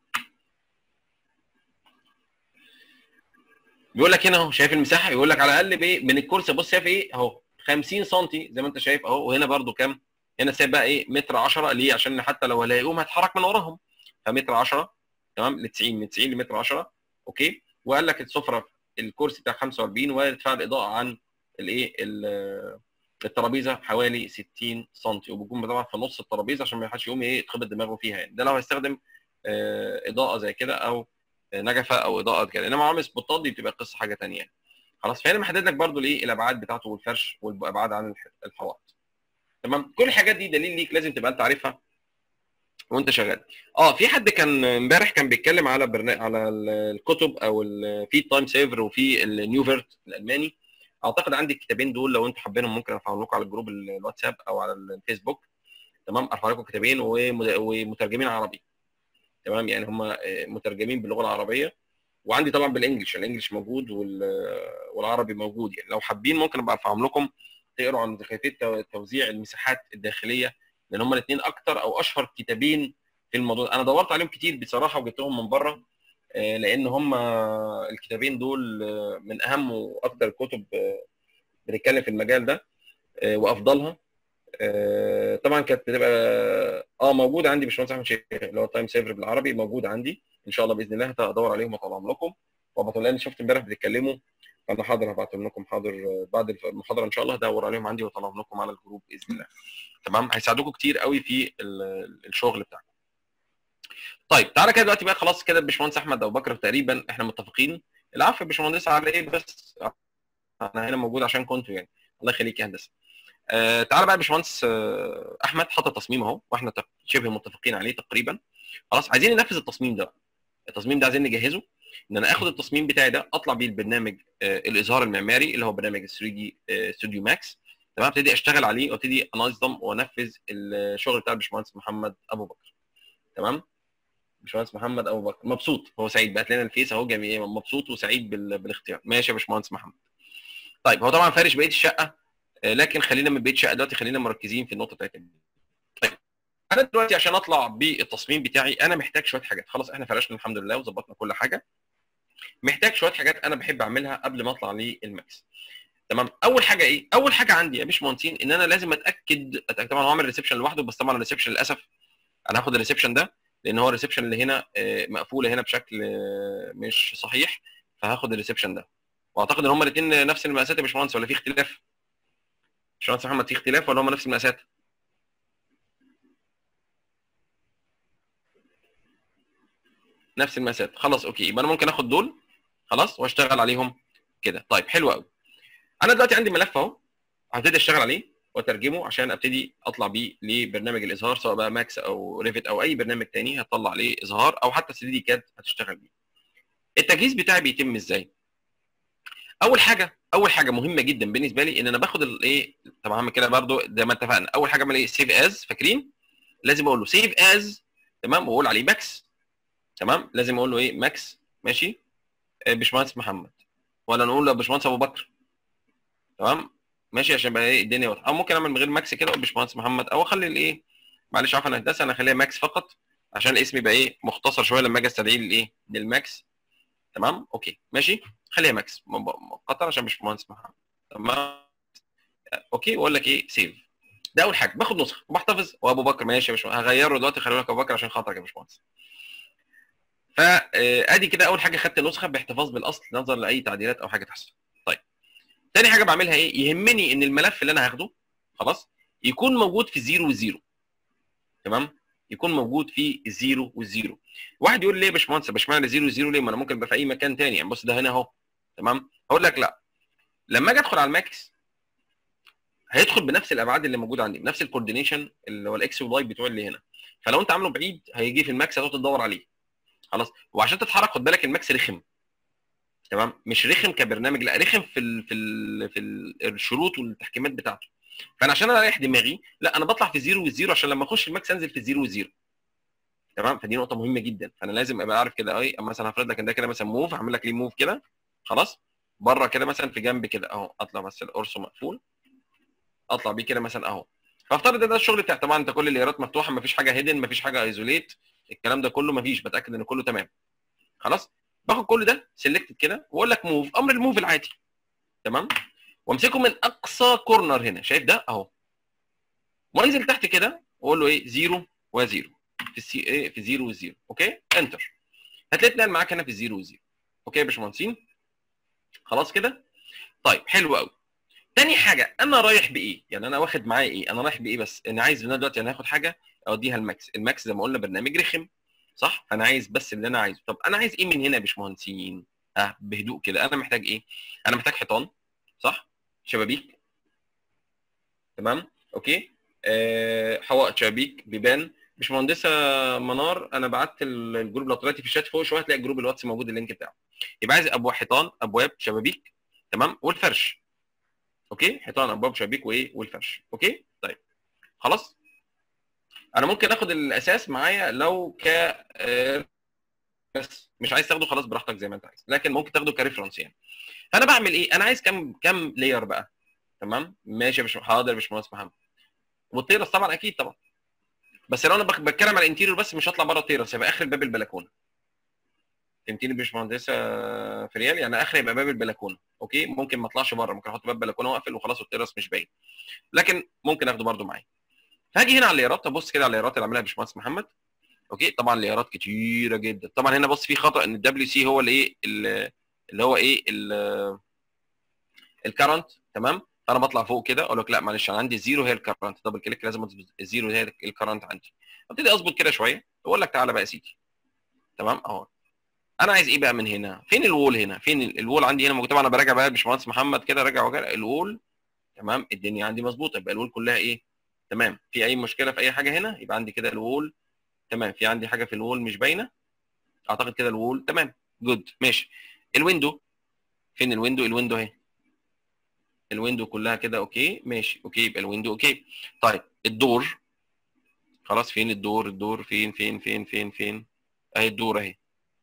بيقول لك هنا اهو شايف المساحه يقول لك على الاقل بايه من الكرسي بص شايف ايه اهو 50 سم زي ما انت شايف اهو وهنا برده كام هنا سايب بقى ايه متر 10 ليه عشان حتى لو هلاقيهم هيتحرك من وراهم فمتر 10 تمام ل 90 من 90 لمتر 10 اوكي وقال لك السفره الكرسي بتاع 45 وارتفاع الاضاءه عن الايه الترابيزه حوالي 60 سم وبيكون طبعا في نص الترابيزه عشان ما حدش يقوم ايه يتخبط دماغه فيها يعني ده لو هيستخدم اضاءه زي كده او نجفه او اضاءه كده انما عامل سبوتات دي بتبقى قصه حاجه ثانيه يعني. خلاص فهنا محدد لك برده الايه الابعاد بتاعته والفرش والابعاد عن الحوائط تمام كل الحاجات دي دليل ليك لازم تبقى انت عارفها وانت شغال اه في حد كان امبارح كان بيتكلم على برنا... على الكتب او في التايم سيفر وفي النيو فيرت الالماني اعتقد عندي الكتابين دول لو انتوا حابينهم ممكن ارفعهم لكم على الجروب الواتساب او على الفيسبوك تمام ارفع لكم كتابين ومترجمين عربي تمام يعني هم مترجمين باللغه العربيه وعندي طبعا بالانجلش الانجلش موجود والعربي موجود يعني لو حابين ممكن ابقى ارفعهم لكم تقروا عن كيفيه توزيع المساحات الداخليه لان هم الاثنين اكتر او اشهر كتابين في الموضوع انا دورت عليهم كتير بصراحه وجبتهم من بره لان هم الكتابين دول من اهم واكثر الكتب بنتكلم في المجال ده وافضلها طبعا كانت بتبقى اه موجوده عندي باشمهندس احمد شيخ اللي هو تايم سيفر بالعربي موجود عندي ان شاء الله باذن الله هدور عليهم واطلعهم لكم وابطل لان شفت امبارح بتتكلموا فانا حاضر هبعتهم لكم حاضر بعد المحاضره ان شاء الله هدور عليهم عندي واطلعهم لكم على الجروب باذن الله تمام هيساعدوكم كتير قوي في الشغل بتاعكم طيب تعالى كده دلوقتي بقى خلاص كده الباشمهندس احمد ابو بكر تقريبا احنا متفقين العفو يا باشمهندس على ايه بس انا هنا موجود عشان كنتوا يعني الله يخليك يا هندسه آه تعالى بقى يا باشمهندس آه احمد حط التصميم اهو واحنا شبه متفقين عليه تقريبا خلاص عايزين ننفذ التصميم ده التصميم ده عايزين نجهزه ان انا اخد التصميم بتاعي ده اطلع بيه البرنامج آه الاظهار المعماري اللي هو برنامج 3 دي ستوديو ماكس تمام ابتدي اشتغل عليه وابتدي انظم وانفذ الشغل بتاع الباشمهندس محمد ابو بكر تمام باشمهندس محمد ابو بكر مبسوط هو سعيد بعت لنا الفيس اهو جميل مبسوط وسعيد بالاختيار ماشي يا باشمهندس محمد طيب هو طبعا فارش بقيه الشقه لكن خلينا من بقيه الشقه دلوقتي خلينا مركزين في النقطه بتاعت طيب انا دلوقتي عشان اطلع بالتصميم بتاعي انا محتاج شويه حاجات خلاص احنا فرشنا الحمد لله وظبطنا كل حاجه محتاج شويه حاجات انا بحب اعملها قبل ما اطلع للماكس تمام اول حاجه ايه اول حاجه عندي يا باشمهندسين ان انا لازم اتاكد اتاكد طبعا هو عامل ريسبشن لوحده بس طبعا الريسبشن للاسف انا هاخد الريسبشن ده لان هو الريسبشن اللي هنا مقفوله هنا بشكل مش صحيح فهاخد الريسبشن ده واعتقد ان هم الاثنين نفس المقاسات يا باشمهندس ولا في اختلاف؟ باشمهندس محمد في اختلاف ولا هم نفس المقاسات؟ نفس المقاسات خلاص اوكي يبقى انا ممكن اخد دول خلاص واشتغل عليهم كده طيب حلو قوي انا دلوقتي عندي ملف اهو هبتدي اشتغل عليه واترجمه عشان ابتدي اطلع بيه لبرنامج الاظهار سواء بقى ماكس او ريفت او اي برنامج تاني هتطلع عليه اظهار او حتى 3 دي كاد هتشتغل بيه التجهيز بتاعي بيتم ازاي اول حاجه اول حاجه مهمه جدا بالنسبه لي ان انا باخد الايه طبعا هعمل كده برده زي ما اتفقنا اول حاجه اعمل ايه سيف از فاكرين لازم اقول له سيف از تمام واقول عليه ماكس تمام لازم اقول له ايه ماكس ماشي باشمهندس محمد ولا نقول له باشمهندس ابو بكر تمام ماشي عشان بقى ايه الدنيا واضحه او ممكن اعمل من غير ماكس كده اقول باشمهندس محمد او اخلي الايه معلش عفوا هندسه انا اخليها ماكس فقط عشان الاسم يبقى ايه مختصر شويه لما اجي استدعيه للايه للماكس تمام اوكي ماشي خليها ماكس مقطع عشان مش مهندس محمد تمام اوكي واقول لك ايه سيف ده اول حاجه باخد نسخه وبحتفظ وابو بكر ماشي يا باشمهندس هغيره دلوقتي خلي بالك ابو بكر عشان خاطرك يا باشمهندس فادي كده اول حاجه خدت نسخه باحتفاظ بالاصل نظرا لاي تعديلات او حاجه تحصل طيب تاني حاجه بعملها ايه يهمني ان الملف اللي انا هاخده خلاص يكون موجود في زيرو وزيرو تمام يكون موجود في الزيرو والزيرو واحد يقول لي ليه يا باشمهندس يا اشمعنى زيرو وزيرو ليه ما انا ممكن ابقى في اي مكان تاني يعني بص ده هنا اهو تمام اقول لك لا لما اجي ادخل على الماكس هيدخل بنفس الابعاد اللي موجوده عندي بنفس الكوردينيشن اللي هو الاكس والواي بتوع اللي هنا فلو انت عامله بعيد هيجي في الماكس هتقعد تدور عليه خلاص وعشان تتحرك خد بالك الماكس رخم تمام مش رخم كبرنامج لا رخم في ال في ال في الشروط والتحكيمات بتاعته فانا عشان اريح دماغي لا انا بطلع في زيرو والزيرو عشان لما اخش الماكس انزل في الزيرو والزيرو تمام فدي نقطه مهمه جدا فانا لازم ابقى عارف كده اي مثلا هفرض لك ان ده كده مثلا موف هعمل لك ليه موف كده خلاص بره كده مثلا في جنب كده اهو اطلع بس القرص مقفول اطلع بيه كده مثلا اهو فافترض ده الشغل بتاعي طبعا انت كل الايرات مفتوحه مفيش حاجه هيدن مفيش حاجه ايزوليت الكلام ده كله مفيش بتاكد ان كله تمام خلاص باخد كل ده سيلكتد كده واقول لك موف امر الموف العادي تمام وامسكه من اقصى كورنر هنا شايف ده اهو وانزل تحت كده واقول له ايه 0 و0 في السي ايه في 0 و0 اوكي انتر هتلاقي اتنقل معاك هنا في 0 و0 اوكي يا باشمهندسين خلاص كده طيب حلو قوي تاني حاجه انا رايح بايه يعني انا واخد معايا ايه انا رايح بايه بس انا عايز انا دلوقتي انا هاخد حاجه اوديها الماكس الماكس زي ما قلنا برنامج رخم صح انا عايز بس اللي انا عايزه طب انا عايز ايه من هنا يا باشمهندسين اه بهدوء كده انا محتاج ايه انا محتاج حيطان صح شبابيك تمام اوكي آه حوائط شبابيك بيبان باشمهندسه منار انا بعت الجروب لو طلعتي في الشات فوق شويه هتلاقي جروب الواتس موجود اللينك بتاعه يبقى عايز ابواب حيطان ابواب شبابيك تمام والفرش اوكي حيطان ابواب شبابيك وايه والفرش اوكي طيب خلاص انا ممكن اخد الاساس معايا لو ك آه، بس مش عايز تاخده خلاص براحتك زي ما انت عايز لكن ممكن تاخده كريفرنس يعني فانا بعمل ايه انا عايز كام كام لاير بقى تمام ماشي يا باشمهندس حاضر يا باشمهندس محمد والتيرس طبعا اكيد طبعا بس لو انا بك- بتكلم على الانتيريور بس مش هطلع بره التيرس يبقى اخر باب البلكونه فهمتني يا باشمهندسه فريال يعني اخر يبقى باب البلكونه اوكي ممكن ما اطلعش بره ممكن احط باب بلكونه واقفل وخلاص والتيرس مش باين لكن ممكن اخده برده معايا فهاجي هنا على الليارات ابص كده على الليارات اللي عاملها باشمهندس محمد اوكي طبعا ليارات كتيره جدا طبعا هنا بص في خطا ان الدبليو سي هو الايه ال- اللي هو ايه الكرنت تمام فانا بطلع فوق كده اقول لك لا معلش انا عندي الزيرو هي الكرنت دبل كليك لازم اظبط الزيرو هي الكرنت عندي ابتدي اظبط كده شويه واقول لك تعالى بقى يا سيدي تمام اهو انا عايز ايه بقى من هنا فين الوول هنا فين ال- الوول عندي هنا موجود طبعا انا براجع بقى باشمهندس محمد كده راجع وكده الوول تمام الدنيا عندي مظبوطه يبقى الوول كلها ايه تمام في اي مشكله في اي حاجه هنا يبقى عندي كده الوول تمام في عندي حاجه في الوول مش باينه اعتقد كده الوول تمام جود ماشي الويندو فين الويندو الويندو اهي الويندو كلها كده اوكي ماشي اوكي يبقى الويندو اوكي طيب الدور خلاص فين الدور الدور فين فين فين فين فين اهي الدور اهي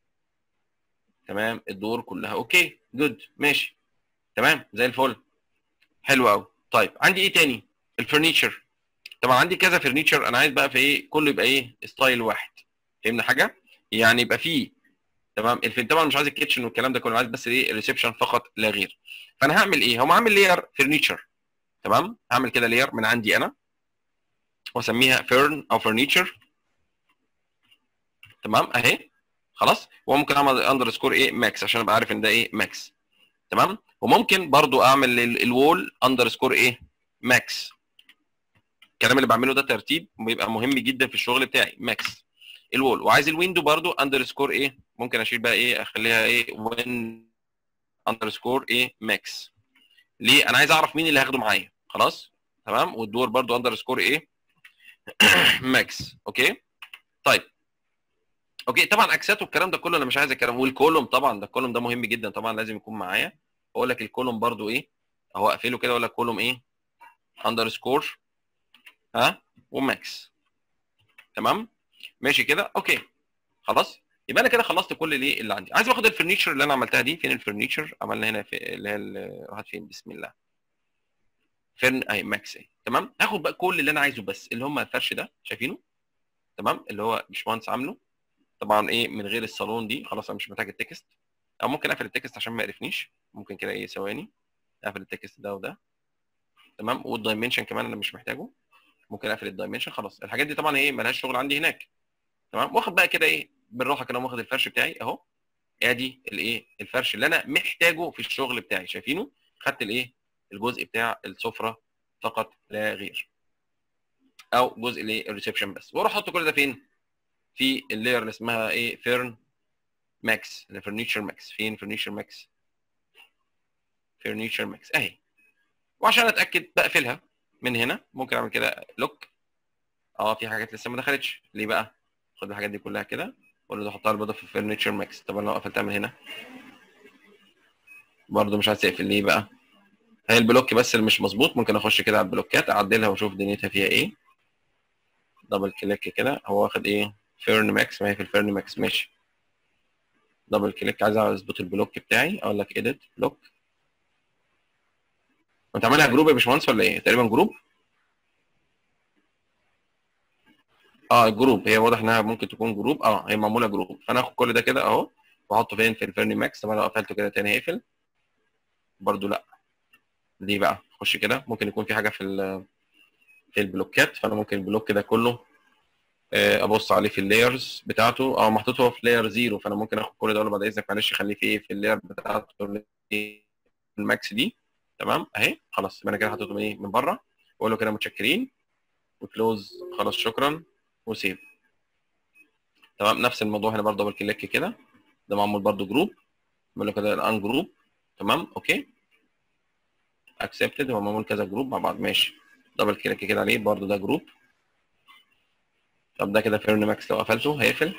تمام الدور كلها اوكي جود ماشي تمام زي الفل حلو قوي طيب عندي ايه تاني الفرنيتشر طبعا عندي كذا فرنيتشر انا عايز بقى في ايه كله يبقى ايه ستايل واحد فهمنا حاجه يعني يبقى فيه تمام الفيلم طبعا مش عايز الكيتشن والكلام ده كله عايز بس ايه الريسبشن فقط لا غير فانا هعمل ايه هم عامل لير فرنيتشر تمام هعمل كده لير من عندي انا واسميها فيرن او فرنيتشر تمام اهي خلاص وممكن اعمل اندرسكور ايه ماكس عشان ابقى عارف ان ده ايه ماكس تمام وممكن برضو اعمل ال- الوول اندرسكور ايه ماكس الكلام اللي بعمله ده ترتيب بيبقى مهم جدا في الشغل بتاعي ماكس الوول وعايز الويندو برضو اندرسكور ايه ممكن اشيل بقى ايه اخليها ايه وين اندرسكور ايه ماكس ليه انا عايز اعرف مين اللي هاخده معايا خلاص تمام والدور برضو اندرسكور ايه ماكس اوكي طيب اوكي طبعا اكسات والكلام ده كله انا مش عايز الكلام والكولوم طبعا ده الكولوم ده مهم جدا طبعا لازم يكون معايا اقول لك الكولوم برضو ايه اهو اقفله كده اقول لك كولوم ايه اندرسكور ها وماكس تمام ماشي كده اوكي خلاص يبقى انا كده خلصت كل الايه اللي عندي عايز اخد الفرنيتشر اللي انا عملتها دي فين الفرنيتشر عملنا هنا في اللي هي ال- راحت فين بسم الله فين اهي ماكس اهي تمام هاخد بقى كل اللي انا عايزه بس اللي هم الفرش ده شايفينه تمام اللي هو باشمهندس عامله طبعا ايه من غير الصالون دي خلاص انا مش محتاج التكست او ممكن اقفل التكست عشان ما يقرفنيش ممكن كده ايه ثواني اقفل التكست ده وده تمام والدايمنشن كمان انا مش محتاجه ممكن اقفل الدايمنشن خلاص الحاجات دي طبعا ايه ملهاش شغل عندي هناك تمام واخد بقى كده ايه بالراحه كده واخد الفرش بتاعي اهو ادي الايه الفرش اللي انا محتاجه في الشغل بتاعي شايفينه خدت الايه الجزء بتاع السفره فقط لا غير او جزء الايه الريسبشن بس واروح احط كل ده فين في اللاير اللي اسمها ايه فيرن ماكس الفرنيتشر ماكس فين فرنيتشر ماكس فرنيتشر ماكس اهي وعشان اتاكد بقفلها من هنا ممكن اعمل كده لوك اه في حاجات لسه ما دخلتش ليه بقى خد الحاجات دي كلها كده واقول له احطها البيضه في فرنيتشر ماكس طب أنا لو قفلتها من هنا برضه مش عايز تقفل ليه بقى هي البلوك بس اللي مش مظبوط ممكن اخش كده على البلوكات اعدلها واشوف دنيتها فيها ايه دبل كليك كده هو واخد ايه فيرن ماكس ما هي في الفيرن ماكس ماشي دبل كليك عايز اظبط البلوك بتاعي اقول لك ايديت بلوك انت عاملها جروب يا باشمهندس ولا ايه تقريبا جروب اه جروب هي واضح انها ممكن تكون جروب اه هي معموله جروب فانا اخد كل ده كده اهو واحطه فين في الفيرن ماكس طبعا لو قفلته كده تاني هيقفل برضو لا دي بقى خش كده ممكن يكون في حاجه في ال- في البلوكات فانا ممكن البلوك ده كله آه، ابص عليه في اللايرز بتاعته او محطوط هو في لاير زيرو فانا ممكن اخد كل ده اقول له بعد اذنك معلش خليه في ايه في اللاير بتاعته اللي هي الماكس دي تمام اهي خلاص يبقى انا كده حطيته من ايه من بره واقول له كده متشكرين وكلوز خلاص شكرا وسيف تمام نفس الموضوع هنا برضه دبل كليك كده ده معمول برضه جروب بقول له كده الان جروب تمام اوكي اكسبتد هو معمول كذا جروب مع بعض ماشي دبل كليك كده عليه برضه ده جروب طب ده كده فيرن ماكس لو قفلته هيقفل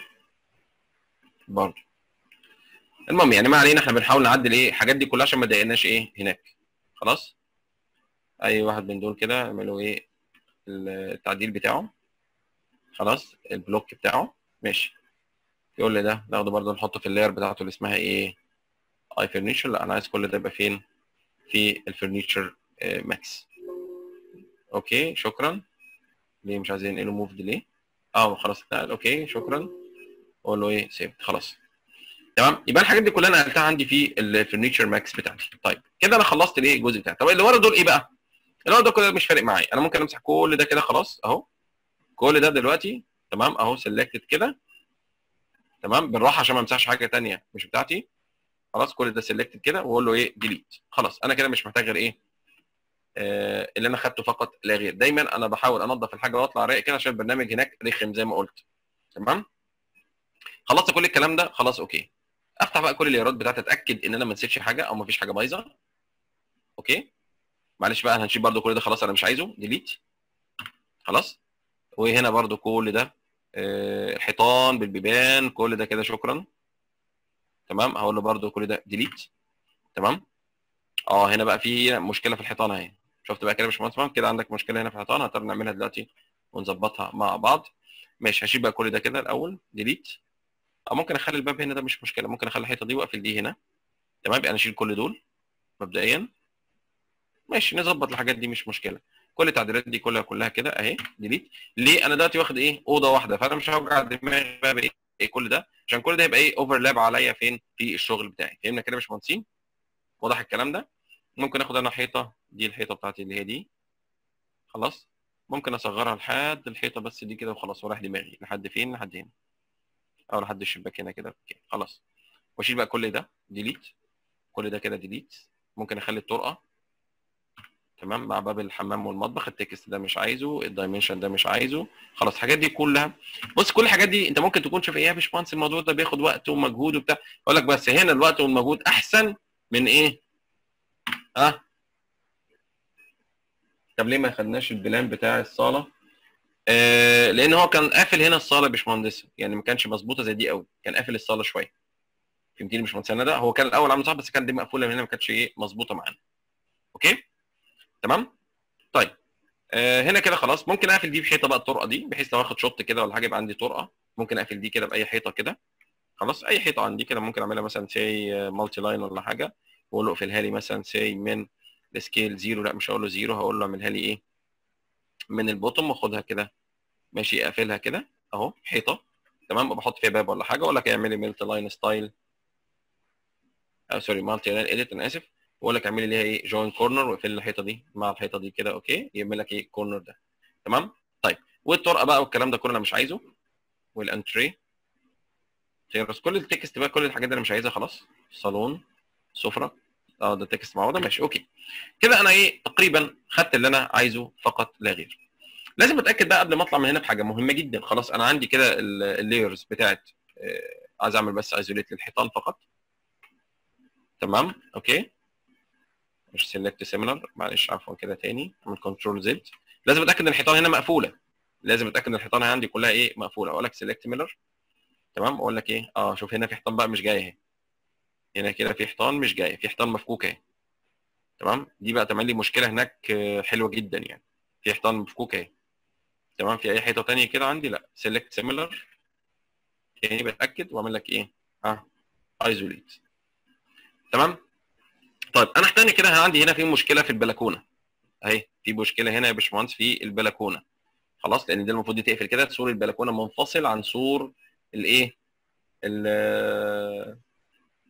برضه المهم يعني ما علينا احنا بنحاول نعدل ايه الحاجات دي كلها عشان ما تضايقناش ايه هناك خلاص اي واحد من دول كده اعملوا ايه التعديل بتاعه خلاص البلوك بتاعه ماشي يقول لي ده ناخده برضه نحطه في اللاير بتاعته اللي اسمها ايه اي فرنيتشر لا انا عايز كل ده يبقى فين في الفرنيتشر ماكس اوكي شكرا ليه مش عايزين ينقلوا موف ليه اه خلاص اتنقل اوكي شكرا اقول له ايه سيف خلاص تمام يبقى الحاجات دي كلها انا نقلتها عندي في الفرنيتشر ماكس بتاعتي طيب كده انا خلصت الايه الجزء بتاعي طب اللي ورا دول ايه بقى اللي ورا ده كله مش فارق معايا انا ممكن امسح كل ده كده خلاص اهو كل ده دلوقتي تمام اهو سيلكتد كده تمام بالراحه عشان ما امسحش حاجه ثانيه مش بتاعتي خلاص كل ده سيلكتد كده واقول له ايه ديليت خلاص انا كده مش محتاج غير ايه آه اللي انا خدته فقط لا غير دايما انا بحاول انظف الحاجه واطلع رايق كده عشان البرنامج هناك رخم زي ما قلت تمام خلصت كل الكلام ده خلاص اوكي افتح بقى كل اللايرات بتاعتي اتاكد ان انا ما نسيتش حاجه او ما فيش حاجه بايظه اوكي معلش بقى هنشيل برده كل ده خلاص انا مش عايزه ديليت خلاص وهنا برده كل ده آه، الحيطان بالبيبان كل ده كده شكرا تمام هقول له برده كل ده ديليت تمام اه هنا بقى في مشكله في الحيطان اهي شفت بقى كده يا باشمهندس تمام كده عندك مشكله هنا في الحيطان هنقدر نعملها دلوقتي ونظبطها مع بعض ماشي هشيل بقى كل ده كده الاول ديليت او ممكن اخلي الباب هنا ده مش مشكله ممكن اخلي الحيطه دي واقفل دي هنا تمام يبقى انا اشيل كل دول مبدئيا ماشي نظبط الحاجات دي مش مشكله كل التعديلات دي كلها كلها كده اهي ديليت ليه انا دلوقتي واخد ايه اوضه واحده فانا مش هوجع دماغي بقى بايه إيه كل ده عشان كل ده يبقى ايه اوفرلاب عليا فين في الشغل بتاعي فهمنا كده يا باشمهندسين واضح الكلام ده ممكن اخد انا حيطه دي الحيطه بتاعتي اللي هي دي خلاص ممكن اصغرها لحد الحيطه بس دي كده وخلاص وراح دماغي لحد فين لحد هنا او لحد الشباك هنا كده اوكي خلاص واشيل بقى كل ده ديليت كل ده كده ديليت ممكن اخلي الطرقه تمام مع باب الحمام والمطبخ التكست ده مش عايزه الدايمنشن ده مش عايزه خلاص الحاجات دي كلها بص كل الحاجات دي انت ممكن تكون شايف ايه يا باشمهندس الموضوع ده بياخد وقت ومجهود وبتاع اقول لك بس هنا الوقت والمجهود احسن من ايه اه طب ليه ما خدناش البلان بتاع الصاله آه لان هو كان قافل هنا الصاله يا باشمهندس يعني ما كانش مظبوطه زي دي قوي كان قافل الصاله شويه فهمتني يا باشمهندس انا ده هو كان الاول عامل صح بس كان دي مقفوله من هنا ما كانتش ايه مظبوطه معانا اوكي تمام طيب آه هنا كده خلاص ممكن اقفل دي بحيطه بقى الطرقه دي بحيث لو اخد شوط كده ولا حاجه يبقى عندي طرقه ممكن اقفل دي كده باي حيطه كده خلاص اي حيطه عندي كده ممكن اعملها مثلا سي مالتي لاين ولا حاجه واقول له اقفلها لي مثلا سي من السكيل زيرو لا مش هقول له زيرو هقول له اعملها لي ايه من البوتوم واخدها كده ماشي اقفلها كده اهو حيطه تمام بحط فيها باب ولا حاجه اقول لك اعمل لي مالتي لاين ستايل او سوري مالتي لاين اديت انا اسف واقول لك اعمل لي ليها ايه جوين كورنر واقفل الحيطه دي مع الحيطه دي كده اوكي يعمل لك ايه كورنر ده تمام طيب والطرقه بقى والكلام ده كله انا مش عايزه والانتري بس كل التكست بقى كل الحاجات دي انا مش عايزها خلاص صالون سفره اه ده تكست مع ده ماشي اوكي كده انا ايه تقريبا خدت اللي انا عايزه فقط لا غير لازم اتاكد بقى قبل ما اطلع من هنا بحاجه مهمه جدا خلاص انا عندي كده اللايرز بتاعت آه عايز اعمل بس ايزوليت للحيطان فقط تمام اوكي مش سيلكت سيميلر معلش عفوا كده تاني اعمل كنترول زد لازم اتاكد ان الحيطان هنا مقفوله لازم اتاكد ان الحيطان عندي كلها ايه مقفوله اقول لك سيلكت ميلر تمام اقول لك ايه اه شوف هنا في حيطان بقى مش جايه اهي هنا كده في حيطان مش جايه في حيطان مفكوكه اهي تمام دي بقى تعمل لي مشكله هناك حلوه جدا يعني في حيطان مفكوكه اهي تمام في اي حيطه ثانيه كده عندي لا سيلكت سيميلر تاني بتاكد واعمل لك ايه اه ايزوليت تمام طيب انا تاني كده عندي هنا في مشكله في البلكونه اهي في مشكله هنا يا باشمهندس في البلكونه خلاص لان ده المفروض دي تقفل كده سور البلكونه منفصل عن سور الايه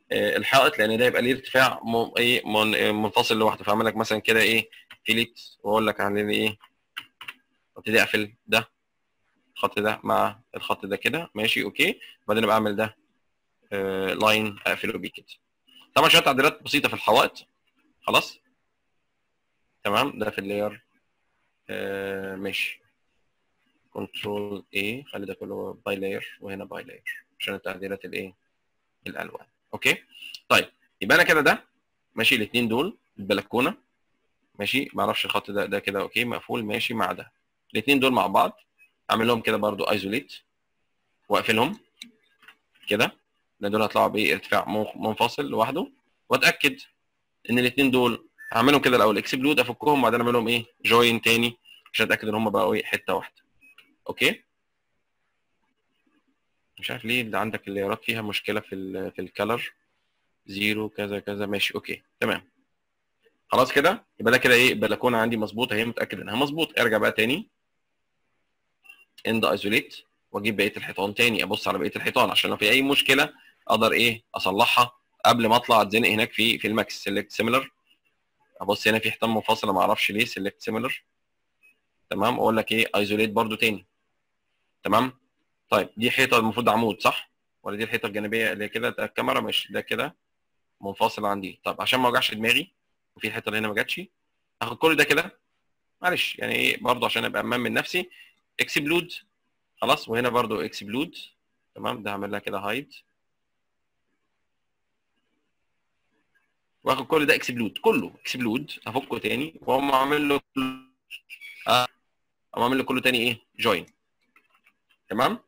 آه، الحائط لان ده يبقى ليه ارتفاع م- ايه من- آه، منفصل لوحده فاعمل لك مثلا كده ايه فيليت واقول لك عليه ايه ابتدي اقفل ده الخط ده مع الخط ده كده ماشي اوكي وبعدين ابقى اعمل ده آه لاين اقفله بيه كده طبعا شويه تعديلات بسيطه في الحوائط خلاص تمام ده في اللاير آه ماشي كنترول اي خلي ده كله باي لاير وهنا باي لاير عشان التعديلات الايه الالوان اوكي طيب يبقى انا كده ده ماشي الاثنين دول البلكونه ماشي ما اعرفش الخط ده ده كده اوكي مقفول ماشي مع ده الاثنين دول مع بعض اعمل لهم كده برضو ايزوليت واقفلهم كده لان دول هيطلعوا بايه ارتفاع من- منفصل لوحده واتاكد ان الاثنين دول هعملهم كده الاول اكسبلود افكهم وبعدين اعمل لهم ايه جوين تاني عشان اتاكد ان هم بقوا ايه حته واحده اوكي مش عارف ليه اللي عندك الليرات فيها مشكله في ال في الكلر زيرو كذا كذا ماشي اوكي تمام خلاص كده يبقى ده كده ايه البلكونه عندي مظبوطه اهي متاكد انها مظبوط ارجع بقى تاني اند ايزوليت واجيب بقيه الحيطان تاني ابص على بقيه الحيطان عشان لو في اي مشكله اقدر ايه اصلحها قبل ما اطلع اتزنق هناك في في الماكس سيلكت سيميلر ابص هنا في حيطان منفصله ما اعرفش ليه سيلكت سيميلر تمام اقول لك ايه ايزوليت برده تاني تمام طيب دي حيطه المفروض عمود صح ولا دي الحيطه الجانبيه اللي كده ده الكاميرا مش ده كده منفصل عن دي طب عشان ما اوجعش دماغي وفي الحته اللي هنا ما جاتش هاخد كل ده كده معلش يعني ايه برضه عشان ابقى امان من نفسي اكسبلود خلاص وهنا برضه اكسبلود تمام ده هعمل لها كده هايد واخد كل ده اكسبلود كله اكسبلود افكه تاني واقوم اعمل له اه اقوم اعمل له كله تاني ايه جوين تمام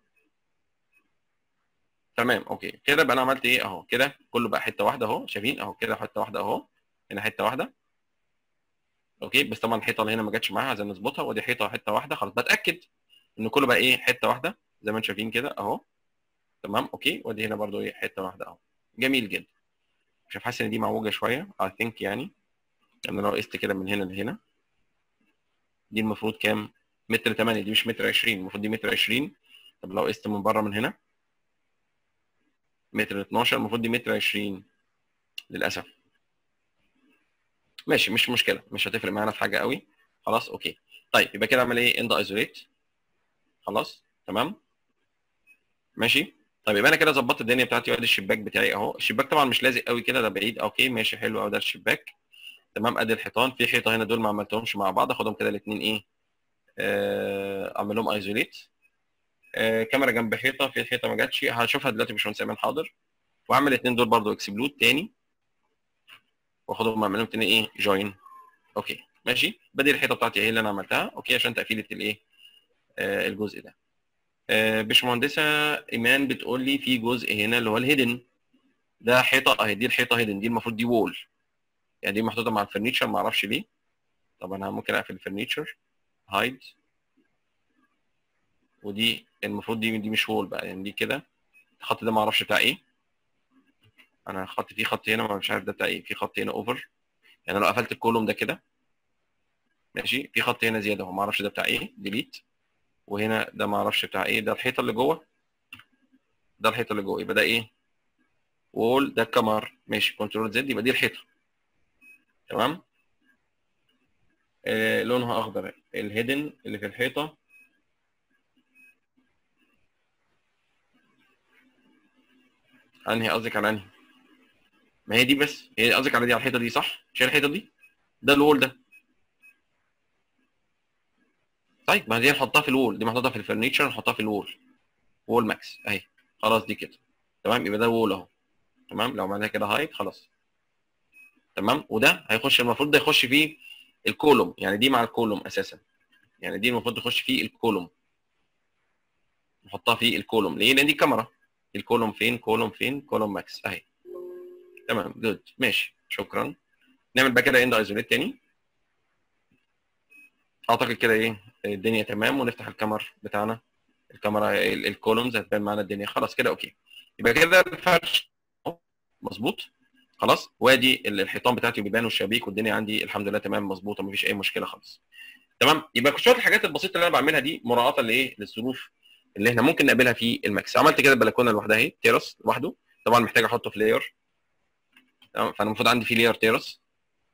تمام اوكي كده بقى انا عملت ايه اهو كده كله بقى حته واحده اهو شايفين اهو كده حته واحده اهو هنا حته واحده اوكي بس طبعا الحيطه اللي هنا ما جاتش معاها عايزين نظبطها ودي حيطه حته واحده خلاص بتاكد ان كله بقى ايه حته واحده زي ما انتم شايفين كده اهو تمام اوكي ودي هنا برضو ايه حته واحده اهو جميل جدا مش عارف حاسس ان دي معوجه شويه اي ثينك يعني يعني لو قست كده من هنا لهنا دي المفروض كام متر 8 دي مش متر 20 المفروض دي متر 20 طب لو قست من بره من هنا متر 12 المفروض دي متر 20 للاسف ماشي مش مشكله مش هتفرق معانا في حاجه قوي خلاص اوكي طيب يبقى كده اعمل ايه اند ايزوليت خلاص تمام ماشي طيب يبقى انا كده ظبطت الدنيا بتاعتي وادي الشباك بتاعي اهو الشباك طبعا مش لازق قوي كده ده بعيد اوكي ماشي حلو قوي ده الشباك تمام ادي الحيطان في حيطه هنا دول ما عملتهمش مع بعض اخدهم كده الاثنين ايه آه، اعمل لهم ايزوليت آه، كاميرا جنب حيطه في حيطه ما جاتش هشوفها دلوقتي مش ايمان حاضر واعمل الاثنين دول برضو اكسبلود تاني واخدهم اعمل لهم تاني ايه جوين اوكي ماشي بدي الحيطه بتاعتي اهي اللي انا عملتها اوكي عشان تقفيله الايه آه الجزء ده آه باشمهندسه ايمان بتقول لي في جزء هنا اللي هو الهيدن ده حيطه اهي دي الحيطه هيدن دي المفروض دي وول يعني دي محطوطه مع الفرنيتشر ما اعرفش ليه طب انا ممكن اقفل الفرنيتشر هايد ودي المفروض دي دي مش وول بقى يعني دي كده الخط ده ما اعرفش بتاع ايه انا خط في خط هنا مش عارف ده بتاع ايه في خط هنا اوفر يعني لو قفلت الكولوم ده كده ماشي في خط هنا زياده اهو ما اعرفش ده بتاع ايه ديليت وهنا ده ما اعرفش بتاع ايه ده الحيطه اللي جوه ده الحيطه اللي جوه يبقى ده ايه وول ده الكمر ماشي كنترول زد يبقى دي الحيطه تمام آه لونها اخضر الهيدن اللي في الحيطه انهي قصدك على انهي ما هي دي بس هي قصدك على دي على الحيطه دي صح مش هي الحيطه دي ده الوول ده طيب ما دي نحطها في الوول دي محطوطه في الفرنيتشر نحطها في الوول وول ماكس اهي خلاص دي كده تمام يبقى ده وول اهو تمام لو عملنا كده هايت خلاص تمام وده هيخش المفروض ده يخش فيه الكولوم يعني دي مع الكولوم اساسا يعني دي المفروض تخش فيه الكولوم نحطها في الكولوم ليه لان دي كاميرا الكولوم فين كولوم فين كولوم ماكس اهي تمام جود ماشي شكرا نعمل بقى كده اند ايزوليت تاني اعتقد كده ايه الدنيا تمام ونفتح الكاميرا بتاعنا الكاميرا الكولومز هتبان معانا الدنيا خلاص كده اوكي يبقى كده الفرش مظبوط خلاص وادي الحيطان بتاعتي بيبان والشبابيك والدنيا عندي الحمد لله تمام مظبوطه مفيش اي مشكله خالص تمام يبقى شويه الحاجات البسيطه اللي انا بعملها دي مراعاه لايه للظروف اللي احنا ممكن نقابلها في الماكس عملت كده البلكونه لوحدها اهي تيرس لوحده طبعا محتاج احطه في لاير تمام فانا المفروض عندي في لير تيرس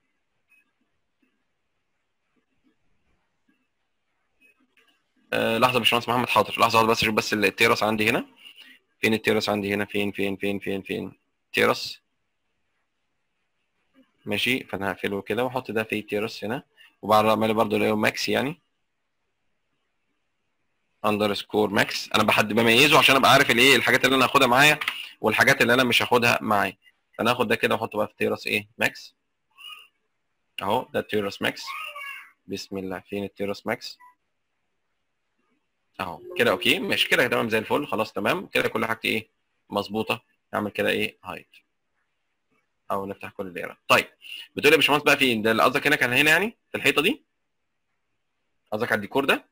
آه لحظه يا باشمهندس محمد حاضر لحظه واحدة بس اشوف بس التيرس عندي هنا فين التيرس عندي هنا فين فين فين فين فين تيرس ماشي فانا هقفله كده واحط ده في تيرس هنا وبعد اعمل برضه اللي هو ماكس يعني اندرسكور ماكس انا بحد بميزه عشان ابقى عارف الايه الحاجات اللي انا هاخدها معايا والحاجات اللي انا مش هاخدها معايا فانا هاخد ده كده واحطه بقى في تيرس ايه ماكس اهو ده تيرس ماكس بسم الله فين التيرس ماكس اهو كده اوكي ماشي كده تمام زي الفل خلاص تمام كده كل حاجتي ايه مظبوطه نعمل كده ايه هايت او نفتح كل دايره طيب بتقول يا باشمهندس بقى فين ده اللي قصدك هنا كان هنا يعني في الحيطه دي قصدك على الديكور ده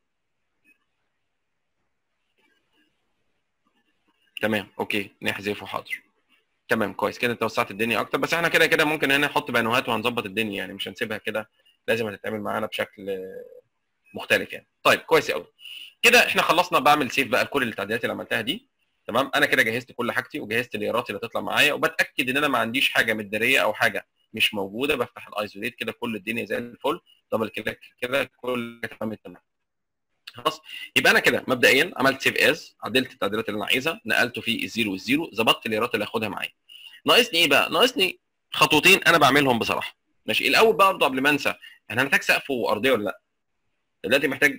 تمام اوكي نحذفه حاضر تمام كويس كده انت وسعت الدنيا اكتر بس احنا كده كده ممكن هنا نحط بانوهات وهنظبط الدنيا يعني مش هنسيبها كده لازم هتتعمل معانا بشكل مختلف يعني طيب كويس قوي كده احنا خلصنا بعمل سيف بقى لكل التعديلات اللي عملتها دي تمام انا كده جهزت كل حاجتي وجهزت الليرات اللي هتطلع معايا وبتاكد ان انا ما عنديش حاجه متداريه او حاجه مش موجوده بفتح الايزوليت كده كل الدنيا زي الفل دبل كليك كده كل تمام تمام خلاص يبقى انا كده مبدئيا عملت سيف از عدلت التعديلات اللي انا عايزها نقلته في الزيرو والزيرو ظبطت الليرات اللي هاخدها معايا ناقصني ايه بقى ناقصني خطوتين انا بعملهم بصراحه ماشي الاول برضه قبل ما انسى احنا هنحتاج سقف وارضيه ولا لا دلوقتي محتاج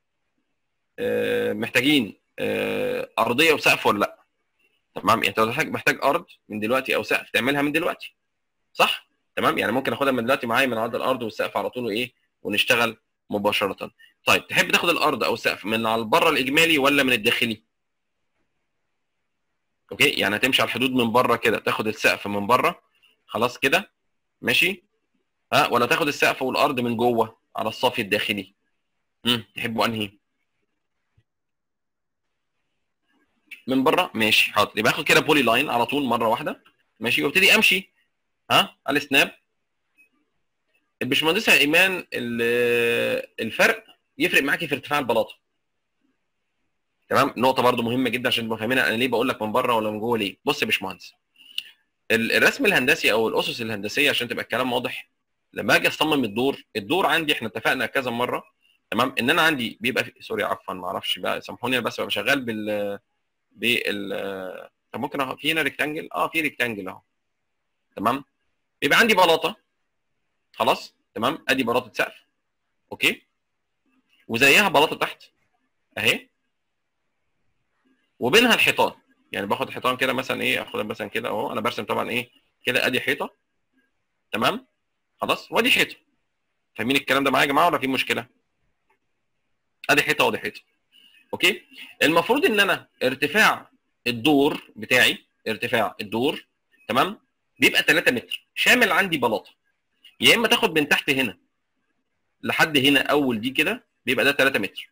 آه محتاجين آه ارضيه وسقف ولا لا تمام انت محتاج محتاج ارض من دلوقتي او سقف تعملها من دلوقتي صح تمام يعني ممكن اخدها من دلوقتي معايا من عرض الارض والسقف على طول وايه ونشتغل مباشره طيب تحب تاخد الارض او السقف من على بره الاجمالي ولا من الداخلي اوكي يعني هتمشي على الحدود من بره كده تاخد السقف من بره خلاص كده ماشي ها ولا تاخد السقف والارض من جوه على الصافي الداخلي امم تحبوا انهي من بره ماشي حاضر يبقى اخد كده بولي لاين على طول مره واحده ماشي وابتدي امشي ها على السناب الباشمهندسه ايمان الفرق يفرق معاكي في ارتفاع البلاطه تمام نقطه برده مهمه جدا عشان تبقوا فاهمين انا ليه بقول لك من بره ولا من جوه ليه بص يا باشمهندس الرسم الهندسي او الاسس الهندسيه عشان تبقى الكلام واضح لما اجي اصمم الدور الدور عندي احنا اتفقنا كذا مره تمام ان انا عندي بيبقى في... سوري عفوا ما اعرفش بقى سامحوني بس ببقى شغال بال بال طب ممكن أه... في هنا ريكتانجل اه في ريكتانجل اهو تمام يبقى عندي بلاطه خلاص تمام ادي بلاطه سقف اوكي وزيها بلاطه تحت اهي وبينها الحيطان يعني باخد الحيطان كده مثلا ايه اخدها مثلا كده اهو انا برسم طبعا ايه كده ادي حيطه تمام خلاص وادي حيطه فاهمين الكلام ده معايا يا جماعه ولا في مشكله ادي حيطه وادي حيطه اوكي المفروض ان انا ارتفاع الدور بتاعي ارتفاع الدور تمام بيبقى 3 متر شامل عندي بلاطه يا اما تاخد من تحت هنا لحد هنا اول دي كده بيبقى ده 3 متر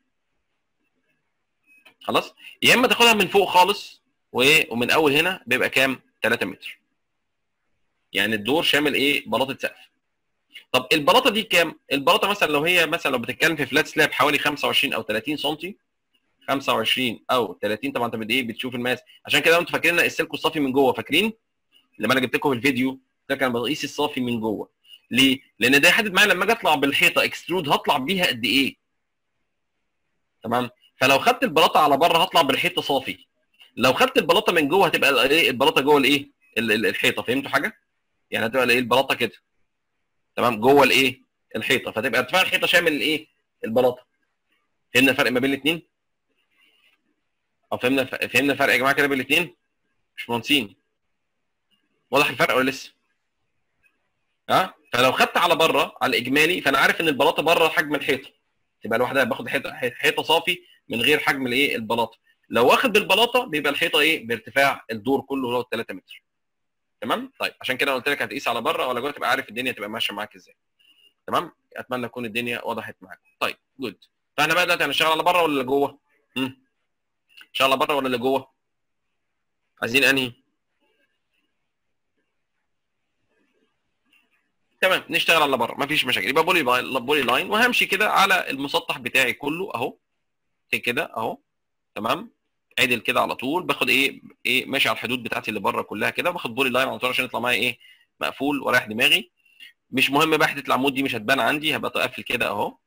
خلاص يا اما تاخدها من فوق خالص ومن اول هنا بيبقى كام 3 متر يعني الدور شامل ايه بلاطه سقف طب البلاطه دي كام البلاطه مثلا لو هي مثلا لو بتتكلم في فلات سلاب حوالي 25 او 30 سم 25 او 30 طبعا انت بت ايه بتشوف الماس عشان كده انتوا فاكرين السلك الصافي من جوه فاكرين لما انا جبت لكم في الفيديو ده كان بقيس الصافي من جوه ليه لان ده يحدد معايا لما اجي اطلع بالحيطه اكسترود هطلع بيها قد ايه تمام فلو خدت البلاطه على بره هطلع بالحيطه صافي لو خدت البلاطه من جوه هتبقى ايه البلاطه جوه الايه الحيطه فهمتوا حاجه يعني هتبقى الايه البلاطه كده تمام جوه الايه الحيطه فتبقى ارتفاع الحيطه شامل الايه البلاطه فهمنا الفرق ما بين الاثنين او فهمنا فهمنا الفرق يا جماعه كده بين الاثنين مش مهندسين واضح الفرق ولا لسه ها فلو خدت على بره على الاجمالي فانا عارف ان البلاطه بره حجم الحيطه تبقى لوحدها باخد حيطه حيطه صافي من غير حجم الايه البلاطه لو واخد بالبلاطه بيبقى الحيطه ايه بارتفاع الدور كله اللي هو 3 متر تمام طيب عشان كده قلت لك هتقيس على بره ولا جوه تبقى عارف الدنيا تبقى ماشيه معاك ازاي تمام اتمنى تكون الدنيا وضحت معاك طيب جود فاحنا بقى دلوقتي هنشتغل على بره ولا جوه امم نشتغل على بره ولا اللي جوه عايزين انهي تمام نشتغل على بره مفيش مشاكل يبقى بولي بولي لاين وهمشي كده على المسطح بتاعي كله اهو كده اهو تمام عدل كده على طول باخد ايه ايه ماشي على الحدود بتاعتي اللي بره كلها كده باخد بولي لاين على طول عشان يطلع معايا ايه مقفول ورايح دماغي مش مهم بقى حته العمود دي مش هتبان عندي هبقى قافل كده اهو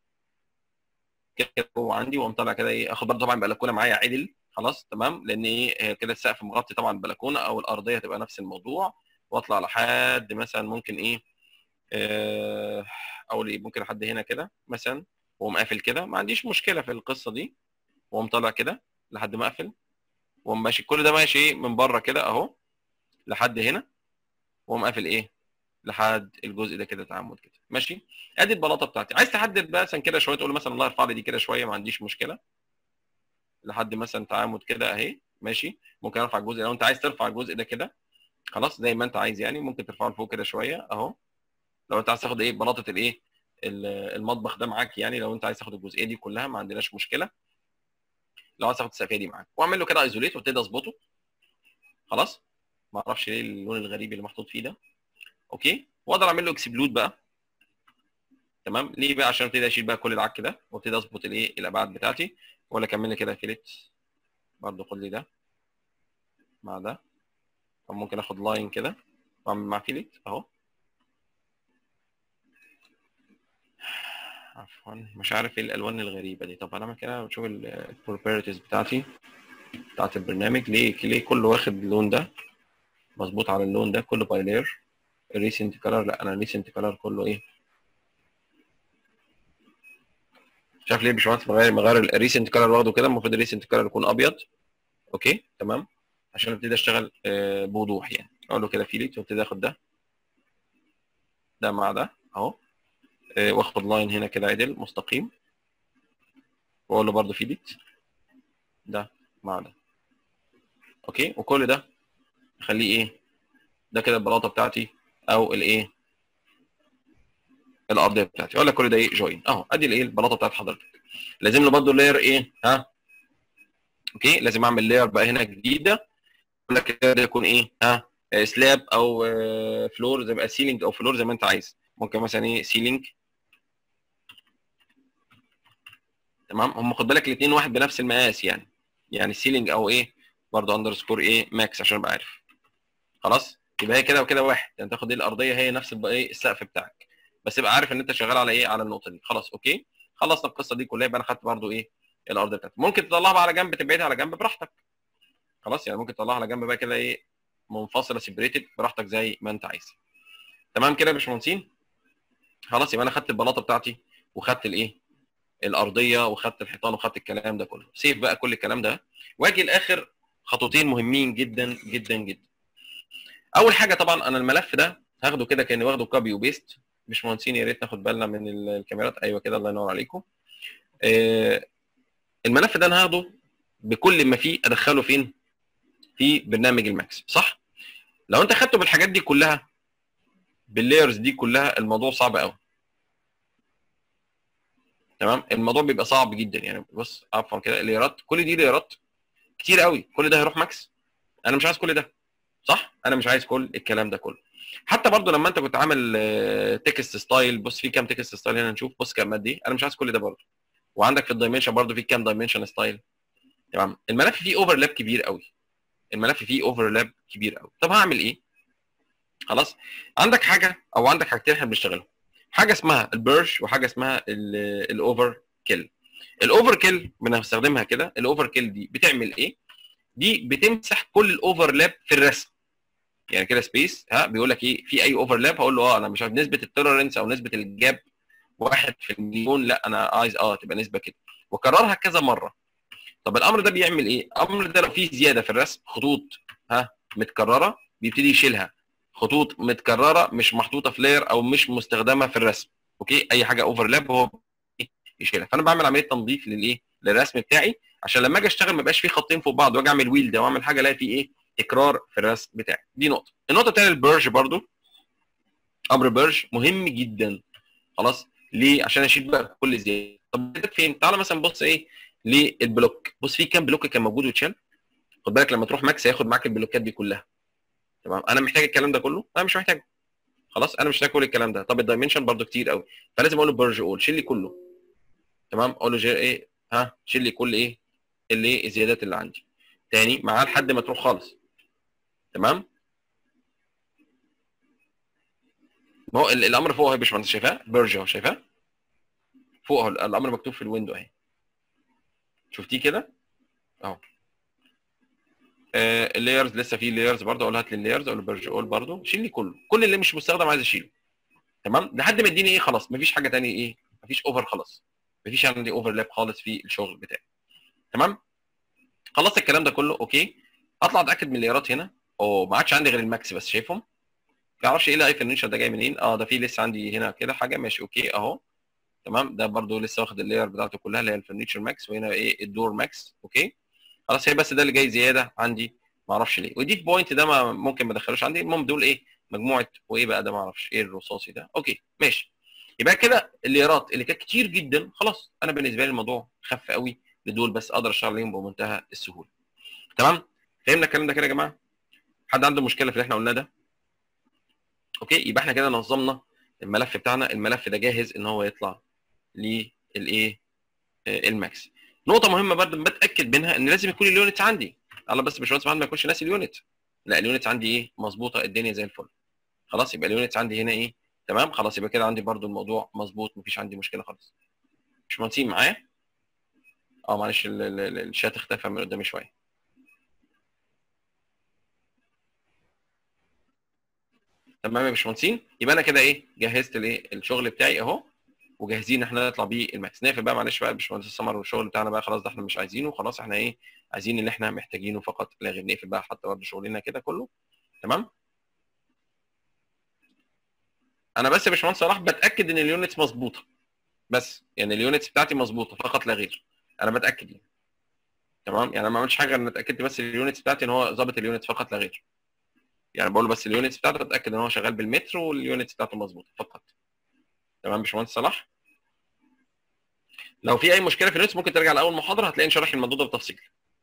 كده هو عندي واقوم طالع كده ايه اخد برضه طبعا بلكونه معايا عدل خلاص تمام لان ايه كده السقف مغطي طبعا البلكونه او الارضيه هتبقى نفس الموضوع واطلع لحد مثلا ممكن ايه آه اقول ايه ممكن لحد هنا كده مثلا واقوم قافل كده ما عنديش مشكله في القصه دي واقوم طالع كده لحد ما اقفل واقوم ماشي كل ده ماشي ايه من بره كده اهو لحد هنا واقوم قافل ايه لحد الجزء ده كده تعمد كده ماشي ادي البلاطه بتاعتي عايز تحدد مثلا كده شويه تقول مثلا الله يرفع لي دي كده شويه ما عنديش مشكله لحد مثلا تعامد كده اهي ماشي ممكن ارفع الجزء لو انت عايز ترفع الجزء ده كده خلاص زي ما انت عايز يعني ممكن ترفعه لفوق كده شويه اهو لو انت عايز تاخد ايه بلاطه الايه المطبخ ده معاك يعني لو انت عايز تاخد الجزئيه دي كلها ما عندناش مشكله لو عايز تاخد السقفيه دي معاك واعمل له كده ايزوليت وابتدي اظبطه خلاص ما اعرفش ليه اللون الغريب اللي محطوط فيه ده اوكي واقدر اعمل له اكسبلود بقى تمام ليه بقى عشان ابتدي اشيل بقى كل العك ده وابتدي اظبط الايه الابعاد بتاعتي ولا اكمل لي كده فيلت برضه خد لي ده مع ده او ممكن اخد لاين كده واعمل مع فيلت اهو عفوا مش عارف ايه الالوان الغريبه دي طب انا اعمل كده واشوف البروبرتيز بتاعتي بتاعت البرنامج ليه ليه كله واخد اللون ده مظبوط على اللون ده كله باي لاير الريسنت كلر لا انا الريسنت كلر كله ايه مش عارف ليه مش مغير مغير الريسنت كلر واخده كده المفروض الريسنت كلر يكون ابيض اوكي تمام عشان ابتدي اشتغل آه بوضوح يعني اقول له كده فيليت وابتدي اخد ده ده مع ده اهو آه واخد لاين هنا كده عدل مستقيم واقول له برده فيليت ده مع ده اوكي وكل ده اخليه ايه ده كده البلاطه بتاعتي او الايه الارضيه بتاعتي اقول لك كل ده ايه جوين اهو ادي الايه البلاطه بتاعت حضرتك لازم له برضه لاير ايه ها اوكي لازم اعمل لاير بقى هنا جديده اقول لك ده يكون ايه ها سلاب او فلور زي بقى سيلينج او فلور زي ما انت عايز ممكن مثلا ايه سيلينج تمام هم خد بالك الاثنين واحد بنفس المقاس يعني يعني سيلينج او ايه برضه اندرسكور ايه ماكس عشان ابقى عارف خلاص يبقى هي كده وكده واحد يعني تاخد ايه الارضيه هي نفس ايه السقف بتاعك بس يبقى عارف ان انت شغال على ايه على النقطه دي خلاص اوكي خلصنا القصه دي كلها يبقى انا خدت برضو ايه الارضيه بتاعتك ممكن تطلعها بقى على جنب تبعدها على جنب براحتك خلاص يعني ممكن تطلعها على جنب بقى كده ايه منفصله سيبريتد براحتك زي ما انت عايز تمام كده يا باشمهندسين خلاص يبقى انا خدت البلاطه بتاعتي وخدت الايه الارضيه وخدت الحيطان وخدت الكلام ده كله سيف بقى كل الكلام ده واجي لاخر خطوتين مهمين جدا جدا جدا اول حاجه طبعا انا الملف ده هاخده كده كاني واخده كوبي وبيست مش مهندسين يا ريت ناخد بالنا من الكاميرات ايوه كده الله ينور عليكم آه الملف ده انا هاخده بكل ما فيه ادخله فين في برنامج الماكس صح لو انت خدته بالحاجات دي كلها باللايرز دي كلها الموضوع صعب قوي تمام الموضوع بيبقى صعب جدا يعني بص عفوا كده الليرات كل دي ليرات كتير قوي كل ده هيروح ماكس انا مش عايز كل ده صح انا مش عايز كل الكلام ده كله حتى برضو لما انت كنت عامل تكست ستايل بص في كام تكست ستايل هنا نشوف بص كام دي انا مش عايز كل ده برضو وعندك في الدايمنشن برضو في كام دايمنشن ستايل تمام الملف فيه اوفرلاب كبير قوي الملف فيه اوفرلاب كبير قوي طب هعمل ايه خلاص عندك حاجه او عندك حاجتين احنا بنشتغلهم حاجه اسمها البيرش وحاجه اسمها الاوفر كيل الاوفر كيل بنستخدمها كده الاوفر كيل دي بتعمل ايه دي بتمسح كل الاوفرلاب في الرسم يعني كده سبيس ها بيقول لك ايه في اي اوفرلاب هقول له اه انا مش عارف نسبه التوليرنس او نسبه الجاب واحد في المليون لا انا عايز اه تبقى نسبه كده وكررها كذا مره طب الامر ده بيعمل ايه الامر ده لو فيه زياده في الرسم خطوط ها متكرره بيبتدي يشيلها خطوط متكرره مش محطوطه في لاير او مش مستخدمه في الرسم اوكي اي حاجه اوفرلاب هو يشيلها فانا بعمل عمليه تنظيف للايه للرسم بتاعي عشان لما اجي اشتغل ما يبقاش فيه خطين فوق بعض واجي اعمل ويل ده واعمل حاجه الاقي فيه ايه تكرار في الرسم بتاعي دي نقطه النقطه الثانيه البرج برضو امر برج مهم جدا خلاص ليه عشان اشيل بقى كل زياده طب فين تعالى مثلا بص ايه للبلوك بص في كام بلوك كان موجود واتشال خد بالك لما تروح ماكس هياخد معاك البلوكات دي كلها تمام انا محتاج الكلام ده كله انا مش محتاجه خلاص انا مش محتاج كل الكلام ده طب الدايمنشن برضو كتير قوي فلازم اقول له برج اول شيل لي كله تمام اقول له ايه ها شيل لي كل ايه اللي الزيادات اللي عندي تاني معاه لحد ما تروح خالص تمام ما هو ال- الامر فوق اهو يا باشمهندس شايفاه بيرج اهو شايفاه فوق اهو الامر مكتوب في الويندو اهي شفتيه كده اهو اللايرز لسه في لايرز برضه اقول هات لي اللايرز اقول بيرج اول برضه شيل لي كله كل اللي مش مستخدم عايز اشيله تمام لحد ما يديني ايه خلاص مفيش حاجه تانية ايه مفيش اوفر خلاص مفيش عندي اوفرلاب خالص في الشغل بتاعي تمام خلصت الكلام ده كله اوكي اطلع اتاكد من اللايرات هنا او ما عادش عندي غير الماكس بس شايفهم ما اعرفش ايه الاي فرنيشر ده جاي منين اه ده في لسه عندي هنا كده حاجه ماشي اوكي اهو تمام ده برضو لسه واخد اللاير بتاعته كلها اللي هي الفرنيتشر ماكس وهنا ايه الدور ماكس اوكي خلاص هي بس ده اللي جاي زياده عندي ما اعرفش ليه ودي بوينت ده ما ممكن ما ادخلوش عندي المهم دول ايه مجموعه وايه بقى ده ما اعرفش ايه الرصاصي ده اوكي ماشي يبقى كده الليرات اللي كانت كتير جدا خلاص انا بالنسبه لي الموضوع خف قوي لدول بس اقدر اشتغل عليهم بمنتهى السهوله تمام فهمنا الكلام ده كده يا جماعه حد عنده مشكله في اللي احنا قلناه ده اوكي يبقى احنا كده نظمنا الملف بتاعنا الملف ده جاهز ان هو يطلع للايه آه، الماكس نقطه مهمه برضه بتاكد منها ان لازم يكون اليونت عندي الله بس باشمهندس محمد ما يكونش ناسي اليونت لا اليونت عندي ايه مظبوطه الدنيا زي الفل خلاص يبقى اليونت عندي هنا ايه تمام خلاص يبقى كده عندي برضو الموضوع مظبوط مفيش عندي مشكله خالص مش مهندسين معايا اه معلش ال- ال- ال- الشات اختفى من قدامي شويه تمام يا باشمهندسين يبقى انا كده ايه جهزت الايه الشغل بتاعي اهو وجاهزين ان احنا نطلع بيه الماكس نقفل بقى معلش بقى يا باشمهندس سمر والشغل بتاعنا بقى خلاص ده احنا مش عايزينه خلاص احنا ايه عايزين اللي احنا محتاجينه فقط لا غير نقفل بقى حتى برضه شغلنا كده كله تمام انا بس يا باشمهندس صلاح بتاكد ان اليونتس مظبوطه بس يعني اليونتس بتاعتي مظبوطه فقط لا غير انا بتاكد يعني تمام يعني انا ما عملتش حاجه انا اتاكدت بس اليونتس بتاعتي ان هو ظابط اليونتس فقط لا غير يعني بقول له بس اليونتس بتاعته اتاكد ان هو شغال بالمتر واليونتس بتاعته مظبوطه فقط تمام يا باشمهندس صلاح لو في اي مشكله في اليونتس ممكن ترجع لاول محاضره هتلاقي شرح الموضوع ده بالتفصيل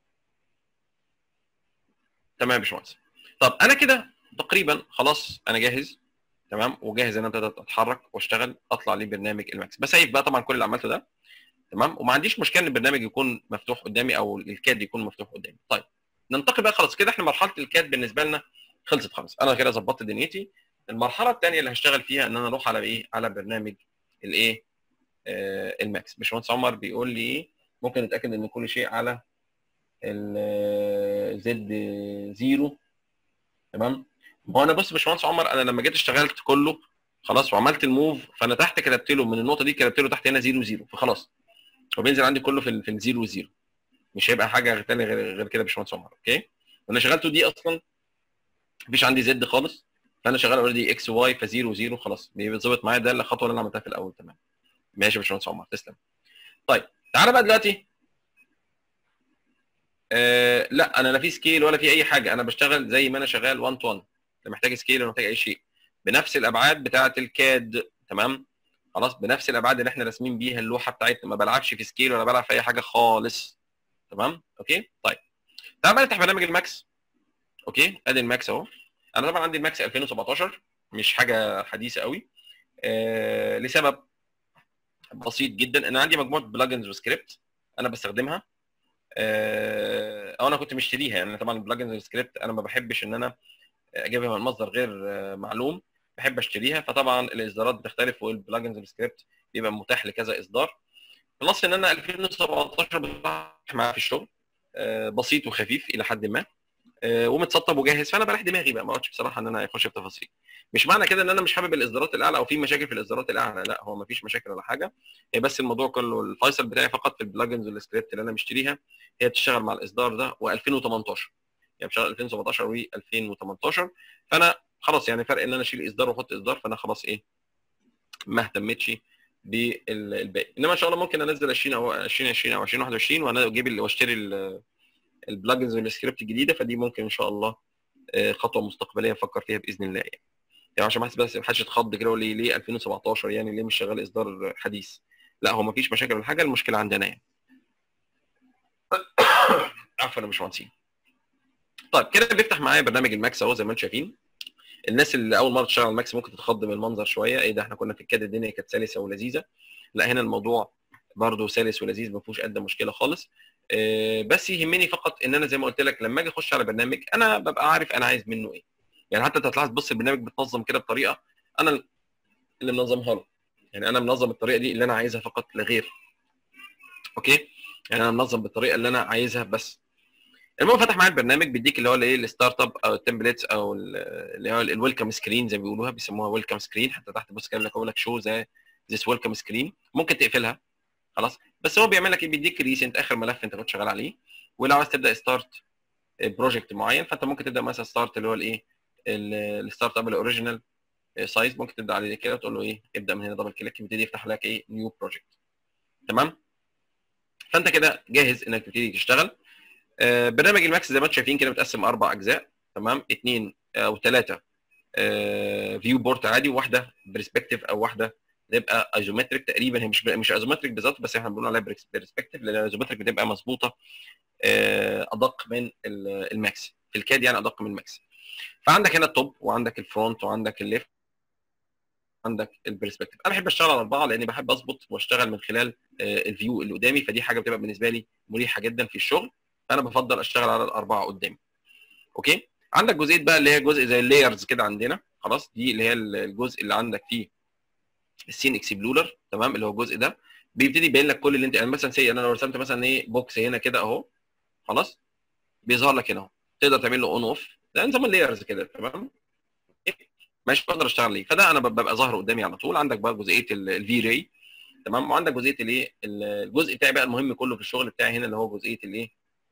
تمام يا باشمهندس طب انا كده تقريبا خلاص انا جاهز تمام وجاهز ان انا ابتدي اتحرك واشتغل اطلع لبرنامج الماكس بسيف بقى طبعا كل اللي عملته ده تمام وما عنديش مشكله ان البرنامج يكون مفتوح قدامي او الكاد يكون مفتوح قدامي طيب ننتقل بقى خلاص كده احنا مرحله الكاد بالنسبه لنا خلصت خلاص انا كده ظبطت دنيتي المرحله الثانيه اللي هشتغل فيها ان انا اروح على ايه على برنامج الايه آه الماكس باشمهندس عمر بيقول لي ايه ممكن نتاكد ان كل شيء على الزد زيرو تمام ما هو انا بص يا باشمهندس عمر انا لما جيت اشتغلت كله خلاص وعملت الموف فانا تحت كتبت له من النقطه دي كتبت له تحت هنا 0 0 فخلاص هو بينزل عندي كله في ال- في الزيرو زيرو مش هيبقى حاجه ثانيه غير غير كده يا باشمهندس عمر اوكي وانا شغلته دي اصلا مفيش عندي زد خالص فانا شغال اوريدي اكس واي فزيرو زيرو خلاص بيظبط معايا ده الخطوه اللي انا عملتها في الاول تمام ماشي يا باشمهندس عمر تسلم طيب تعالى بقى دلوقتي آه لا انا لا في سكيل ولا في اي حاجه انا بشتغل زي ما انا شغال 1 تو 1 لا محتاج سكيل ولا محتاج اي شيء بنفس الابعاد بتاعه الكاد تمام خلاص بنفس الابعاد اللي احنا راسمين بيها اللوحه بتاعتنا ما بلعبش في سكيل ولا بلعب في اي حاجه خالص تمام اوكي طيب تعال بقى نفتح برنامج الماكس اوكي ادي الماكس اهو انا طبعا عندي الماكس 2017 مش حاجه حديثه قوي آه لسبب بسيط جدا ان عندي مجموعه بلجنز وسكريبت انا بستخدمها آه، او انا كنت مشتريها يعني طبعا البلجنز والسكريبت انا ما بحبش ان انا اجيبها من مصدر غير آه، معلوم بحب اشتريها فطبعا الاصدارات بتختلف والبلجنز والسكريبت بيبقى متاح لكذا اصدار بلس ان انا 2017 بفتح معاه في الشغل آه، بسيط وخفيف الى حد ما آه، ومتسطب وجاهز فانا بريح دماغي بقى ما اقعدش بصراحه ان انا اخش في تفاصيل مش معنى كده ان انا مش حابب الاصدارات الاعلى او في مشاكل في الاصدارات الاعلى لا هو ما فيش مشاكل ولا حاجه هي بس الموضوع كله الفيصل بتاعي فقط في البلجنز والسكريبت اللي انا مشتريها هي بتشتغل مع الاصدار ده و2018 يعني بتشتغل 2017 و2018 فانا خلاص يعني فرق ان انا اشيل اصدار واحط اصدار فانا خلاص ايه ما اهتمتش بالباقي انما ان شاء الله ممكن انزل 20 او 2020 او 2021 وانا اجيب ال- واشتري ال- البلجنز والسكريبت الجديده فدي ممكن ان شاء الله آه، خطوه مستقبليه نفكر فيها باذن الله يعني يعني عشان ما حدش بس ما حدش يتخض كده يقول لي ليه 2017 يعني ليه مش شغال اصدار حديث لا هو ما فيش مشاكل ولا حاجه المشكله عندنا يعني عفوا يا باشمهندسين طيب كده بيفتح معايا برنامج الماكس اهو زي ما انتم شايفين الناس اللي اول مره تشتغل على الماكس ممكن تتخض من المنظر شويه ايه ده احنا كنا في الكاد الدنيا كانت سلسه ولذيذه لا هنا الموضوع برضه سلس ولذيذ ما فيهوش قد مشكله خالص آه، بس يهمني فقط ان انا زي ما قلت لك لما اجي اخش على برنامج انا ببقى عارف انا عايز منه ايه يعني حتى انت هتلاحظ بص البرنامج متنظم كده بطريقه انا اللي منظمها له يعني انا منظم الطريقه دي اللي انا عايزها فقط لا غير اوكي يعني انا منظم بالطريقه اللي انا عايزها بس المهم فتح معايا البرنامج بيديك اللي هو الايه الستارت اب او التمبلتس او ال- اللي هو الويلكم سكرين زي ما بيقولوها بيسموها ويلكم سكرين حتى تحت بص كده لك لك شو زي ذيس ويلكم سكرين ممكن تقفلها خلاص بس هو بيعمل لك ايه بيديك ريسنت اخر ملف انت كنت شغال عليه ولو عايز تبدا ستارت بروجكت معين فانت ممكن تبدا مثلا ستارت اللي هو الايه الستارت اب الاوريجينال سايز ممكن تبدا عليه كده وتقول له ايه ابدا من هنا دبل كليك يبتدي يفتح لك ايه نيو بروجكت تمام فانت كده جاهز انك تبتدي تشتغل آه، برنامج الماكس زي ما انتم شايفين كده متقسم اربع اجزاء تمام اثنين او ثلاثه فيو بورت عادي وواحده برسبكتيف او واحده تبقى ايزومتريك تقريبا هي مش مش ايزومتريك بالظبط بس احنا بنقول عليها برسبكتيف لان الايزومتريك بتبقى مظبوطه آه، ادق من ال- الماكس في الكاد يعني ادق من الماكس فعندك هنا التوب وعندك الفرونت وعندك الليفت عندك البرسبكتيف انا بحب اشتغل على اربعه لاني بحب اظبط واشتغل من خلال آه، الفيو اللي قدامي فدي حاجه بتبقى بالنسبه لي مريحه جدا في الشغل فانا بفضل اشتغل على الاربعه قدامي اوكي عندك جزئيه بقى اللي هي جزء زي اللايرز كده عندنا خلاص دي اللي هي الجزء اللي عندك فيه السين اكسبلورر تمام اللي هو الجزء ده بيبتدي يبين لك كل اللي انت يعني مثلا سي انا لو رسمت مثلا ايه بوكس هنا كده اهو خلاص بيظهر لك هنا اهو تقدر تعمل له اون اوف ده نظام اللايرز كده تمام ماشي بقدر اشتغل عليه فده انا ببقى ظاهر قدامي على طول عندك بقى جزئيه الفي راي تمام وعندك جزئيه الايه الجزء بتاعي بقى المهم كله في الشغل بتاعي هنا اللي هو جزئيه الايه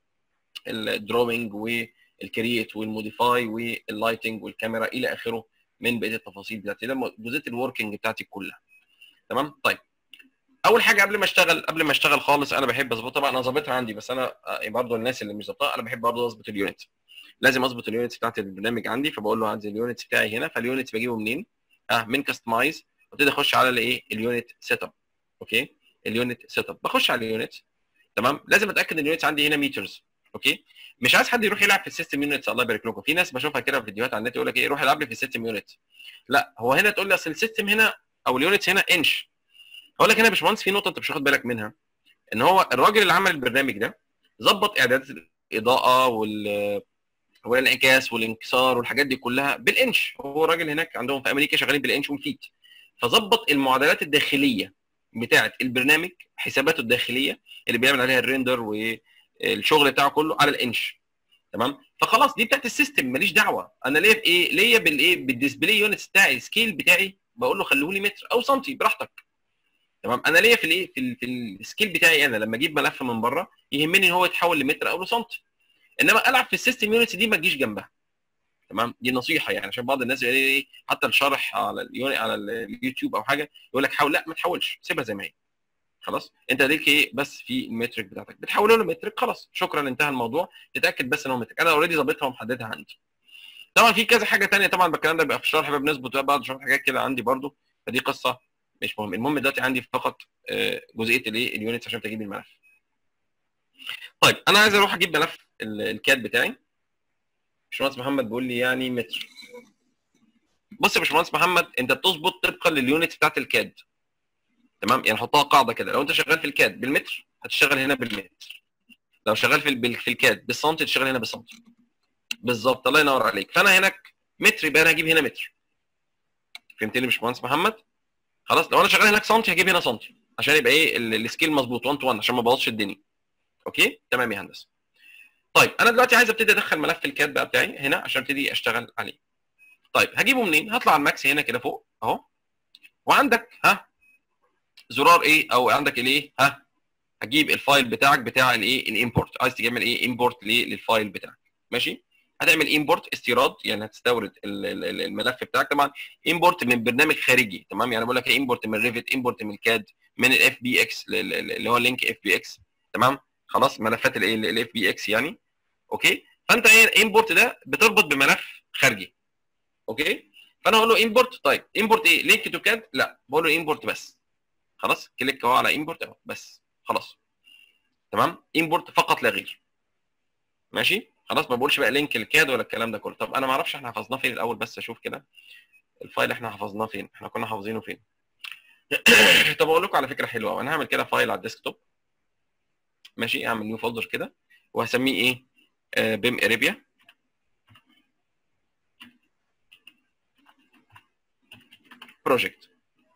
الدروينج والكرييت والموديفاي واللايتنج والكاميرا الى اخره من بقيه التفاصيل بتاعتي ده جزئيه الوركينج بتاعتي كلها تمام طيب اول حاجه قبل ما اشتغل قبل ما اشتغل خالص انا بحب اظبط طبعا انا ظابطها عندي بس انا برضه الناس اللي مش ظابطها انا بحب برضه اظبط اليونت لازم اظبط اليونتس بتاعت البرنامج عندي فبقول له عندي اليونتس بتاعي هنا فاليونتس بجيبه منين؟ اه من كاستمايز وابتدي اخش على الايه؟ اليونت سيت اب اوكي؟ اليونت سيت اب بخش على اليونت تمام؟ لازم اتاكد ان اليونتس عندي هنا ميترز اوكي؟ مش عايز حد يروح يلعب في السيستم يونتس الله يبارك لكم في ناس بشوفها كده في فيديوهات على النت يقول لك ايه روح العب لي في السيستم يونتس لا هو هنا تقول لي اصل السيستم هنا او اليونتس هنا انش هقول لك هنا يا باشمهندس في نقطه انت مش واخد بالك منها ان هو الراجل اللي عمل البرنامج ده ظبط اعدادات الاضاءه وال والانعكاس والانكسار والحاجات دي كلها بالانش هو راجل هناك عندهم في امريكا شغالين بالانش والفيت فظبط المعادلات الداخليه بتاعه البرنامج حساباته الداخليه اللي بيعمل عليها الريندر والشغل بتاعه كله على الانش تمام فخلاص دي بتاعت السيستم ماليش دعوه انا ليا في ايه ليا بالايه بالديسبلاي يونتس بتاعي السكيل بتاعي بقول له خليه لي متر او سنتي براحتك تمام انا ليا في الايه في, ال في السكيل بتاعي انا لما اجيب ملف من بره يهمني ان هو يتحول لمتر او لسنتي انما العب في السيستم يونتس دي ما تجيش جنبها تمام دي نصيحه يعني عشان بعض الناس ايه حتى الشرح على اليوني على اليوتيوب او حاجه يقول لك حاول لا ما تحولش سيبها زي ما هي خلاص انت ليك ايه بس في المترك بتاعتك بتحوله له مترك خلاص شكرا انتهى الموضوع تتاكد بس ان هو مترك انا اوريدي ظابطها ومحددها عندي طبعا في كذا حاجه ثانيه طبعا الكلام ده بيبقى في الشرح بقى بنظبط بقى بعض شويه حاجات كده عندي برده فدي قصه مش مهم المهم دلوقتي عندي فقط جزئيه الايه اليونتس عشان تجيب الملف طيب انا عايز اروح اجيب ملف الكاد بتاعي باشمهندس محمد بيقول لي يعني متر بص يا باشمهندس محمد انت بتظبط طبقا لليونت بتاعت الكاد تمام يعني حطها قاعده كده لو انت شغال في الكاد بالمتر هتشتغل هنا بالمتر لو شغال في في الكاد بالسنتي تشتغل هنا بالسنتي بالظبط الله ينور عليك فانا هناك متر يبقى انا هجيب هنا متر فهمتني يا باشمهندس محمد خلاص لو انا شغال هناك سنتي هجيب هنا سنتي عشان يبقى ايه السكيل مظبوط 1 تو 1 عشان ما ابوظش الدنيا اوكي تمام يا هندسه طيب انا دلوقتي عايز ابتدي ادخل ملف الكاد بقى بتاعي هنا عشان ابتدي اشتغل عليه طيب هجيبه منين هطلع على الماكس هنا كده فوق اهو وعندك ها زرار ايه او عندك الايه ها هجيب الفايل بتاعك بتاع الايه الامبورت عايز تعمل ايه امبورت للفايل بتاعك ماشي هتعمل امبورت استيراد يعني هتستورد الملف بتاعك طبعا امبورت من برنامج خارجي تمام يعني بقول لك امبورت من ريفت امبورت من الكاد من الاف بي اكس اللي هو لينك اف بي اكس تمام خلاص ملفات الاف بي اكس يعني اوكي فانت ايه امبورت ده بتربط بملف خارجي اوكي فانا هقول له امبورت طيب امبورت ايه لينك تو كاد لا بقول له امبورت بس خلاص كليك اهو على امبورت اهو بس خلاص تمام امبورت فقط لا غير ماشي خلاص ما بقولش بقى لينك الكاد ولا الكلام ده كله طب انا ما اعرفش احنا حفظناه فين الاول بس اشوف كده الفايل احنا حفظناه فين احنا كنا حافظينه فين طب اقول لكم على فكره حلوه انا هعمل كده فايل على الديسكتوب ماشي اعمل نيو فولدر كده وهسميه ايه آه بيم اريبيا بروجكت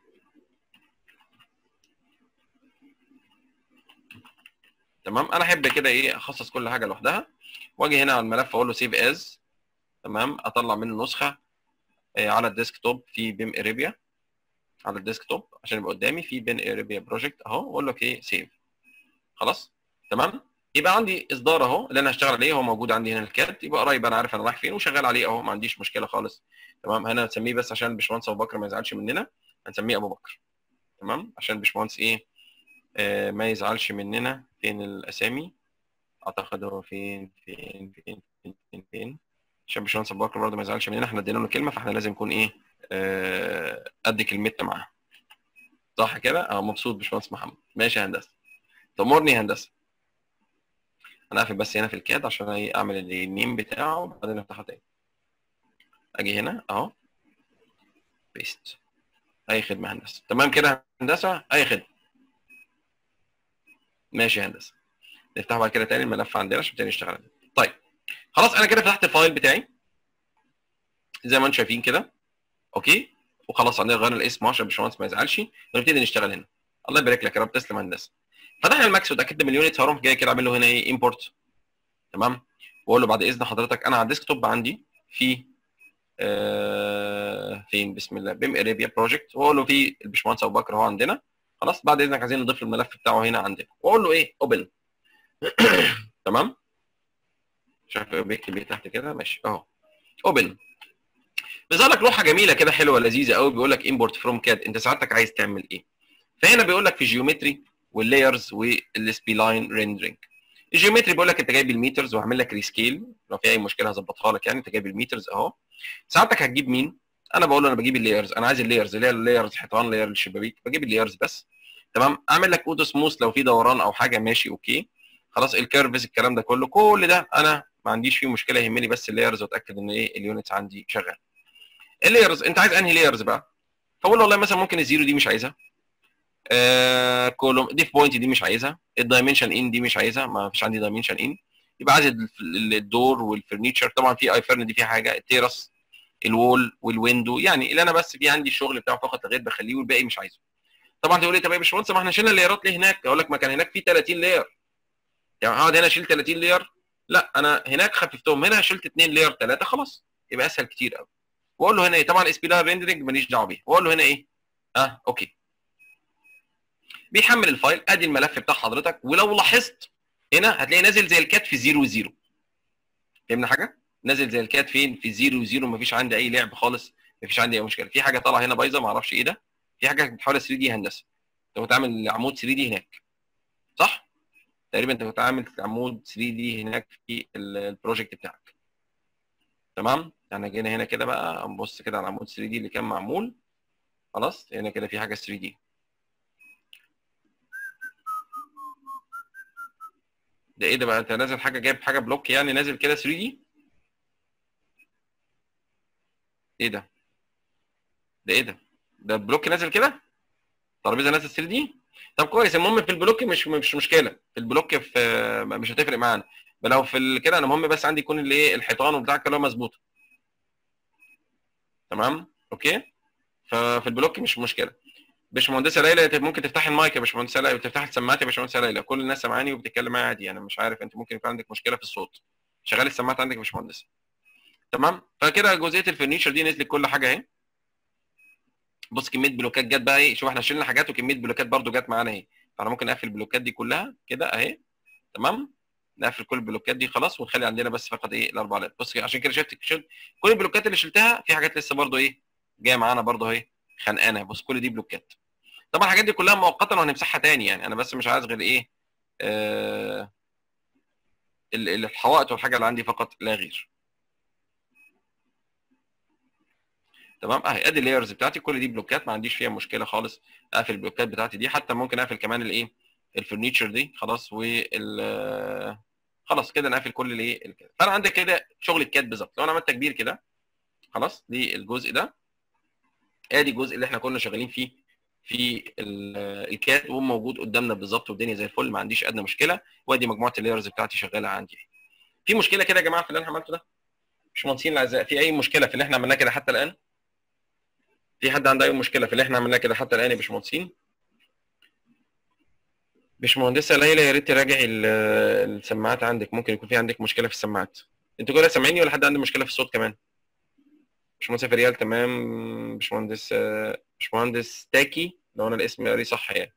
تمام انا احب كده ايه اخصص كل حاجه لوحدها واجي هنا على الملف اقول له سيف از تمام اطلع منه نسخه آه، على الديسك توب في بيم اريبيا على الديسك توب عشان يبقى قدامي في بيم اريبيا بروجكت اهو واقول لك ايه سيف خلاص تمام يبقى عندي اصدار اهو اللي انا هشتغل عليه هو موجود عندي هنا الكاد يبقى قريب انا عارف انا رايح فين وشغال عليه اهو ما عنديش مشكله خالص تمام هنا هنسميه بس عشان الباشمهندس ابو بكر ما يزعلش مننا هنسميه ابو بكر تمام عشان الباشمهندس ايه آه ما يزعلش مننا فين الاسامي اعتقد هو فين فين فين فين فين, فين. عشان الباشمهندس ابو بكر برضه ما يزعلش مننا احنا ادينا له كلمه فاحنا لازم نكون ايه آه قد كلمتنا معاه صح كده اه مبسوط باشمهندس محمد ماشي يا هندسه تأمرني يا هندسه انا اقفل بس هنا في الكاد عشان ايه اعمل النيم بتاعه وبعدين افتحه تاني اجي هنا اهو بيست اي خدمه هندسه تمام كده يا هندسه اي خدمه ماشي يا هندسه نفتح بعد كده تاني الملف عندنا عشان تاني نشتغل عليه طيب خلاص انا كده فتحت الفايل بتاعي زي ما انتم شايفين كده اوكي وخلاص عندنا غيرنا الاسم عشان الباشمهندس ما يزعلش ونبتدي نشتغل هنا الله يبارك لك يا رب تسلم يا هندسه فتحنا الماكس وتاكدت من اليونت هروح جاي كده اعمل له هنا ايه امبورت تمام واقول له بعد اذن حضرتك انا على الديسكتوب عندي في آه فين بسم الله بيم اريبيا بروجكت واقول له في الباشمهندس ابو بكر اهو عندنا خلاص بعد اذنك عايزين نضيف له الملف بتاعه هنا عندنا واقول له ايه اوبن تمام شايف بيكتب ايه تحت كده ماشي اهو اوبن بيظهر لك لوحه جميله كده حلوه لذيذه قوي بيقول لك امبورت فروم كاد انت سعادتك عايز تعمل ايه فهنا بيقول لك في جيومتري واللايرز والسبيلاين ريندرنج الجيومتري بيقول لك انت جايب الميترز وهعمل لك ريسكيل لو في اي مشكله هظبطها لك يعني انت جايب الميترز اهو ساعتك هتجيب مين انا بقول له انا بجيب اللايرز انا عايز اللايرز اللي هي اللايرز حيطان لاير الشبابيك بجيب اللايرز بس تمام اعمل لك اوتو سموث لو في دوران او حاجه ماشي اوكي خلاص الكيرفز الكلام ده كله كل ده انا ما عنديش فيه مشكله يهمني بس اللايرز واتاكد ان ايه اليونتس عندي شغال اللايرز انت عايز انهي لايرز بقى فاقول له والله مثلا ممكن الزيرو دي مش عايزها آه كولوم ديف بوينت دي مش عايزها الدايمنشن ان دي مش عايزها ما فيش عندي دايمنشن ان يبقى عايز الدور والفرنيتشر طبعا في اي فيرن دي فيها حاجه التيرس الوول والويندو يعني اللي انا بس في عندي الشغل بتاعه فقط لغايه بخليه والباقي مش عايزه طبعا تقول لي طب يا باشمهندس ما احنا شلنا اللايرات ليه هناك اقول لك ما كان هناك في 30 لاير يعني هقعد هنا اشيل 30 لاير لا انا هناك خففتهم هنا شلت 2 لاير 3 خلاص يبقى اسهل كتير قوي واقول له هنا ايه طبعا اسبي لها ريندرنج ماليش دعوه بيها واقول له هنا ايه اه اوكي بيحمل الفايل ادي الملف بتاع حضرتك ولو لاحظت هنا هتلاقي نازل زي الكات في 0 0 فهمنا حاجه نازل زي الكات فين في 0 0 مفيش عندي اي لعب خالص مفيش عندي اي مشكله في حاجه طالعه هنا بايظه ما اعرفش ايه ده في حاجه بتحول 3 دي هندسه انت كنت عامل عمود 3 دي هناك صح تقريبا انت كنت عامل عمود 3 دي هناك في البروجكت بتاعك تمام يعني جينا هنا كده بقى نبص كده على عمود 3 دي اللي كان معمول خلاص هنا كده في حاجه 3 دي ده ايه ده بقى انت نازل حاجه جايب حاجه بلوك يعني نازل كده 3 دي ايه ده ده ايه ده ده بلوك نازل كده ترابيزه نازل 3 دي طب كويس المهم في البلوك مش مش مشكله في البلوك في مش هتفرق معانا لو في كده انا المهم بس عندي يكون اللي ايه الحيطان وبتاع كلها مظبوطه تمام اوكي ففي البلوك مش مشكله باشمهندسه ليلى ممكن تفتحي المايك يا باشمهندسه ليلى وتفتحي السماعات يا باشمهندسه ليلى كل الناس سامعاني وبتتكلم معايا عادي انا مش عارف انت ممكن يكون عندك مشكله في الصوت شغال السماعات عندك يا باشمهندسه تمام فكده جزئيه الفرنيتشر دي نزلت كل حاجه اهي بص كميه بلوكات جت بقى ايه شوف احنا شلنا حاجات وكميه بلوكات برده جت معانا اهي فانا ممكن اقفل البلوكات دي كلها كده اهي تمام نقفل كل البلوكات دي خلاص ونخلي عندنا بس فقط ايه الاربع لات بص عشان كده شلت شلت كل البلوكات اللي شلتها في حاجات لسه برده ايه جايه معانا برده اهي خانقانه بص كل دي بلوكات طبعا الحاجات دي كلها مؤقتا وهنمسحها تاني يعني انا بس مش عايز غير ايه آه الحوائط والحاجه اللي عندي فقط لا غير تمام اهي ادي اللايرز بتاعتي كل دي بلوكات ما عنديش فيها مشكله خالص اقفل البلوكات بتاعتي دي حتى ممكن اقفل كمان الايه الفرنيتشر دي خلاص وال خلاص كده نقفل كل الايه الكاد فانا عندك كده شغل الكاد بالظبط لو انا عملت تكبير كده خلاص دي الجزء ده ادي الجزء اللي احنا كنا شغالين فيه في الكاد وموجود قدامنا بالظبط والدنيا زي الفل ما عنديش ادنى مشكله وادي مجموعه اللايرز بتاعتي شغاله عندي في مشكله كده يا جماعه في اللي انا عملته ده مش مهندسين الاعزاء في اي مشكله في اللي احنا عملناه كده حتى الان في حد عنده اي مشكله في اللي احنا عملناه كده حتى الان يا باشمهندسين باشمهندسة ليلى يا ريت تراجعي ال- السماعات عندك ممكن يكون في عندك مشكلة في السماعات انتوا كده سامعيني ولا حد عنده مشكلة في الصوت كمان باشمهندس فريال تمام باشمهندس آه، باشمهندس تاكي لو انا الاسم قاري صح يعني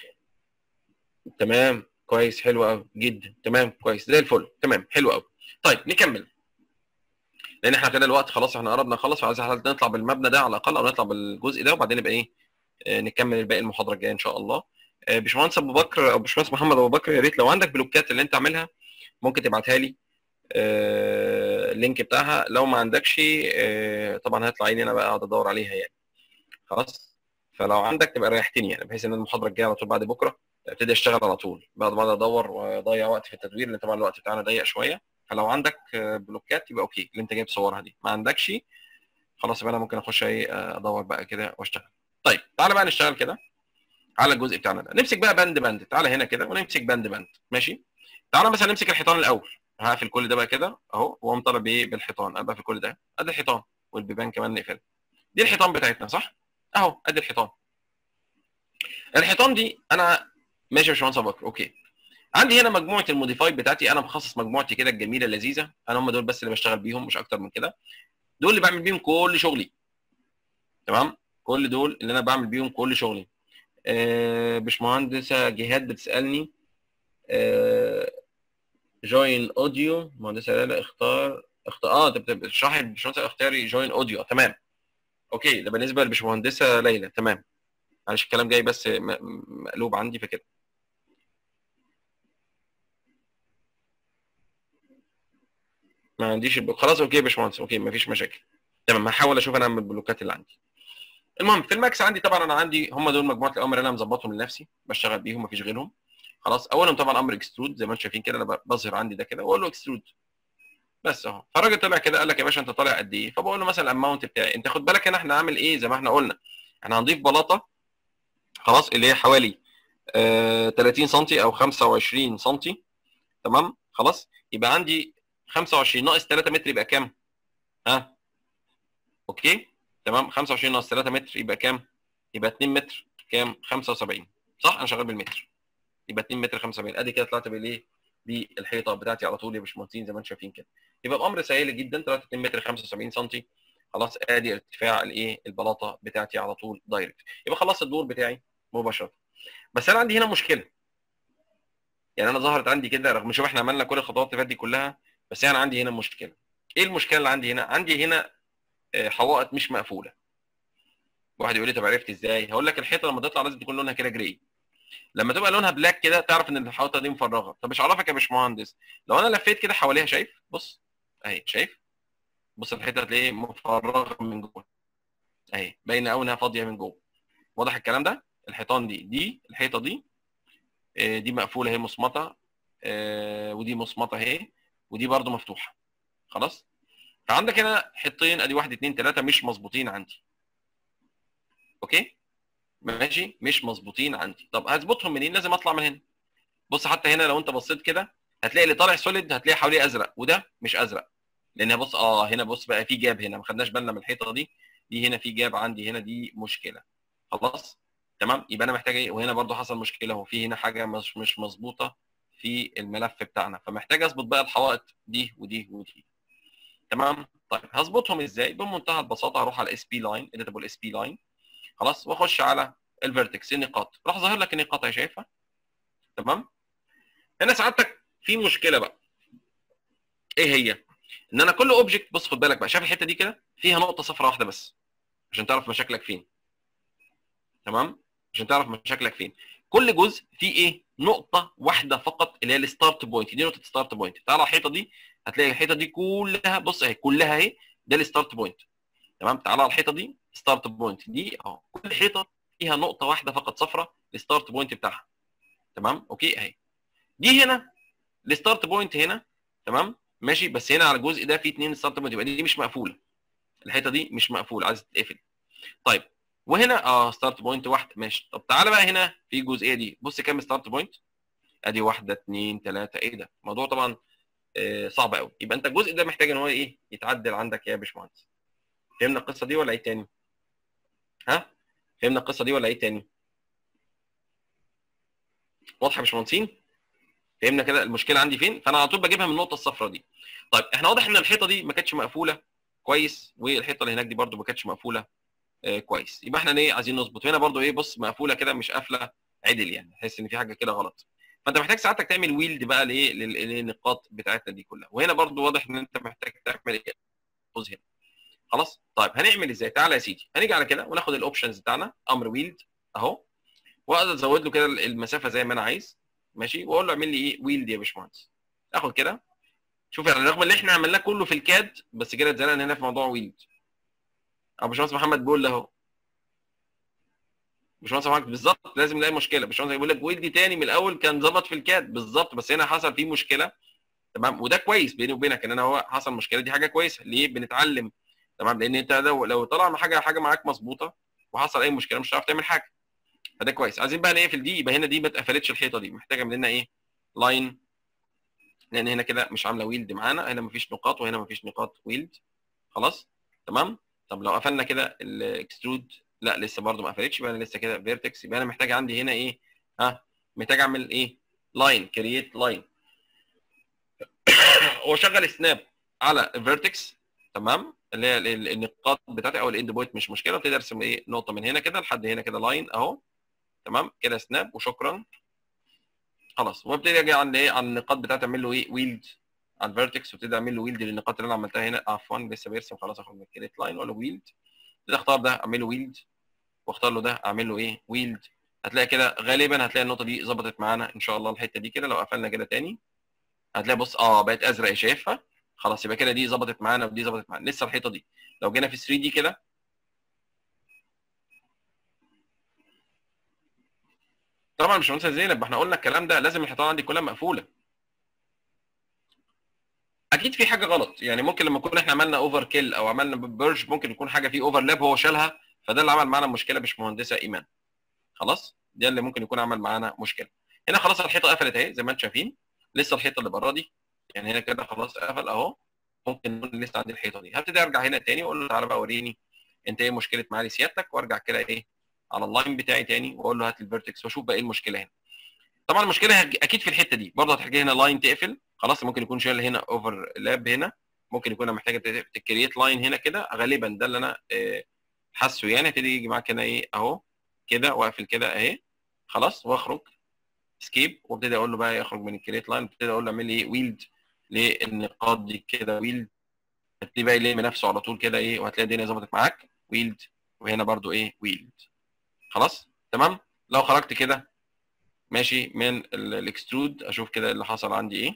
تمام كويس حلو قوي جدا تمام كويس زي الفل تمام حلو قوي طيب نكمل لان احنا كده الوقت خلاص احنا قربنا نخلص فعايز حضرتك نطلع بالمبنى ده على الاقل او نطلع بالجزء ده وبعدين نبقى ايه آه، نكمل الباقي المحاضره الجايه ان شاء الله آه، باشمهندس ابو بكر او باشمهندس محمد ابو بكر يا ريت لو عندك بلوكات اللي انت عاملها ممكن تبعتها لي آه، اللينك بتاعها لو ما عندكش آه، طبعا هيطلع عيني انا بقى اقعد ادور عليها يعني خلاص فلو عندك تبقى ريحتني يعني بحيث ان المحاضره الجايه على طول بعد بكره ابتدي اشتغل على طول بعد ما ادور واضيع وقت في التدوير لان طبعا الوقت بتاعنا ضيق شويه فلو عندك آه، بلوكات يبقى اوكي اللي انت جايب صورها دي ما عندكش خلاص يبقى انا ممكن اخش ايه آه، ادور بقى كده واشتغل طيب تعالى بقى نشتغل كده على الجزء بتاعنا ده نمسك بقى بند بند تعالى هنا كده ونمسك بند بند ماشي تعالى مثلا نمسك الحيطان الاول هقفل كل ده بقى كده اهو واقوم طالب ايه بالحيطان ابقى في كل ده ادي الحيطان والبيبان كمان نقفلها دي الحيطان بتاعتنا صح اهو ادي الحيطان الحيطان دي انا ماشي يا باشمهندس ابو بكر اوكي عندي هنا مجموعه الموديفاي بتاعتي انا مخصص مجموعتي كده الجميله اللذيذه انا هم دول بس اللي بشتغل بيهم مش اكتر من كده دول اللي بعمل بيهم كل شغلي تمام كل دول اللي انا بعمل بيهم كل شغلي آه باشمهندسه جهاد بتسالني آه جوين اوديو مهندسه لاله اختار اختار اه انت بتشرحي باشمهندسه اختاري جوين اوديو تمام اوكي ده بالنسبه لباشمهندسه ليلى تمام معلش الكلام جاي بس م- م- مقلوب عندي فكده ما عنديش البلوك خلاص اوكي يا باشمهندس اوكي مفيش مشاكل تمام هحاول اشوف انا اعمل البلوكات اللي عندي المهم في الماكس عندي طبعا انا عندي هم دول مجموعه الاوامر اللي انا مظبطهم لنفسي بشتغل بيهم مفيش غيرهم خلاص اولهم طبعا امر اكسترود زي ما انتم شايفين كده انا بظهر عندي ده كده واقول له اكسترود بس اهو فالراجل طلع كده قال لك يا باشا انت طالع قد ايه فبقول له مثلا الاماونت بتاعي انت خد بالك هنا احنا هنعمل ايه زي ما احنا قلنا احنا هنضيف بلاطه خلاص اللي هي حوالي آه 30 سم او 25 سم تمام خلاص يبقى عندي 25 ناقص 3 متر يبقى كام؟ ها؟ اوكي؟ تمام 25 ناقص 3 متر يبقى كام؟ يبقى 2 متر كام؟ 75 صح؟ انا شغال بالمتر يبقى 2 متر 75 ادي كده طلعت بالايه؟ بالحيطه بتاعتي على طول يا باشمهندسين زي ما انتم شايفين كده يبقى بامر سهل جدا طلعت 2 متر 75 سم خلاص ادي ارتفاع الايه؟ البلاطه بتاعتي على طول دايركت يبقى خلصت الدور بتاعي مباشره بس انا عندي هنا مشكله يعني انا ظهرت عندي كده رغم شوف احنا عملنا كل الخطوات اللي فاتت دي كلها بس انا عندي هنا مشكله ايه المشكله اللي عندي هنا عندي هنا آه، حوائط مش مقفوله واحد يقول لي طب عرفت ازاي هقول لك الحيطه لما تطلع لازم تكون لونها كده جراي لما تبقى لونها بلاك كده تعرف ان الحيطه دي مفرغه طب مش عرفك يا باشمهندس لو انا لفيت كده حواليها شايف بص اهي شايف بص الحيطه هتلاقيه مفرغه من جوه اهي باينه قوي انها فاضيه من جوه واضح الكلام ده الحيطان دي دي الحيطه دي آه، دي مقفوله اهي مصمطه آه، ودي مصمطه اهي ودي برده مفتوحه خلاص فعندك هنا حيطين ادي واحد اتنين تلاته مش مظبوطين عندي اوكي ماشي مش مظبوطين عندي طب هظبطهم منين لازم اطلع من هنا بص حتى هنا لو انت بصيت كده هتلاقي اللي طالع سوليد هتلاقي حواليه ازرق وده مش ازرق لان بص اه هنا بص بقى في جاب هنا ما خدناش بالنا من الحيطه دي دي هنا في جاب عندي هنا دي مشكله خلاص تمام يبقى انا محتاج ايه وهنا برضو حصل مشكله هو في هنا حاجه مش مش مظبوطه في الملف بتاعنا فمحتاج اظبط بقى الحوائط دي ودي ودي تمام طيب هظبطهم ازاي بمنتهى البساطه هروح على الاس بي لاين اديتابل اس بي لاين خلاص واخش على الفيرتكس النقاط راح ظاهر لك النقاط اهي شايفها تمام هنا سعادتك في مشكله بقى ايه هي ان انا كل اوبجكت بص خد بالك بقى شايف الحته دي كده فيها نقطه صفراء واحده بس عشان تعرف مشاكلك فين تمام عشان تعرف مشاكلك فين كل جزء فيه ايه نقطه واحده فقط اللي هي الستارت بوينت دي نقطه ستارت بوينت تعال على الحيطه دي هتلاقي الحيطه دي كلها بص اهي كلها اهي ده الستارت بوينت تمام تعال على الحيطه دي ستارت بوينت دي اهو كل حيطه فيها نقطه واحده فقط صفراء الستارت بوينت بتاعها تمام اوكي اهي دي هنا الستارت بوينت هنا تمام ماشي بس هنا على الجزء ده في اثنين ستارت بوينت يبقى دي, دي مش مقفوله الحيطه دي مش مقفوله عايزه تتقفل طيب وهنا اه ستارت بوينت واحده ماشي طب تعالى بقى هنا في الجزئيه دي بص كام ستارت بوينت ادي واحده اثنين ثلاثه ايه ده الموضوع طبعا آه صعب قوي يبقى انت الجزء ده محتاج ان هو ايه يتعدل عندك يا باشمهندس فهمنا القصه دي ولا ايه تاني ها فهمنا القصه دي ولا ايه تاني واضحه يا باشمهندسين فهمنا كده المشكله عندي فين فانا على طول بجيبها من النقطه الصفراء دي طيب احنا واضح ان الحيطه دي ما كانتش مقفوله كويس والحيطه اللي هناك دي برده ما كانتش مقفوله آه كويس يبقى احنا ايه عايزين نظبط هنا برده ايه بص مقفوله كده مش قافله عدل يعني تحس ان في حاجه كده غلط فانت محتاج ساعتك تعمل ويلد بقى لايه للنقاط بتاعتنا دي كلها وهنا برده واضح ان انت محتاج تعمل ايه بوز هنا خلاص طيب هنعمل ازاي تعالى يا سيدي هنيجي على كده وناخد الاوبشنز بتاعنا امر ويلد اهو واقدر ازود له كده المسافه زي ما انا عايز ماشي واقول له اعمل لي ايه ويلد يا باشمهندس اخد كده شوف يعني رغم ان احنا عملناه كله في الكاد بس كده اتزنقنا هنا في موضوع ويلد ابو باشمهندس محمد بيقول له اهو باشمهندس محمد بالظبط لازم نلاقي مشكله باشمهندس بيقول لك ويلد تاني من الاول كان ظبط في الكاد بالظبط بس هنا حصل فيه مشكله تمام وده كويس بيني وبينك ان انا هو حصل مشكله دي حاجه كويسه ليه بنتعلم تمام لان انت لو لو طلع حاجه حاجه معاك مظبوطه وحصل اي مشكله مش هتعرف تعمل حاجه فده كويس عايزين بقى نقفل دي يبقى هنا دي ما اتقفلتش الحيطه دي محتاجه مننا ايه لاين لان هنا كده مش عامله ويلد معانا هنا مفيش نقاط وهنا مفيش نقاط ويلد خلاص تمام طب لو قفلنا كده الاكسترود لا لسه برده ما قفلتش يبقى انا لسه كده فيرتكس يبقى انا محتاج عندي هنا ايه ها محتاج اعمل ايه لاين كرييت لاين واشغل سناب على الفيرتكس تمام اللي هي النقاط بتاعتي او الاند بوينت مش مشكله ابتدي ارسم ايه نقطه من هنا كده لحد هنا كده لاين اهو تمام كده سناب وشكرا خلاص وابتدي اجي عند ايه على النقاط بتاعتي اعمل له ايه ويلد على الفيرتكس وابتدي اعمل له ويلد للنقاط اللي انا عملتها هنا عفوا لسه بيرسم خلاص اخد من كريت لاين واقول له ويلد ابتدي اختار ده اعمل له ويلد واختار له ده اعمل له ايه ويلد هتلاقي كده غالبا هتلاقي النقطه دي ظبطت معانا ان شاء الله الحته دي كده لو قفلنا كده تاني هتلاقي بص اه بقت ازرق شايفها خلاص يبقى كده دي ظبطت معانا ودي ظبطت معانا لسه الحيطه دي لو جينا في 3 دي كده طبعا مش مهندسه زينب ما احنا قلنا الكلام ده لازم الحيطان عندي كلها مقفوله اكيد في حاجه غلط يعني ممكن لما نكون احنا عملنا اوفر كيل او عملنا بيرج ممكن يكون حاجه فيه اوفرلاب هو شالها فده اللي عمل معانا مشكله مش مهندسه ايمان خلاص ده اللي ممكن يكون عمل معانا مشكله هنا خلاص الحيطه قفلت اهي زي ما انتم شايفين لسه الحيطه اللي بره دي يعني هنا كده خلاص قفل اهو ممكن نقول لسه عندي الحيطه دي هبتدي ارجع هنا تاني واقول له تعالى بقى وريني انت ايه مشكله معالي سيادتك وارجع كده ايه على اللاين بتاعي تاني واقول له هات الفيرتكس واشوف بقى ايه المشكله هنا طبعا المشكله اكيد في الحته دي برضه هتحتاج هنا لاين تقفل خلاص ممكن يكون شايل هنا اوفر لاب هنا ممكن يكون انا محتاج تكريت لاين هنا كده غالبا ده اللي انا حاسه يعني هتبتدي يجي معاك هنا ايه اهو كده واقفل كده اهي خلاص واخرج سكيب وابتدي اقول له بقى يخرج من الكريت لاين ابتدي اقول له اعمل لي ايه ويلد للنقاط دي كده ويلد ابتدي بقى يلم نفسه على طول كده ايه وهتلاقي الدنيا ظبطت معاك ويلد وهنا برده ايه ويلد خلاص تمام لو خرجت كده ماشي من الاكسترود اشوف كده اللي حصل عندي ايه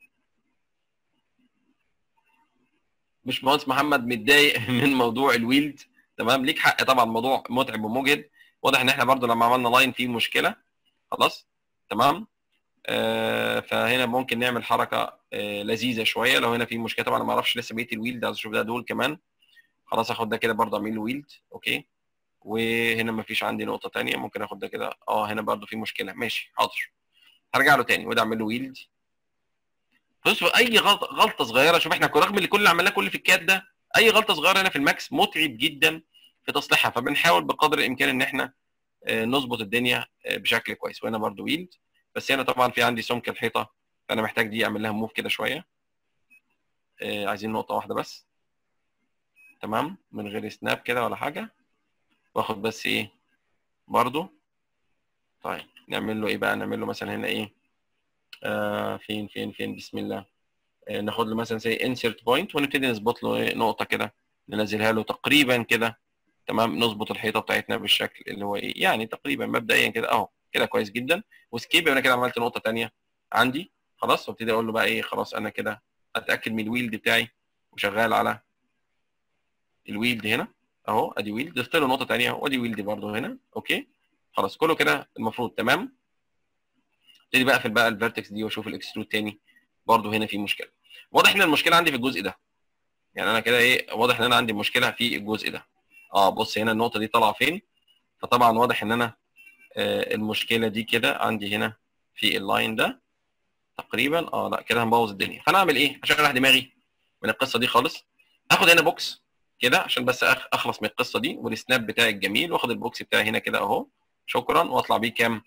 مش مهندس محمد متضايق من موضوع الويلد تمام ليك حق طبعا الموضوع متعب ومجهد واضح ان احنا برضو لما عملنا لاين فيه مشكله خلاص تمام آه فهنا ممكن نعمل حركه آه لذيذه شويه لو هنا في مشكله طبعا ما اعرفش لسه بقيه الويلد عايز اشوف ده دول كمان خلاص اخد ده كده برضه اعمل له ويلد اوكي وهنا ما فيش عندي نقطه ثانيه ممكن اخد ده كده اه هنا برضه في مشكله ماشي حاضر هرجع له تاني وده اعمل له ويلد بصوا اي غلطه غلطه صغيره شوف احنا رغم اللي كل اللي عملناه كل في الكاد ده اي غلطه صغيره هنا في الماكس متعب جدا في تصليحها فبنحاول بقدر الامكان ان احنا نظبط الدنيا بشكل كويس وهنا برضو ويلد بس هنا طبعا في عندي سمك الحيطه فانا محتاج دي اعمل لها موف كده شويه عايزين نقطه واحده بس تمام من غير سناب كده ولا حاجه واخد بس ايه برضو طيب نعمل له ايه بقى نعمل له مثلا هنا ايه آه فين فين فين بسم الله آه ناخد له مثلا زي انسيرت بوينت ونبتدي نظبط له إيه نقطه كده ننزلها له تقريبا كده تمام نظبط الحيطه بتاعتنا بالشكل اللي هو ايه يعني تقريبا مبدئيا كده اهو كده كويس جدا وسكيب انا كده عملت نقطه ثانيه عندي خلاص وابتدي اقول له بقى ايه خلاص انا كده اتاكد من الويلد بتاعي وشغال على الويلد هنا اهو ادي ويلد ضفت له نقطه ثانيه وادي ويلد برده هنا اوكي خلاص كله كده المفروض تمام ابتدي بقى اقفل بقى الفيرتكس دي واشوف الاكسترود تاني برده هنا في مشكله واضح ان المشكله عندي في الجزء ده يعني انا كده ايه واضح ان انا عندي مشكله في الجزء ده اه بص هنا النقطه دي طالعه فين فطبعا واضح ان انا آه المشكله دي كده عندي هنا في اللاين ده تقريبا اه لا كده هنبوظ الدنيا فانا اعمل ايه عشان اريح دماغي من القصه دي خالص هاخد هنا بوكس كده عشان بس اخلص من القصه دي والسناب بتاعي الجميل واخد البوكس بتاعي هنا كده اهو شكرا واطلع بيه كام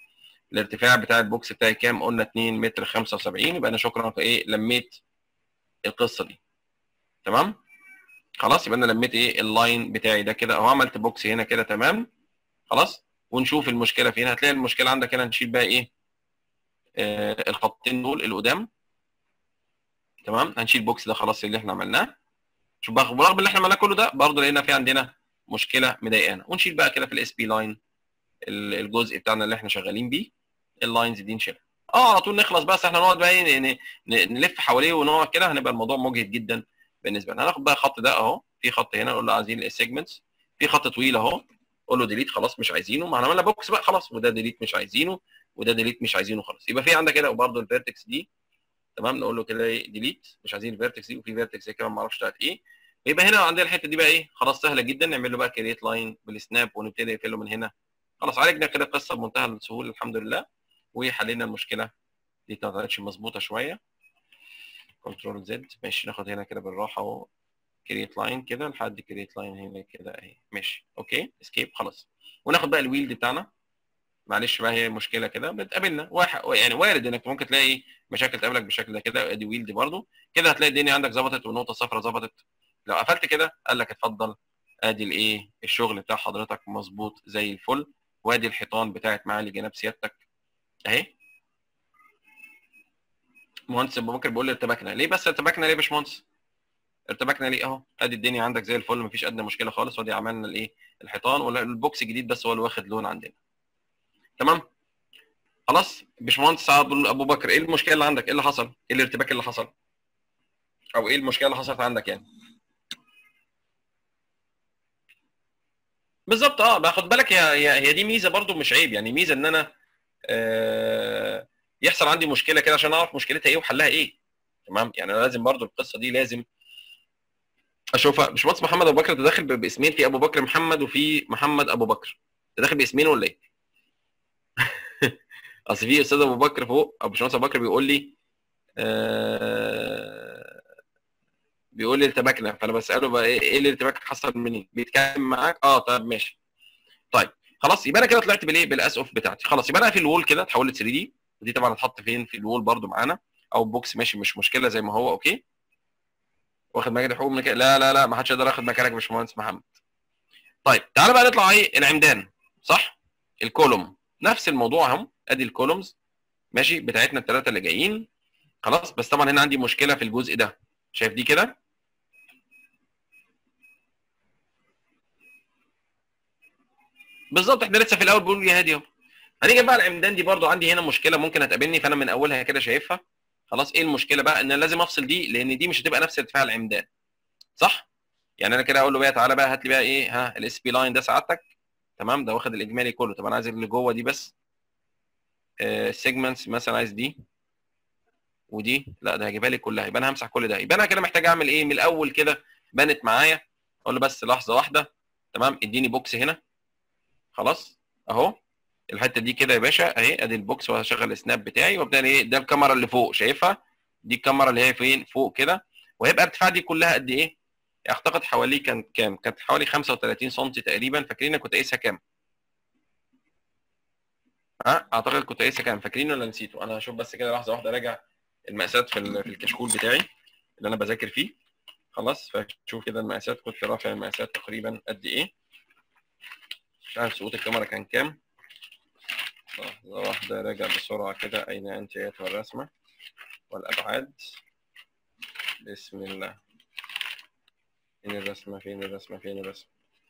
الارتفاع بتاع البوكس بتاعي كام قلنا 2 متر 75 يبقى انا شكرا في ايه لميت القصه دي تمام خلاص يبقى انا لميت ايه اللاين بتاعي ده كده اهو عملت بوكس هنا كده تمام خلاص ونشوف المشكله فين هتلاقي المشكله عندك هنا نشيل بقى ايه آه الخطين دول القدام تمام هنشيل البوكس ده خلاص اللي احنا عملناه شوف بقى برغم اللي احنا عملناه كله ده برضه لقينا في عندنا مشكله مضايقانا ونشيل بقى كده في الاس بي لاين الجزء بتاعنا اللي احنا شغالين بيه اللاينز دي نشيلها اه على طول نخلص بس احنا نقعد بقى ايه ن- ن- نلف حواليه ونقعد كده هنبقى الموضوع مجهد جدا بالنسبه لنا هناخد بقى الخط ده اهو في خط هنا نقول له عايزين السيجمنتس في خط طويل اهو قول له ديليت خلاص مش عايزينه ما احنا عملنا بوكس بقى خلاص وده ديليت مش عايزينه وده ديليت مش عايزينه خلاص يبقى في عندك كده وبرده الفيرتكس دي تمام نقول له كده ديليت مش عايزين الفيرتكس دي وفي فيرتكس كمان ما اعرفش بتاعت ايه يبقى هنا عندنا الحته دي بقى ايه خلاص سهله جدا نعمل له بقى كريت لاين بالسناب ونبتدي نقفله من هنا خلاص عالجنا كده القصه بمنتهى السهوله الحمد لله وحلينا المشكله دي ما طلعتش مظبوطه شويه كنترول زد ماشي ناخد هنا كده بالراحه اهو كريت لاين كده لحد كريت لاين هنا كده اهي ماشي اوكي اسكيب خلاص وناخد بقى الويلد بتاعنا معلش بقى هي مشكله كده بتقابلنا واحد يعني وارد انك ممكن تلاقي مشاكل تقابلك بالشكل ده كده ادي ويلد برضو كده هتلاقي الدنيا عندك ظبطت والنقطه الصفراء ظبطت لو قفلت كده قال لك اتفضل ادي الايه الشغل بتاع حضرتك مظبوط زي الفل وادي الحيطان بتاعت معالي جناب سيادتك اهي مهندس ابو بكر بيقول لي ارتبكنا ليه بس ارتبكنا ليه يا باشمهندس ارتبكنا ليه اهو ادي الدنيا عندك زي الفل مفيش ادنى مشكله خالص وادي عملنا الايه الحيطان والبوكس الجديد بس هو اللي واخد لون عندنا تمام خلاص باشمهندس ابو بكر ايه المشكله اللي عندك ايه اللي حصل ايه الارتباك اللي حصل او ايه المشكله اللي حصلت عندك يعني بالظبط اه باخد بالك هي هي هي دي ميزه برضو مش عيب يعني ميزه ان انا آه يحصل عندي مشكله كده عشان اعرف مشكلتها ايه وحلها ايه تمام يعني انا لازم برضو القصه دي لازم اشوفها باشمهندس محمد ابو بكر انت داخل باسمين في ابو بكر محمد وفي محمد ابو بكر انت داخل باسمين ولا ايه؟ اصل في استاذ ابو بكر فوق او باشمهندس ابو بكر بيقول لي آه بيقول لي ارتبكنا فانا بساله بقى ايه ايه الارتباك حصل منين؟ بيتكلم معاك اه طيب ماشي طيب خلاص يبقى انا كده طلعت بالايه بالاس اوف بتاعتي خلاص يبقى انا في الوول كده اتحولت 3 دي ودي طبعا هتحط فين في الوول برده معانا او بوكس ماشي مش مشكله زي ما هو اوكي واخد مكان حقوق من كده لا لا لا ما حدش يقدر ياخد مكانك يا باشمهندس محمد طيب تعالى بقى نطلع ايه العمدان صح الكولوم نفس الموضوع اهو ادي الكولومز ماشي بتاعتنا الثلاثه اللي جايين خلاص بس طبعا هنا عندي مشكله في الجزء ده شايف دي كده بالظبط احنا لسه في الاول بنقول يا هادي اهو هنيجي بقى العمدان دي برضو عندي هنا مشكله ممكن هتقابلني فانا من اولها كده شايفها خلاص ايه المشكله بقى ان انا لازم افصل دي لان دي مش هتبقى نفس ارتفاع العمدان صح يعني انا كده اقول له بقى تعالى بقى هات لي بقى ايه ها الاس بي لاين ده سعادتك تمام ده واخد الاجمالي كله طب انا عايز اللي جوه دي بس السيجمنتس مثلا عايز دي ودي لا ده هجيبها لي كلها يبقى انا همسح كل ده يبقى انا كده محتاج اعمل ايه من الاول كده بانت معايا اقول له بس لحظه واحده تمام اديني بوكس هنا خلاص اهو الحته دي كده يا باشا اهي ادي البوكس وهشغل السناب بتاعي وابدا ايه ده الكاميرا اللي فوق شايفها دي الكاميرا اللي هي فين فوق كده وهيبقى ارتفاع دي كلها قد ايه اعتقد حوالي كان كام كانت حوالي 35 سم تقريبا فاكرين كنت قايسها كام ها اعتقد كنت قايسها كام فاكرين ولا نسيتوا انا هشوف بس كده لحظه واحده راجع المقاسات في في الكشكول بتاعي اللي انا بذاكر فيه خلاص فشوف كده المقاسات كنت رافع المقاسات تقريبا قد ايه مش عارف سقوط الكاميرا كان كام لحظة واحدة راجع بسرعة كده أين أنت أيتها الرسمة والأبعاد بسم الله فين الرسمة فين الرسمة فين الرسمة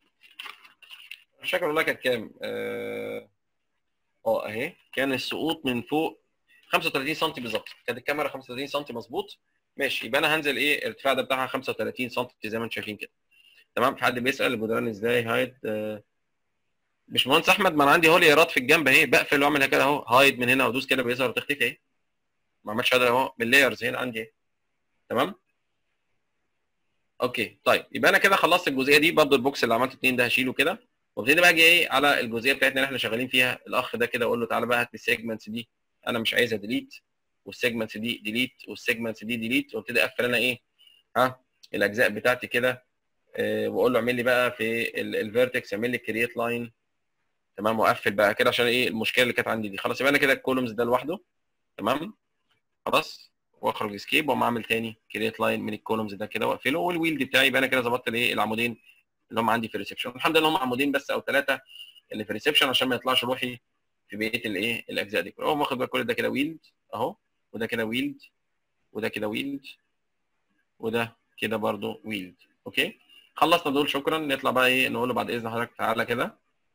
شكل والله كانت كام؟ اه اه اهي كان السقوط من فوق 35 سم بالظبط كانت الكاميرا 35 سم مظبوط ماشي يبقى انا هنزل ايه الارتفاع ده بتاعها 35 سم زي ما انتم شايفين كده تمام في حد بيسال الجدران ازاي هايد آه باشمهندس احمد ما انا عندي هوليارات في الجنب اهي بقفل واعمل كده اهو هايد من هنا وادوس كده بيظهر وتختفي اهي ما عملتش هذا اهو من لايرز هنا عندي اهي تمام اوكي طيب يبقى انا كده خلصت الجزئيه دي برضه البوكس اللي عملته اتنين ده هشيله كده وابتدي بقى اجي ايه على الجزئيه بتاعتنا اللي احنا شغالين فيها الاخ ده كده اقول له تعالى بقى هات لي السيجمنتس دي انا مش عايزها ديليت والسيجمنتس دي ديليت والسيجمنتس دي ديليت وابتدي اقفل انا ايه ها الاجزاء بتاعتي كده أه واقول له اعمل لي بقى في الفيرتكس اعمل لي كرييت لاين تمام واقفل بقى كده عشان ايه المشكله اللي كانت عندي دي خلاص يبقى انا كده الكولومز ده لوحده تمام خلاص واخرج اسكيب واقوم عامل تاني كريت لاين من الكولومز ده كده واقفله والويلد بتاعي يبقى انا كده ظبطت الايه العمودين اللي هم عندي في الريسبشن الحمد لله هم عمودين بس او ثلاثه اللي في الريسبشن عشان ما يطلعش روحي في بقيه الايه الاجزاء دي اقوم واخد بقى كل ده كده ويلد اهو وده كده ويلد وده كده ويلد وده كده برضو ويلد اوكي خلصنا دول شكرا نطلع بقى ايه نقول له بعد اذن حضرتك تعالى كده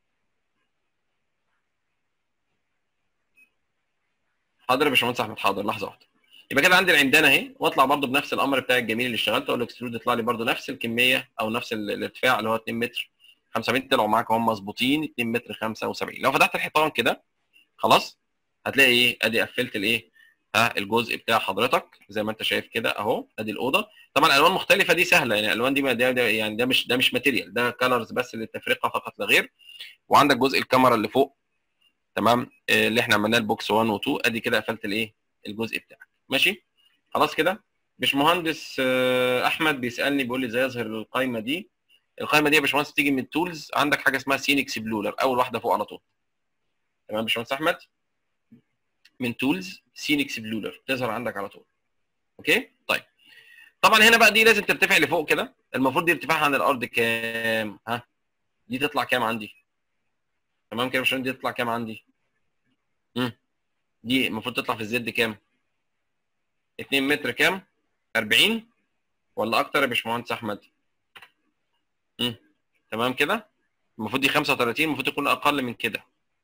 حاضر يا باشمهندس احمد حاضر لحظه واحده يبقى كده عندي العمدان اهي واطلع برضو بنفس الامر بتاعي الجميل اللي اشتغلته اقول له اكسترود يطلع لي برضو نفس الكميه او نفس ال- الارتفاع اللي هو 2 متر 75 طلعوا معاك هم مظبوطين 2 متر 75 لو فتحت الحيطان كده خلاص هتلاقي ايه ادي قفلت الايه ها الجزء بتاع حضرتك زي ما انت شايف كده اهو ادي الاوضه طبعا الالوان مختلفه دي سهله يعني الالوان دي ما- ده ده- يعني ده مش ده مش ماتيريال ده كلرز بس للتفرقه فقط لا غير وعندك جزء الكاميرا اللي فوق تمام آه، اللي احنا عملناه البوكس 1 و 2 ادي كده قفلت الايه الجزء بتاعك ماشي خلاص كده باشمهندس آه، احمد بيسالني بيقول لي ازاي يظهر القائمه دي القائمه دي يا باشمهندس تيجي من التولز عندك حاجه اسمها سين اكسبلورر اول واحده فوق على طول تمام يا باشمهندس احمد من تولز سين اكسبلورر تظهر عندك على طول اوكي طيب طبعا هنا بقى دي لازم ترتفع لفوق كده المفروض دي ارتفاعها عن الارض كام ها دي تطلع كام عندي تمام كده يا باشمهندس دي تطلع كام عندي امم دي المفروض تطلع في الزد كام 2 متر كام 40 ولا اكتر يا باشمهندس احمد امم تمام كده المفروض دي 35 المفروض تكون اقل من كده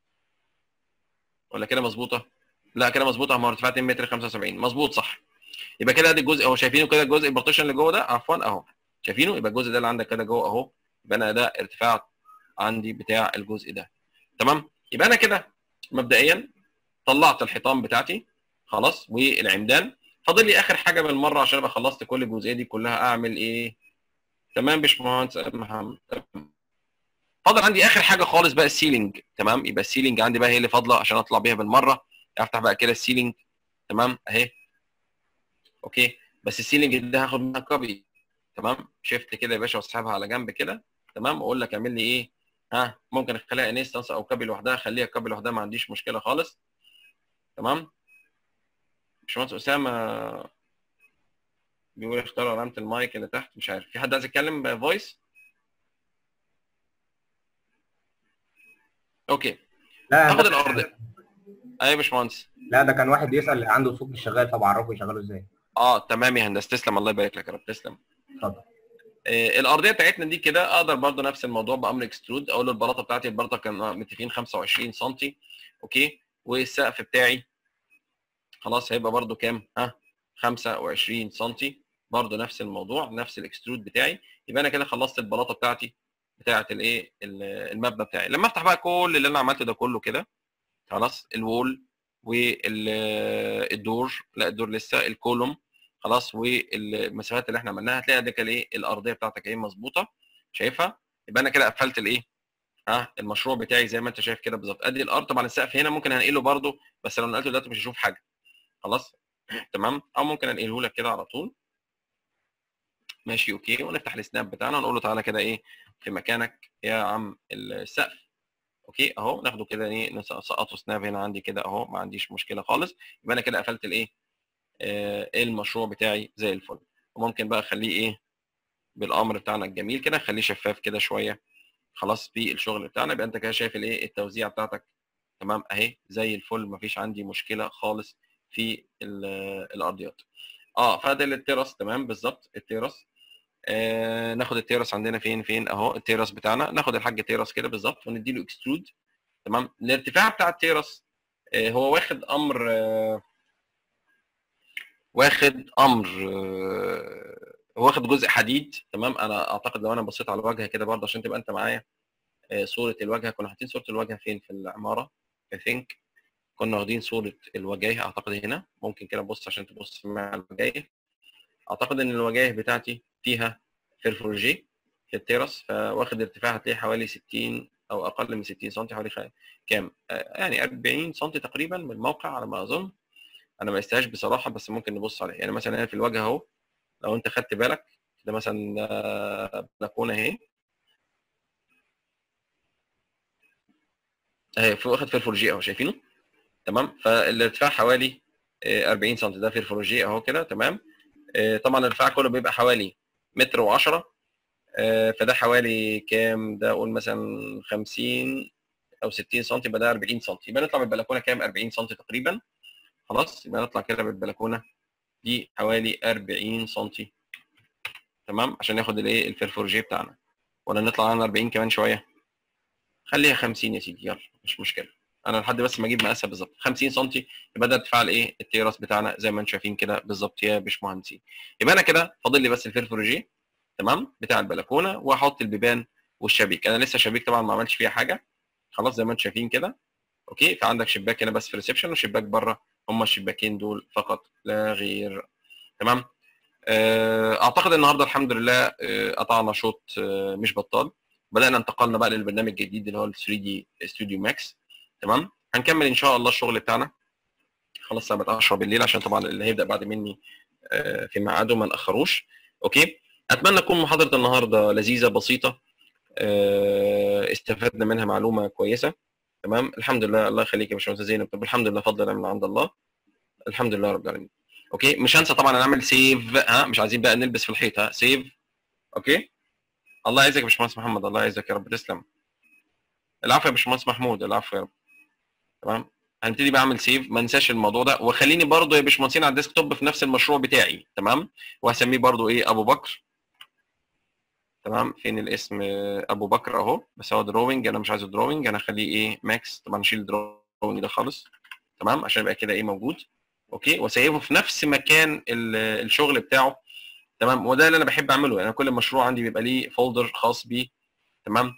ولا كده مظبوطه لا كده مظبوطه هم ارتفاع 2 متر 75 مظبوط صح يبقى كده ادي الجزء اهو شايفينه كده الجزء البارتيشن اللي جوه ده عفوا اهو شايفينه يبقى الجزء ده اللي عندك كده جوه اهو يبقى انا ده ارتفاع عندي بتاع الجزء ده تمام يبقى انا كده مبدئيا طلعت الحيطان بتاعتي خلاص والعمدان فاضل لي اخر حاجه بالمره عشان ابقى خلصت كل الجزئيه دي كلها اعمل ايه تمام يا باشمهندس محمد تمام. فاضل عندي اخر حاجه خالص بقى السيلينج تمام يبقى السيلينج عندي بقى هي اللي فاضله عشان اطلع بيها بالمره افتح بقى كده السيلينج تمام اهي اوكي بس السيلينج ده هاخد منها كوبي تمام شيفت كده يا باشا واسحبها على جنب كده تمام واقول لك اعمل لي ايه ها ممكن اخليها انستنس او كابي لوحدها خليها كابي لوحدها ما عنديش مشكله خالص تمام باشمهندس اسامه بيقول اختار علامه المايك اللي تحت مش عارف في حد عايز يتكلم فويس اوكي لا هاخد ده- الارض ايوه يا باشمهندس لا ده كان واحد بيسأل عنده صوت مش شغال فبعرفه يشغله ازاي اه تمام يا هندسه تسلم الله يبارك لك يا رب تسلم اتفضل آه، الارضيه بتاعتنا دي كده اقدر برضو نفس الموضوع بامر اكسترود اقول له البلاطه بتاعتي البلاطه كان متفقين 25 سم اوكي والسقف بتاعي خلاص هيبقى برضو كام ها 25 سم برضو نفس الموضوع نفس الاكسترود بتاعي يبقى انا كده خلصت البلاطه بتاعتي بتاعه الايه ال- المبنى بتاعي لما افتح بقى كل اللي انا عملته ده كله كده خلاص الوول والدور لا الدور لسه الكولوم خلاص والمسافات اللي احنا عملناها هتلاقي ده كده ايه الارضيه بتاعتك ايه مظبوطه شايفها يبقى انا كده قفلت الايه ها المشروع بتاعي زي ما انت شايف كده بالظبط ادي الارض طبعا السقف هنا ممكن هنقله برده بس لو نقلته دلوقتي مش هشوف حاجه خلاص تمام او ممكن انقله لك كده على طول ماشي اوكي ونفتح السناب بتاعنا ونقول له تعالى كده ايه في مكانك يا عم السقف اوكي اهو ناخده كده ايه نسقطه سناب هنا عندي كده اهو ما عنديش مشكله خالص يبقى انا كده قفلت الايه آه المشروع بتاعي زي الفل وممكن بقى اخليه ايه بالامر بتاعنا الجميل كده نخليه شفاف كده شويه خلاص في الشغل بتاعنا يبقى انت كده شايف الايه التوزيع بتاعتك تمام اهي زي الفل مفيش عندي مشكله خالص في ال- الارضيات اه فده التيرس تمام بالظبط التيرس آه ناخد التيرس عندنا فين فين اهو التيرس بتاعنا ناخد الحاج تيرس كده بالظبط ونديله اكسترود تمام الارتفاع بتاع التيرس آه هو واخد امر آه واخد امر آه واخد جزء حديد تمام انا اعتقد لو انا بصيت على الواجهه كده برضه عشان تبقى انت معايا آه صوره الواجهه كنا حاطين صوره الواجهه فين في العماره اي ثينك كنا واخدين صوره الوجايه اعتقد هنا ممكن كده بص عشان تبص مع الوجايه اعتقد ان الوجايه بتاعتي فيها فيرفورجي في التيرس فواخد ارتفاع هتلاقيه حوالي 60 او اقل من 60 سم حوالي خ- كام آه، يعني 40 سم تقريبا من الموقع على ما اظن انا ما قستهاش بصراحه بس ممكن نبص عليه يعني مثلا هنا في الواجهه اهو لو انت خدت بالك ده مثلا آه، بلكونه اهي اهي في واخد فيرفورجي اهو شايفينه تمام فالارتفاع حوالي آه، 40 سم ده فيرفورجي اهو كده تمام آه، طبعا الارتفاع كله بيبقى حوالي متر و10 فده حوالي كام ده اقول مثلا 50 او 60 سم يبقى ده 40 سم يبقى نطلع من البلكونه كام 40 سم تقريبا خلاص يبقى نطلع كده بالبلكونه دي حوالي 40 سم تمام عشان ناخد الايه الفيرفورجي بتاعنا ولا نطلع على 40 كمان شويه خليها 50 يا سيدي يلا مش مشكله انا لحد بس ما اجيب مقاسها بالظبط 50 سم يبقى ده ارتفاع الايه التيراس بتاعنا زي ما انتم شايفين كده بالظبط يا باشمهندسين يبقى انا كده فاضل لي بس الفيرفورجي تمام بتاع البلكونه واحط البيبان والشبابيك انا لسه شبابيك طبعا ما عملتش فيها حاجه خلاص زي ما انتم شايفين كده اوكي فعندك شباك هنا بس في ريسبشن وشباك بره هما الشباكين دول فقط لا غير تمام آه، اعتقد النهارده الحمد لله آه، قطعنا شوط آه، مش بطال بدانا انتقلنا بقى للبرنامج الجديد اللي هو ال 3 دي ستوديو ماكس تمام هنكمل ان شاء الله الشغل بتاعنا خلاص الساعه 10 بالليل عشان طبعا اللي هيبدا بعد مني آه، في ميعاده ما ناخروش اوكي اتمنى تكون محاضره النهارده لذيذه بسيطه آه، استفدنا منها معلومه كويسه تمام الحمد لله الله يخليك يا باشمهندس زينب طب الحمد لله فضل من عند الله الحمد لله رب العالمين اوكي مش هنسى طبعا نعمل سيف ها مش عايزين بقى نلبس في الحيط ها سيف اوكي الله يعزك يا باشمهندس محمد الله يعزك يا رب تسلم العفو يا باشمهندس محمود العفو يا رب تمام هنبتدي بقى اعمل سيف ما انساش الموضوع ده وخليني برضو يا باشمهندسين على الديسك توب في نفس المشروع بتاعي تمام وهسميه برضو ايه ابو بكر تمام فين الاسم آه، ابو بكر اهو بس هو دروينج انا مش عايزه دروينج انا اخليه ايه ماكس طبعا نشيل الدروينج ده خالص تمام عشان يبقى كده ايه موجود اوكي وسيبه في نفس مكان ال- الشغل بتاعه تمام وده اللي انا بحب اعمله يعني كل مشروع عندي بيبقى ليه فولدر خاص بيه تمام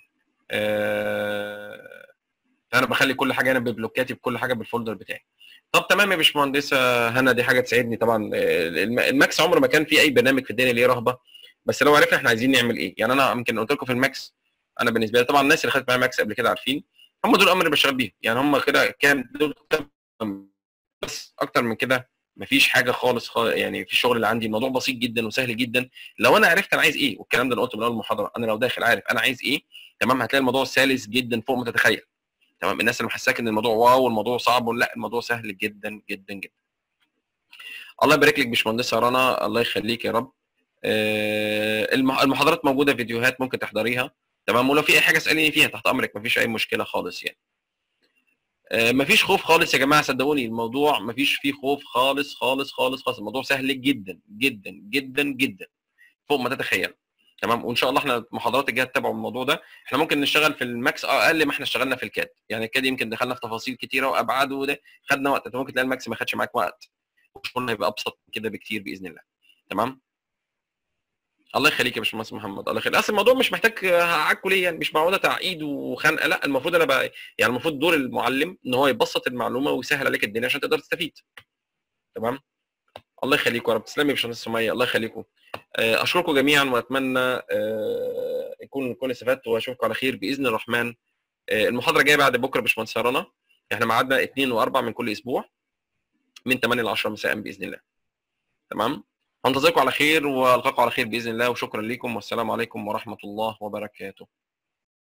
آه فانا بخلي كل حاجه انا ببلوكاتي بكل حاجه بالفولدر بتاعي طب تمام يا باشمهندسه هنا دي حاجه تسعدني طبعا آه، الم- الماكس عمره ما كان في اي برنامج في الدنيا ليه رهبه بس لو عرفنا احنا عايزين نعمل ايه يعني انا يمكن قلت لكم في الماكس انا بالنسبه لي طبعا الناس اللي خدت معايا ماكس قبل كده عارفين هم دول الامر اللي بشتغل بيهم يعني هم كده كام دول تمام. بس اكتر من كده مفيش حاجه خالص خالص يعني في الشغل اللي عندي الموضوع بسيط جدا وسهل جدا لو انا عرفت انا عايز ايه والكلام ده انا قلته من اول المحاضره انا لو داخل عارف انا عايز ايه تمام هتلاقي الموضوع سلس جدا فوق ما تتخيل تمام الناس اللي محساك ان الموضوع واو والموضوع صعب لا الموضوع سهل جدا جدا جدا الله يبارك لك باشمهندسه رنا الله يخليك يا رب آه، المح- المحاضرات موجوده فيديوهات ممكن تحضريها تمام ولو في اي حاجه اساليني فيها تحت امرك مفيش اي مشكله خالص يعني آه، مفيش خوف خالص يا جماعه صدقوني الموضوع مفيش فيه خوف خالص خالص خالص خالص الموضوع سهل جدا جدا جدا جدا فوق ما تتخيل تمام وان شاء الله احنا المحاضرات الجايه تتابعوا الموضوع ده احنا ممكن نشتغل في الماكس اقل ما احنا اشتغلنا في الكاد يعني الكاد يمكن دخلنا في تفاصيل كتيره وابعاد وده خدنا وقت انت ممكن تلاقي الماكس ما خدش معاك وقت وشغلنا هيبقى ابسط من كده بكتير باذن الله تمام الله يخليك يا باشمهندس محمد الله يخليك اصل الموضوع مش محتاج هعكوا ليه يعني مش معقوله تعقيد وخنقه لا المفروض انا بقى يعني المفروض دور المعلم ان هو يبسط المعلومه ويسهل عليك الدنيا عشان تقدر تستفيد تمام الله يخليكم يا رب تسلمي يا باشمهندس سميه الله يخليكم آه، اشكركم جميعا واتمنى آه، يكون نكون استفدت واشوفكم على خير باذن الرحمن آه، المحاضره الجايه بعد بكره يا باشمهندس رنا احنا ميعادنا 2 و4 من كل اسبوع من 8 ل 10 مساء باذن الله تمام هنتظركم على خير والقاكم على خير باذن الله وشكرا لكم والسلام عليكم ورحمه الله وبركاته